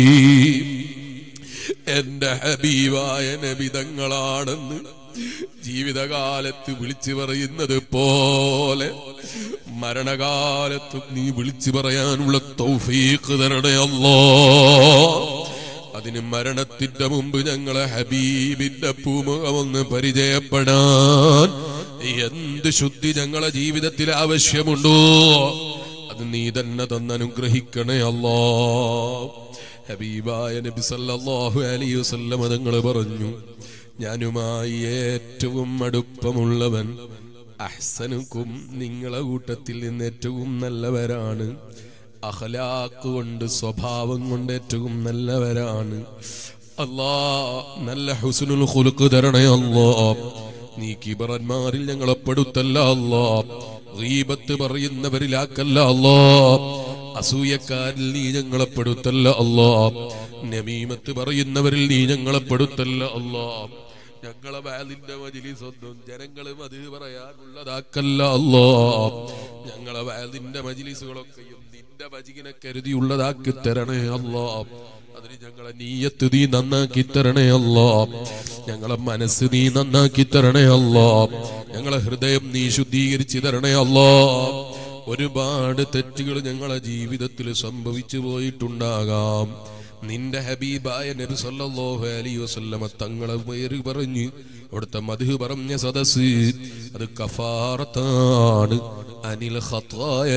എന്റെ ഹബീബായ നബിതങ്ങളാണെന്ന് ജീവിതകാലത്ത് വിളിച്ചു പറയുന്നത് പോലെ മരണകാലത്തും നീ വിളിച്ചു പറയാനുള്ള തൗഫീഖ് തരണേ അല്ലോ അതിന് മരണത്തിന്റെ മുമ്പ് ഞങ്ങളെ ഹബീബിന്റെ പൂമുഖമൊന്ന് പരിചയപ്പെടാൻ എന്ത് ശുദ്ധി ഞങ്ങളെ ജീവിതത്തിൽ ആവശ്യമുണ്ടോ അത് നീ തന്നെ തന്നനുഗ്രഹിക്കണേ അല്ലോ ഹബീബായ നബി സല്ലല്ലാഹു അലൈഹി വസല്ലം തങ്ങൾ പറഞ്ഞു ഞാനുമായി ഏറ്റവും അടുപ്പമുള്ളവൻ അഹ്സനുക്കും നിങ്ങളെ കൂട്ടത്തിൽ നിന്ന് ഏറ്റവും നല്ലവരാണ് അഖലാക്ക് കൊണ്ട് സ്വഭാവം കൊണ്ട് ഏറ്റവും നല്ലവരാണ് അല്ലാ നല്ല ഹുസ്നുൽ ഖുലുഖ് തരണേ അല്ലാ നീ കിബറന്മാരിൽ ഞങ്ങളെ പെടുത്തല്ല അല്ലാ ഗീബത്ത് പറയുന്നവരിലാക്കല്ല അല്ലാ അസൂയക്കാരിൽ നീ ഞങ്ങളെ പെടുത്തല്ല അല്ലാ നമീമത്ത് പറയുന്നവരിൽ നീ ഞങ്ങളെ പെടുത്തല്ല അല്ലാ ഞങ്ങളെ വാലിന്റെ മജിലിസ് ഒന്നും ജനങ്ങളും അത് പറയാനുള്ളതാക്കല്ല അല്ലോ ഞങ്ങളെ വാലിന്റെ മജിലിസുകളൊക്കെയും നിന്റെ വജികിനെ കരുതിയുള്ളതാക്കി തരണേ അല്ലോ അതിന് ഞങ്ങളെ നീയത്ത് നീ നന്നാക്കി തരണേ അല്ലോ ഞങ്ങളെ മനസ്സ് നീ നന്നാക്കി തരണേ അല്ലോ ഞങ്ങളെ ഹൃദയം നീ ശുദ്ധീകരിച്ച് തരണേ അല്ലോ ഒരുപാട് തെറ്റുകൾ ഞങ്ങളെ ജീവിതത്തിൽ സംഭവിച്ചു പോയിട്ടുണ്ടാകാം നിന്റെ ഹബീബായ നബി സല്ലല്ലാഹു അലൈഹി വസല്ലമ തങ്ങളെ പേര് പറഞ്ഞ് അവിടുത്തെ മധു പറഞ്ഞ സദസ് അത് കഫാറത്താണ് അനിൽ ഖത്തായ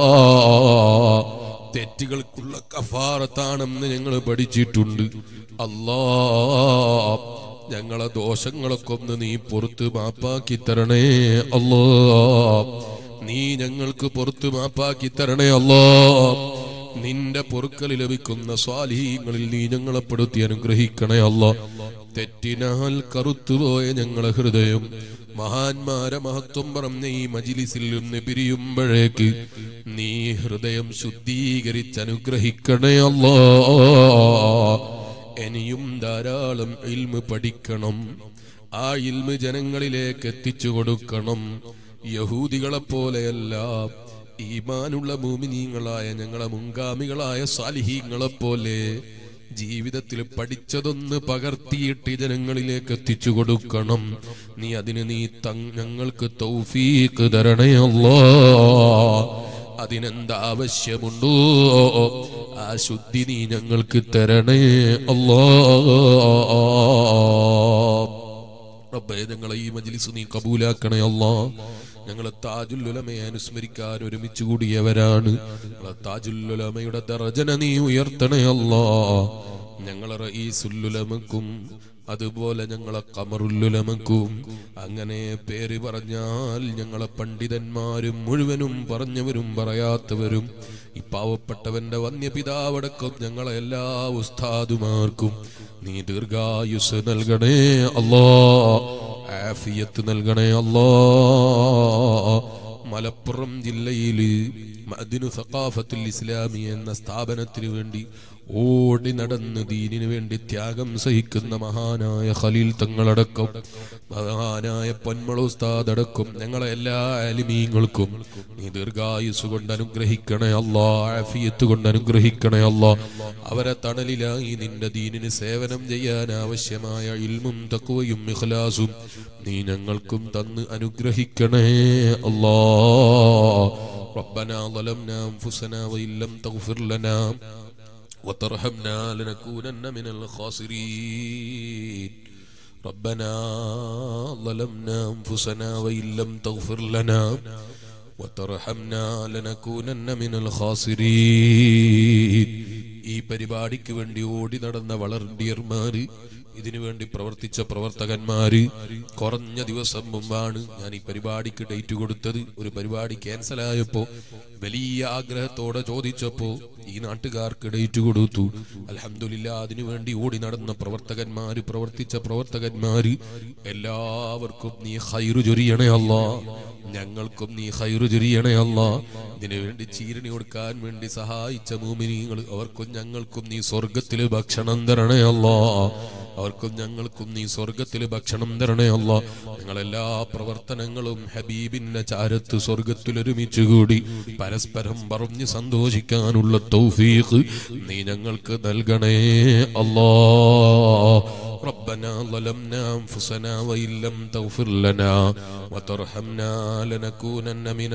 തെറ്റുകൾക്കുള്ള കഫാറത്താണെന്ന് ഞങ്ങൾ പഠിച്ചിട്ടുണ്ട് അല്ലാ ഞങ്ങളെ ദോഷങ്ങളൊക്കെ ഒന്ന് നീ പുറത്ത് മാപ്പാക്കി തരണേ അല്ലോ നീ ഞങ്ങൾക്ക് പുറത്ത് മാപ്പാക്കി തരണേ അല്ലോ നിന്റെ പൊറുക്കൽ ലഭിക്കുന്ന സ്വാലീങ്ങളിൽ നീ ഞങ്ങളെ പെടുത്തി അനുഗ്രഹിക്കണേ അല്ല തെറ്റിനാൽ കറുത്തുപോയ ഞങ്ങളെ ഹൃദയം മഹാന്മാരെ മഹത്വം പറഞ്ഞ ഈ മജിലിസിൽ നിന്ന് പിരിയുമ്പോഴേക്ക് നീ ഹൃദയം ശുദ്ധീകരിച്ച് അനുഗ്രഹിക്കണേ അല്ലോ ഇനിയും ധാരാളം ഇൽമ് പഠിക്കണം ആ ഇൽമ് ജനങ്ങളിലേക്ക് എത്തിച്ചു കൊടുക്കണം യഹൂദികളെ പോലെയല്ല ഈമാനുള്ള മൂമിനീങ്ങളായ ഞങ്ങളെ മുൻഗാമികളായ സാലിഹീങ്ങളെ പോലെ ജീവിതത്തിൽ പഠിച്ചതൊന്ന് പകർത്തിയിട്ട് ജനങ്ങളിലേക്ക് എത്തിച്ചു കൊടുക്കണം നീ അതിന് നീ തങ് ഞങ്ങൾക്ക് തൗഫീക്ക് തരണയല്ലോ അതിനെന്ത് ആവശ്യമുണ്ടോ ആ ശുദ്ധി നീ ഞങ്ങൾക്ക് തരണേ അല്ലോ റബ്ബേ ഞങ്ങളെ ഈ മജ്ലിസ് നീ കബൂലാക്കണേ അല്ലാ ഞങ്ങളെ താജുല്ലുലമയെ അനുസ്മരിക്കാൻ ഒരുമിച്ച് കൂടിയവരാണ് ഞങ്ങളെ താജുല്ലുലമയുടെ ദറജന നീ ഉയർത്തണേ അല്ലാ ഞങ്ങളെ റഈസുല്ലുലമക്കും അതുപോലെ ഞങ്ങളെ കമറുല്ലുലമക്കും അങ്ങനെ പേര് പറഞ്ഞാൽ ഞങ്ങളെ പണ്ഡിതന്മാരും മുഴുവനും പറഞ്ഞവരും പറയാത്തവരും ഈ പാവപ്പെട്ടവന്റെ വന്യപിതാവടക്കം ഞങ്ങളെ എല്ലാ ഉസ്താദുമാർക്കും നീ ദീർഘായുസ് നൽകണേ അല്ലാ ആഫിയത്ത് നൽകണേ അല്ലാ മലപ്പുറം ജില്ലയില് മഅദിനു സഖാഫത്തുൽ ഇസ്ലാമി എന്ന സ്ഥാപനത്തിന് വേണ്ടി ഓടി നടന്ന് ദീനിനു വേണ്ടി ത്യാഗം സഹിക്കുന്ന മഹാനായ ഖലീൽ തങ്ങളടക്കം മഹാനായ പൊന്മളുസ്താദ് അടക്കം ഞങ്ങളെ എല്ലാ അലിമീങ്ങൾക്കും നീ ദീർഘായുസ് കൊണ്ട് അനുഗ്രഹിക്കണേ അല്ലാ ആഫിയത്ത് കൊണ്ട് അനുഗ്രഹിക്കണേ അല്ലാ അവരെ തണലിലായി നിന്റെ ദീനിന് സേവനം ചെയ്യാൻ ആവശ്യമായ ഇൽമും തക്കുവയും ഇഖ്ലാസും നീ ഞങ്ങൾക്കും തന്ന് അനുഗ്രഹിക്കണേ അല്ലാ ربنا ظلمنا أنفسنا وإن لم تغفر لنا وترحمنا لنكونن من الخاسرين ربنا ظلمنا أنفسنا وإن لم تغفر لنا وترحمنا لنكونن من الخاسرين ഈ പരിപാടിക്ക് വേണ്ടി ഓടി നടന്ന വളണ്ടിയർമാര് ഇതിനു വേണ്ടി പ്രവർത്തിച്ച പ്രവർത്തകന്മാര് കുറഞ്ഞ ദിവസം മുമ്പാണ് ഞാൻ ഈ പരിപാടിക്ക് ഡേറ്റ് കൊടുത്തത് ഒരു പരിപാടി ക്യാൻസൽ ആയപ്പോ വലിയ ആഗ്രഹത്തോടെ ചോദിച്ചപ്പോ ഈ നാട്ടുകാർക്ക് ഡേറ്റ് കൊടുത്തു അലഹമില്ല അതിനു വേണ്ടി ഓടി നടന്ന പ്രവർത്തകന്മാര് പ്രവർത്തിച്ച പ്രവർത്തകന്മാര് എല്ലാവർക്കും നീ ഹൈറു ചൊരിയണേ അല്ലാ ഞങ്ങൾക്കും നീ ഹൈറു ചൊരിയണേ അല്ലാ ഇതിനു വേണ്ടി ചീരണി കൊടുക്കാൻ വേണ്ടി സഹായിച്ച മൂമിനികൾ അവർക്കും ഞങ്ങൾക്കും നീ സ്വർഗത്തില് ഭക്ഷണം തരണേ അല്ലാ അവർക്കും ഞങ്ങൾക്കും നീ സ്വർഗത്തില് ഭക്ഷണം തരണേ അല്ലാ ഞങ്ങളെല്ലാ പ്രവർത്തനങ്ങളും ഹബീബിന്റെ ചാരത്ത് സ്വർഗത്തിൽ ഒരുമിച്ച് കൂടി പരസ്പരം പറഞ്ഞ് സന്തോഷിക്കാനുള്ള തൗഫീഖ് നീ ഞങ്ങൾക്ക് നൽകണേ അല്ലാ ربنا ظلمنا أنفسنا وإن لم تغفر لنا وترحمنا لنكونن من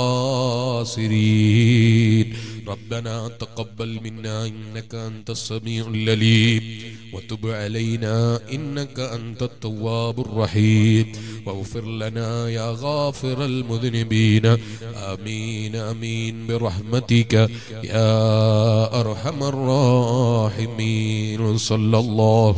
الخاسرين ربنا تقبل منا إنك أنت السميع العليم وتب علينا إنك أنت التواب الرحيم واغفر لنا يا غافر المذنبين آمين آمين برحمتك يا أرحم الراحمين صلى الله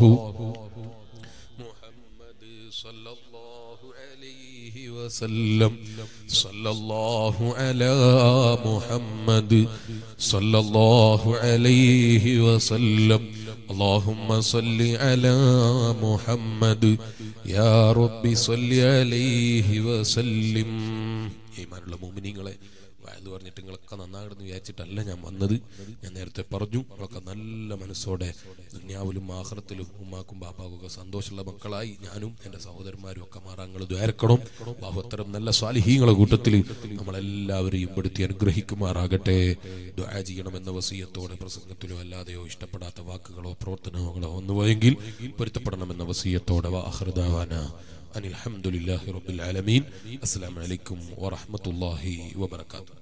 محمد صلى الله عليه وسلم صلى الله على محمد صلى الله عليه وسلم اللهم صل على محمد يا رب صل عليه وسلم ഈമാനുള്ള മോമിനിങ്ങളെ വയത് പറഞ്ഞിട്ട് നിങ്ങളൊക്കെ നന്നാകണമെന്ന് വിചാരിച്ചിട്ടല്ല ഞാൻ വന്നത് ഞാൻ നേരത്തെ പറഞ്ഞു നിങ്ങളൊക്കെ നല്ല മനസ്സോടെ ദുന്യാവിലും ആഹ്റത്തിലും ഉമ്മാക്കും ബാപ്പാക്കും ഒക്കെ സന്തോഷമുള്ള മക്കളായി ഞാനും എൻ്റെ സഹോദരന്മാരും ഒക്കെ മാറാങ്ങൾ ദ്വാരക്കണം ബാഹുത്തരം നല്ല സ്വാലിഹീങ്ങളെ കൂട്ടത്തിൽ നമ്മളെല്ലാവരെയും പെടുത്തി അനുഗ്രഹിക്കുമാറാകട്ടെ ദ്വാ ചെയ്യണമെന്ന വസീയത്തോടെ പ്രസംഗത്തിലോ അല്ലാതെയോ ഇഷ്ടപ്പെടാത്ത വാക്കുകളോ പ്രവർത്തനങ്ങളോ ഒന്നുപോയെങ്കിൽ പൊരുത്തപ്പെടണമെന്ന വസീയത്തോടെ വാഹൃദാവാന أن الحمد لله رب العالمين السلام عليكم ورحمة الله وبركاته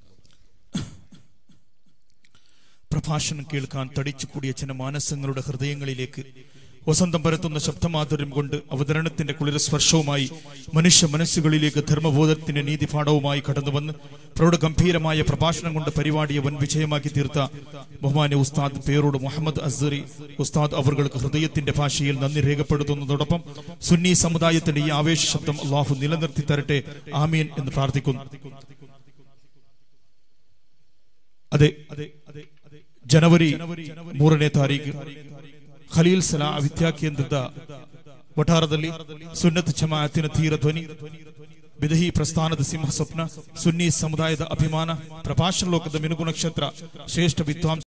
പ്രഭാഷണം കേൾക്കാൻ തടിച്ചു കൂടിയ ചില മാനസങ്ങളുടെ ഹൃദയങ്ങളിലേക്ക് വസന്തം പരത്തുന്ന ശബ്ദമാധുര്യം കൊണ്ട് അവതരണത്തിന്റെ കുളിരസ്പർശവുമായി മനുഷ്യ മനസ്സുകളിലേക്ക് ധർമ്മബോധത്തിന്റെ നീതിപാഠവുമായി കടന്നുവന്ന് പ്രൗഢഗംഭീരമായ പ്രഭാഷണം കൊണ്ട് പരിപാടിയെ വൻ വിജയമാക്കി തീർത്ത ബഹുമാന്യ ഉസ്താദ് പേരോട് മുഹമ്മദ് അസറി ഉസ്താദ് അവർക്ക് ഹൃദയത്തിന്റെ ഭാഷയിൽ നന്ദി രേഖപ്പെടുത്തുന്നതോടൊപ്പം സുന്നി സമുദായത്തിന്റെ ഈ ആവേശ ശബ്ദം അള്ളാഹു നിലനിർത്തി തരട്ടെ ആമീൻ എന്ന് പ്രാർത്ഥിക്കുന്നു അതെ ജനവരി ಮೂರನೇ ತಾರೀಕು ಖಲೀಲ್ ಸಲಾ ವಿದ್ಯಾಕೇಂದ್ರದ ವಠಾರದಲ್ಲಿ ಸುನ್ನತ್ ಜಮಾಅತಿನ ತೀರ ಧ್ವನಿ ಬಿದಹಿ ಪ್ರಸ್ಥಾನದ ಸಿಂಹ ಸ್ವಪ್ನ ಸುನ್ನಿ ಸಮುದಾಯದ ಅಭಿಮಾನ ಪ್ರಭಾಷಣ ಲೋಕದ ಮಿನುಗು ನಕ್ಷತ್ರ ಶ್ರೇಷ್ಠ ವಿದ್ವಾಂಸ